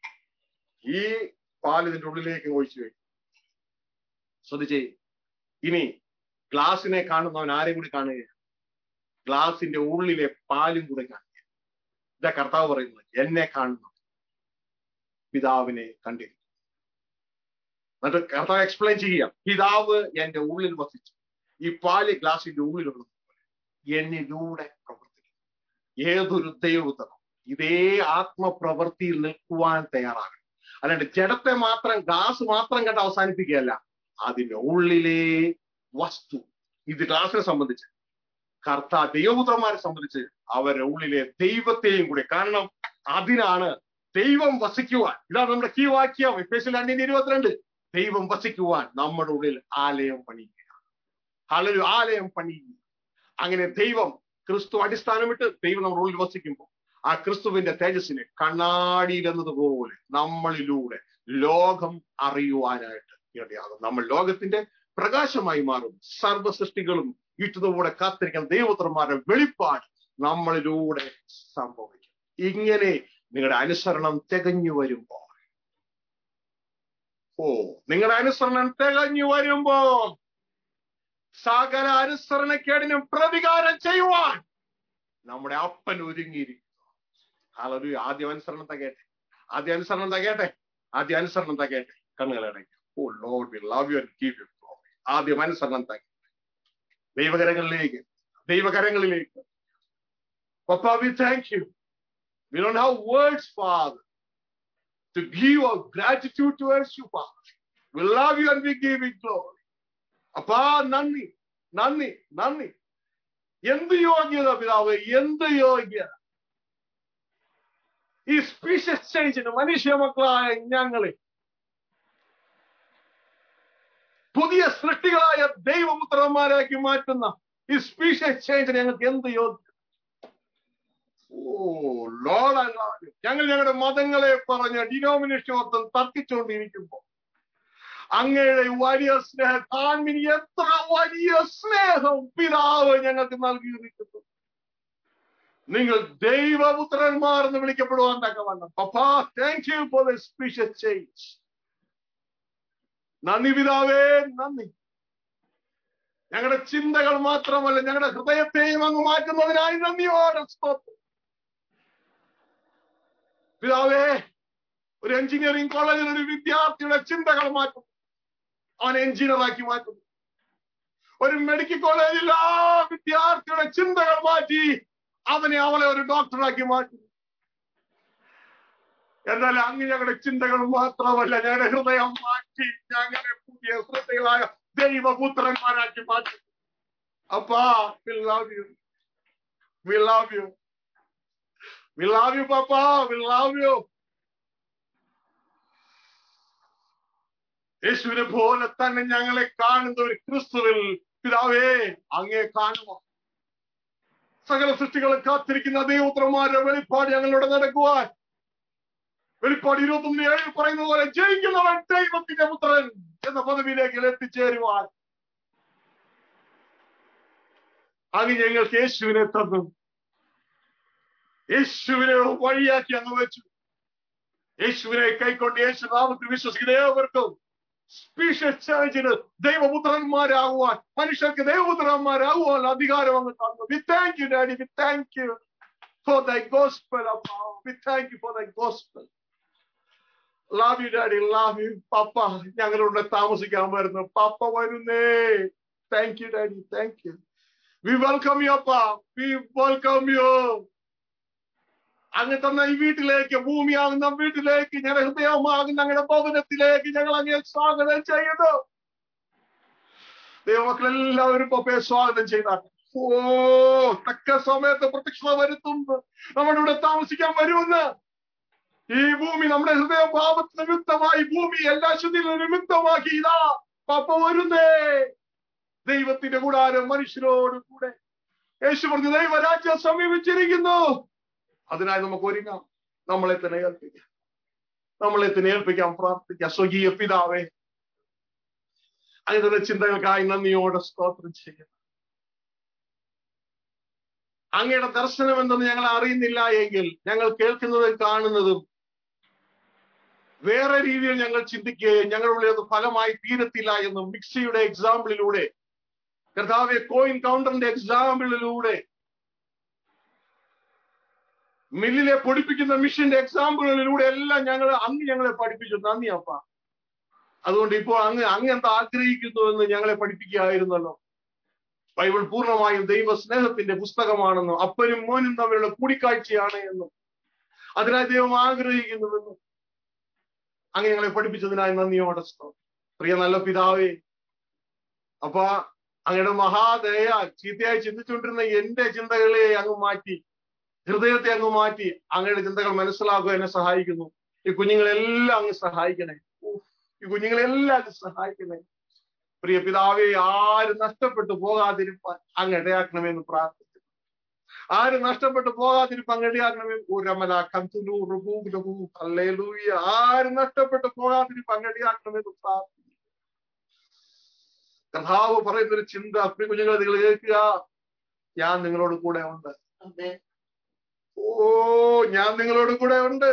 ഈ പാൽ ഇതിന്റെ ഉള്ളിലേക്ക് ഒഴിച്ചു വയ്ക്കും ശ്രദ്ധിച്ചേ ഇനി ഗ്ലാസിനെ കാണുന്നവൻ ആരെയും കൂടി കാണുക ഗ്ലാസിന്റെ ഉള്ളിലെ പാലും കൂടെ കാണുക ഇതാ കർത്താവ് പറയുന്നത് എന്നെ കാണുന്നു പിതാവിനെ കണ്ടിരിക്കും എന്നിട്ട് കർത്താവ് എക്സ്പ്ലെയിൻ ചെയ്യുക പിതാവ് എന്റെ ഉള്ളിൽ വസിച്ചു ഈ പാല് ഗ്ലാസിന്റെ ഉള്ളിലുള്ളത് എന്നിലൂടെ പ്രവർത്തിക്കും ഏതൊരു ദൈവത്തണം ഇതേ ആത്മപ്രവൃത്തിയിൽ നിൽക്കുവാൻ തയ്യാറാകണം അല്ലാണ്ട് ജഡത്തെ മാത്രം ഗ്ലാസ് മാത്രം കണ്ട് അവസാനിപ്പിക്കുകയല്ല അതിന്റെ ഉള്ളിലെ വസ്തു ഇത് ഗ്ലാസിനെ സംബന്ധിച്ച് കർത്ത ദൈവപുത്രന്മാരെ സംബന്ധിച്ച് അവരുടെ ഉള്ളിലെ ദൈവത്തെയും കൂടി കാരണം അതിനാണ് ദൈവം വസിക്കുവാൻ ഇതാണ് നമ്മുടെ കീ വാക്യം എഫേസിൽ രണ്ടിന്റെ ഇരുപത്തിരണ്ട് ദൈവം വസിക്കുവാൻ നമ്മുടെ ഉള്ളിൽ ആലയം പണിയുക ആളൊരു ആലയം പണിയുക അങ്ങനെ ദൈവം ക്രിസ്തു അടിസ്ഥാനമിട്ട് ദൈവം നമ്മുടെ ഉള്ളിൽ വസിക്കുമ്പോൾ ആ ക്രിസ്തുവിന്റെ തേജസ്സിനെ കണ്ണാടിയിൽ എന്നതുപോലെ നമ്മളിലൂടെ ലോകം അറിയുവാനായിട്ട് ഇടയാകും നമ്മൾ ലോകത്തിന്റെ പ്രകാശമായി മാറും സർവ്വ സൃഷ്ടികളും ഇട്ടുതോടെ കാത്തിരിക്കാൻ ദൈവപുത്രന്മാരുടെ വെളിപ്പാട് നമ്മളിലൂടെ സംഭവിക്കും ഇങ്ങനെ നിങ്ങളുടെ അനുസരണം തികഞ്ഞു വരുമ്പോൾ ഓ നിങ്ങളുടെ അനുസരണം തികഞ്ഞു വരുമ്പോൾ സകല അനുസരണക്കേടിനും പ്രതികാരം ചെയ്യുവാൻ നമ്മുടെ അപ്പൻ ഒരുങ്ങിയിരിക്കുന്നു അതൊരു ആദ്യം അനുസരണം തകയട്ടെ ആദ്യ അനുസരണം തകയട്ടെ ആദ്യ അനുസരണം തകയട്ടെ കണ്ണുകളടയ്ക്കും oh lord we love you and give you ആദ്യം അനുസരണം തകയട്ടെ ദൈവകരങ്ങളിലേക്ക് ദൈവകരങ്ങളിലേക്ക് papa we thank you we don't have words father to give our gratitude towards you, Father. We love you and we give you glory. അപ്പാ നന്ദി നന്ദി നന്ദി എന്ത് യോഗ്യത പിതാവ് എന്ത് യോഗ്യത ഈ സ്പീഷ്യസ് ചേഞ്ചിന് മനുഷ്യ മക്കളായ ഞങ്ങളെ പുതിയ സൃഷ്ടികളായ ദൈവപുത്രന്മാരാക്കി മാറ്റുന്ന ഈ സ്പീഷ്യസ് ചേഞ്ചിന് ഞങ്ങൾക്ക് എന്ത് യോഗ്യത ഓ ലോഡ് ഞങ്ങൾ ഞങ്ങളുടെ മതങ്ങളെ പറഞ്ഞ ഡിനോമിനേഷൻ മൊത്തം തർക്കിച്ചുകൊണ്ടിരിക്കുമ്പോ അങ്ങയുടെ വലിയ സ്നേഹം താൻമിനി എത്ര വലിയ സ്നേഹം പിതാവ് ഞങ്ങൾക്ക് നൽകിയിരിക്കുന്നു നിങ്ങൾ ദൈവപുത്രന്മാർ എന്ന് വിളിക്കപ്പെടുവാൻ തക്കവണ്ണം papa thank you for the species change നന്ദി പിതാവേ നന്ദി ഞങ്ങളുടെ ചിന്തകൾ മാത്രമല്ല ഞങ്ങളുടെ ഹൃദയത്തെയും അങ്ങ് മാറ്റുന്നതിനായി നന്ദിയോടെ സ്തോത്രം പിതാവേ ഒരു എഞ്ചിനീയറിംഗ് കോളേജിൽ ഒരു വിദ്യാർത്ഥിയുടെ ചിന്തകൾ മാറ്റും അവൻ എഞ്ചിനീയറാക്കി മാറ്റും ഒരു മെഡിക്കൽ കോളേജിൽ ആ വിദ്യാർത്ഥിയുടെ ചിന്തകൾ മാറ്റി അവനെ അവളെ ഒരു ഡോക്ടറാക്കി മാറ്റും എന്നാൽ അങ്ങ് ഞങ്ങളുടെ ചിന്തകൾ മാത്രമല്ല ഞങ്ങളുടെ ഹൃദയം മാറ്റി ഞങ്ങളെ പുതിയ ശ്രദ്ധകളായ ദൈവപുത്രന്മാരാക്കി മാറ്റും അപ്പാ we love you we love you we love you papa we love you യേശുവിനെ പോലെ തന്നെ ഞങ്ങളെ കാണുന്ന ഒരു ക്രിസ്തുവിൽ പിതാവേ അങ്ങേ കാണുക സകല സൃഷ്ടികളെ കാത്തിരിക്കുന്ന ദൈവപുത്രന്മാരുടെ വെളിപ്പാട് ഞങ്ങളോട് നടക്കുവാൻ വെളിപ്പാട് ഇരുപത്തി ഒന്ന് ഏഴ് പറയുന്ന പോലെ ജയിക്കുന്നവൻ ദൈവത്തിന്റെ പുത്രൻ എന്ന പദവിയിലേക്ക് എത്തിച്ചേരുവാൻ അങ്ങ് ഞങ്ങൾക്ക് യേശുവിനെ തന്നു യേശുവിനെ വഴിയാക്കി അങ്ങ് വെച്ചു യേശുവിനെ കൈക്കൊണ്ട് യേശു നാമത്തിൽ വിശ്വസിക്കുന്ന ഏവർക്കും സ്പീഷ്യസ് ചേർച്ചിന് ദൈവപുത്രന്മാരാകുവാൻ മനുഷ്യർക്ക് ദൈവപുത്രന്മാരാകുവാൻ അധികാരം അങ്ങ് തന്നു we thank you daddy we thank you for the gospel we thank you for the gospel love you daddy love you papa ഞങ്ങളുടെ താമസിക്കാൻ വരുന്നു പപ്പ വരുന്നേ thank you daddy thank you we welcome you അപ്പ we welcome you അങ്ങ് തന്ന ഈ വീട്ടിലേക്ക് ഭൂമിയാകുന്ന വീട്ടിലേക്ക് ഞങ്ങളുടെ ഹൃദയമാകുന്ന ഞങ്ങളുടെ ഭവനത്തിലേക്ക് ഞങ്ങൾ അങ്ങനെ സ്വാഗതം ചെയ്യുന്നു ദൈവമക്കളെല്ലാവരും പപ്പയെ സ്വാഗതം ചെയ്താട്ടെ ഓ തക്ക സമയത്ത് പ്രത്യക്ഷത വരുത്തുന്നു നമ്മുടെ ഇവിടെ താമസിക്കാൻ വരുമെന്ന് ഈ ഭൂമി നമ്മുടെ ഹൃദയ പാപത്തിന് നിമിത്തമായി ഭൂമി എല്ലാ ശുദ്ധിയിലും നിമിത്തമാക്കി ഇതാ പപ്പ വരുന്നേ ദൈവത്തിന്റെ കൂടാരം മനുഷ്യരോട് കൂടെ യേശു പറഞ്ഞു ദൈവരാജ്യം സമീപിച്ചിരിക്കുന്നു അതിനായി നമുക്ക് ഒരുങ്ങാം നമ്മളെ തന്നെ ഏൽപ്പിക്കാം നമ്മളെ തന്നെ ഏൽപ്പിക്കാം പ്രാർത്ഥിക്കാം സ്വകീയ പിതാവേ അതിനുള്ള ചിന്തകൾക്കായി നന്ദിയോടെ സ്തോത്രം ചെയ്യുന്നു അങ്ങയുടെ ദർശനം എന്തെന്ന് ഞങ്ങൾ അറിയുന്നില്ല എങ്കിൽ ഞങ്ങൾ കേൾക്കുന്നതും കാണുന്നതും വേറെ രീതിയിൽ ഞങ്ങൾ ചിന്തിക്കുകയും ഞങ്ങളുടെ അത് ഫലമായി തീരത്തില്ല എന്നും മിക്സിയുടെ എക്സാമ്പിളിലൂടെ കർത്താവെ കോയിൻ കൗണ്ടറിന്റെ എക്സാമ്പിളിലൂടെ മില്ലിലെ പൊടിപ്പിക്കുന്ന മിഷന്റെ എക്സാമ്പിളുകളിലൂടെ എല്ലാം ഞങ്ങൾ അങ്ങ് ഞങ്ങളെ പഠിപ്പിച്ചു നന്ദി അപ്പ അതുകൊണ്ട് ഇപ്പോൾ അങ്ങ് അങ്ങ് എന്താ ആഗ്രഹിക്കുന്നു എന്ന് ഞങ്ങളെ പഠിപ്പിക്കുകയായിരുന്നല്ലോ ബൈബിൾ പൂർണ്ണമായും ദൈവ സ്നേഹത്തിന്റെ പുസ്തകമാണെന്നും അപ്പനും മോനും തമ്മിലുള്ള കൂടിക്കാഴ്ചയാണ് എന്നും അതിനായി ദൈവം ആഗ്രഹിക്കുന്നുവെന്നും അങ്ങ് ഞങ്ങളെ പഠിപ്പിച്ചതിനായി നന്ദിയോടെ പ്രിയ നല്ല പിതാവേ അപ്പ അങ്ങയുടെ മഹാദയ ചീത്തയായി ചിന്തിച്ചുകൊണ്ടിരുന്ന എന്റെ ചിന്തകളെ അങ്ങ് മാറ്റി ഹൃദയത്തെ അങ്ങ് മാറ്റി അങ്ങയുടെ ചിന്തകൾ മനസ്സിലാക്കുക എന്നെ സഹായിക്കുന്നു ഈ കുഞ്ഞുങ്ങളെല്ലാം അങ്ങ് സഹായിക്കണേ ഈ കുഞ്ഞുങ്ങളെല്ലാം അങ്ങ് സഹായിക്കണേ പ്രിയ പിതാവെ ആര് നഷ്ടപ്പെട്ടു പോകാതിരിപ്പാൻ അങ്ങ് ഇടയാക്കണമെന്ന് പ്രാർത്ഥിച്ചു ആര് നഷ്ടപ്പെട്ടു പോകാതിരിപ്പാൻ അങ്ങ് ഇടയാക്കണമേ ഉരമല കന്തുലു റുബൂലു ഹല്ലേലൂയ ആര് നഷ്ടപ്പെട്ടു പോകാതിരിപ്പാൻ അങ്ങ് ഇടയാക്കണമെന്ന് പ്രാർത്ഥിച്ചു കഥാവ് പറയുന്ന ഒരു ചിന്ത പ്രിയ കുഞ്ഞുങ്ങളെ നിങ്ങൾ കേൾക്കുക ഞാൻ നിങ്ങളോട് കൂടെ ഉണ്ട് ഓ ഞാൻ നിങ്ങളോട് കൂടെ ഉണ്ട്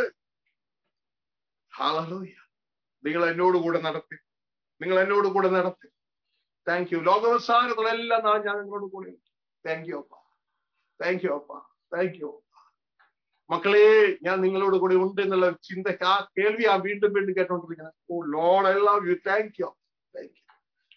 ഹാലൂയ നിങ്ങൾ എന്നോട് കൂടെ നടത്തി നിങ്ങൾ എന്നോട് കൂടെ നടത്തി താങ്ക് യു ലോകവസാനത്തുള്ള എല്ലാ നാളും ഞാൻ നിങ്ങളോട് കൂടെ താങ്ക് യു അപ്പ താങ്ക് യു അപ്പ താങ്ക് യു മക്കളെ ഞാൻ നിങ്ങളോട് കൂടെ ഉണ്ട് എന്നുള്ള ചിന്ത ആ കേൾവി ആ വീണ്ടും വീണ്ടും കേട്ടോണ്ടിരിക്കുന്നത് oh lord I love you thank you thank you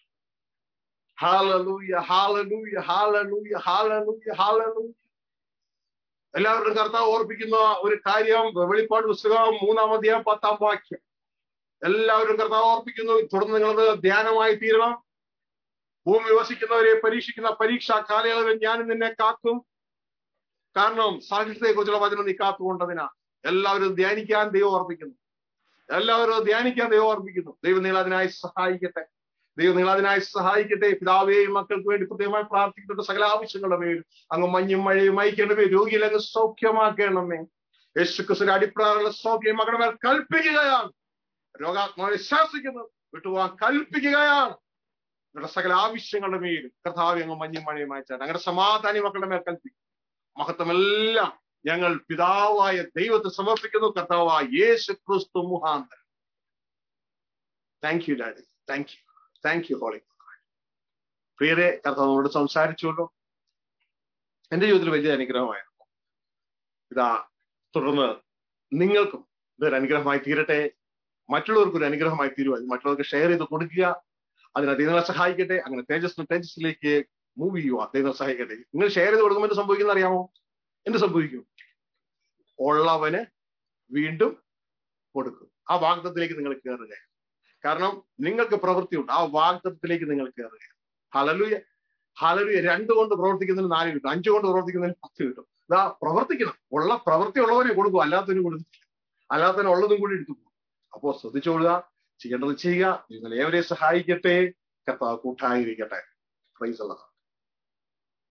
hallelujah hallelujah hallelujah hallelujah hallelujah എല്ലാവരും കർത്താവ് ഓർപ്പിക്കുന്ന ഒരു കാര്യം വെളിപ്പാട് പുസ്തകം മൂന്നാം അധ്യായം പത്താം വാക്യം എല്ലാവരും കർത്താവ് ഓർപ്പിക്കുന്നു തുടർന്ന് നിങ്ങളത് ധ്യാനമായി തീരണം ഭൂമി വസിക്കുന്നവരെ പരീക്ഷിക്കുന്ന പരീക്ഷാ കാലയളവിൽ ഞാൻ നിന്നെ കാക്കും കാരണം സാഹിത്യത്തെ കുറിച്ചുള്ള വചനം നീ കാത്തുകൊണ്ടതിനാ എല്ലാവരും ധ്യാനിക്കാൻ ദൈവം ഓർപ്പിക്കുന്നു എല്ലാവരും ധ്യാനിക്കാൻ ദൈവം ഓർപ്പിക്കുന്നു ദൈവം നിങ്ങൾ അതിനായി സഹായിക്കട്ടെ ദൈവം നിങ്ങൾ അതിനായി സഹായിക്കട്ടെ പിതാവേയും മക്കൾക്ക് വേണ്ടി പ്രത്യേകമായി പ്രാർത്ഥിക്കുന്നുണ്ട് സകല ആവശ്യങ്ങളുടെ മേൽ അങ്ങ് മഞ്ഞും മഴയും അയക്കണമേ രോഗിയിൽ അങ്ങ് സൗഖ്യമാക്കണമേ യേശുക്രിസ്തുവിന്റെ അടിപ്രാറുള്ള സൗഖ്യം മകളുടെ മേൽ കൽപ്പിക്കുകയാണ് രോഗാത്മാവിനെ ശാസിക്കുന്നത് വിട്ടുപോകാൻ കൽപ്പിക്കുകയാണ് നിങ്ങളുടെ സകല ആവശ്യങ്ങളുടെ മേലും കർത്താവ് അങ്ങ് മഞ്ഞും മഴയും അയച്ചാണ് അങ്ങനെ സമാധാനി മക്കളുടെ മേൽ കൽപ്പിക്കും മഹത്വമെല്ലാം ഞങ്ങൾ പിതാവായ ദൈവത്തെ സമർപ്പിക്കുന്നു കർത്താവായ യേശു ക്രിസ്തു മുഹാന്തരം thank you daddy thank you thank you holy പ്രിയരെ കർത്താവ് നമ്മളോട് സംസാരിച്ചുവല്ലോ എന്റെ ജീവിതത്തിൽ വലിയ അനുഗ്രഹമായിരുന്നു ഇതാ തുടർന്ന് നിങ്ങൾക്കും ഇതൊരു അനുഗ്രഹമായി തീരട്ടെ മറ്റുള്ളവർക്ക് ഒരു അനുഗ്രഹമായി തീരുവാൻ മറ്റുള്ളവർക്ക് ഷെയർ ചെയ്ത് കൊടുക്കുക അതിന് ദൈവങ്ങളെ സഹായിക്കട്ടെ അങ്ങനെ തേജസ് തേജസ്സിലേക്ക് മൂവ് ചെയ്യുക ദൈവം സഹായിക്കട്ടെ നിങ്ങൾ ഷെയർ ചെയ്ത് കൊടുക്കുമ്പോൾ എന്ത് സംഭവിക്കുന്ന അറിയാമോ എന്ത് സംഭവിക്കും ഉള്ളവന് വീണ്ടും കൊടുക്കും ആ വാഗ്ദത്തിലേക്ക് നിങ്ങൾ കയറുക കാരണം നിങ്ങൾക്ക് പ്രവൃത്തിയുണ്ട് ആ വാഗ്ദത്തിലേക്ക് നിങ്ങൾ കയറുക ഹലലുയ ഹലലുയ രണ്ട് കൊണ്ട് പ്രവർത്തിക്കുന്നതിന് നാല് കിട്ടും അഞ്ചു കൊണ്ട് പ്രവർത്തിക്കുന്നതിന് പത്ത് കിട്ടും ഇതാ പ്രവർത്തിക്കണം ഉള്ള പ്രവൃത്തി ഉള്ളവനെ കൊടുക്കും അല്ലാത്തതിന് കൊടുത്തില്ല അല്ലാത്തതിന് ഉള്ളതും കൂടി എടുത്തു പോകും അപ്പോ ശ്രദ്ധിച്ചോളുക ചെയ്യേണ്ടത് ചെയ്യുക നിങ്ങൾ ഏവരെ സഹായിക്കട്ടെ കർത്താവ് കൂട്ടായിരിക്കട്ടെ പ്രൈസ് ഉള്ളതാണ്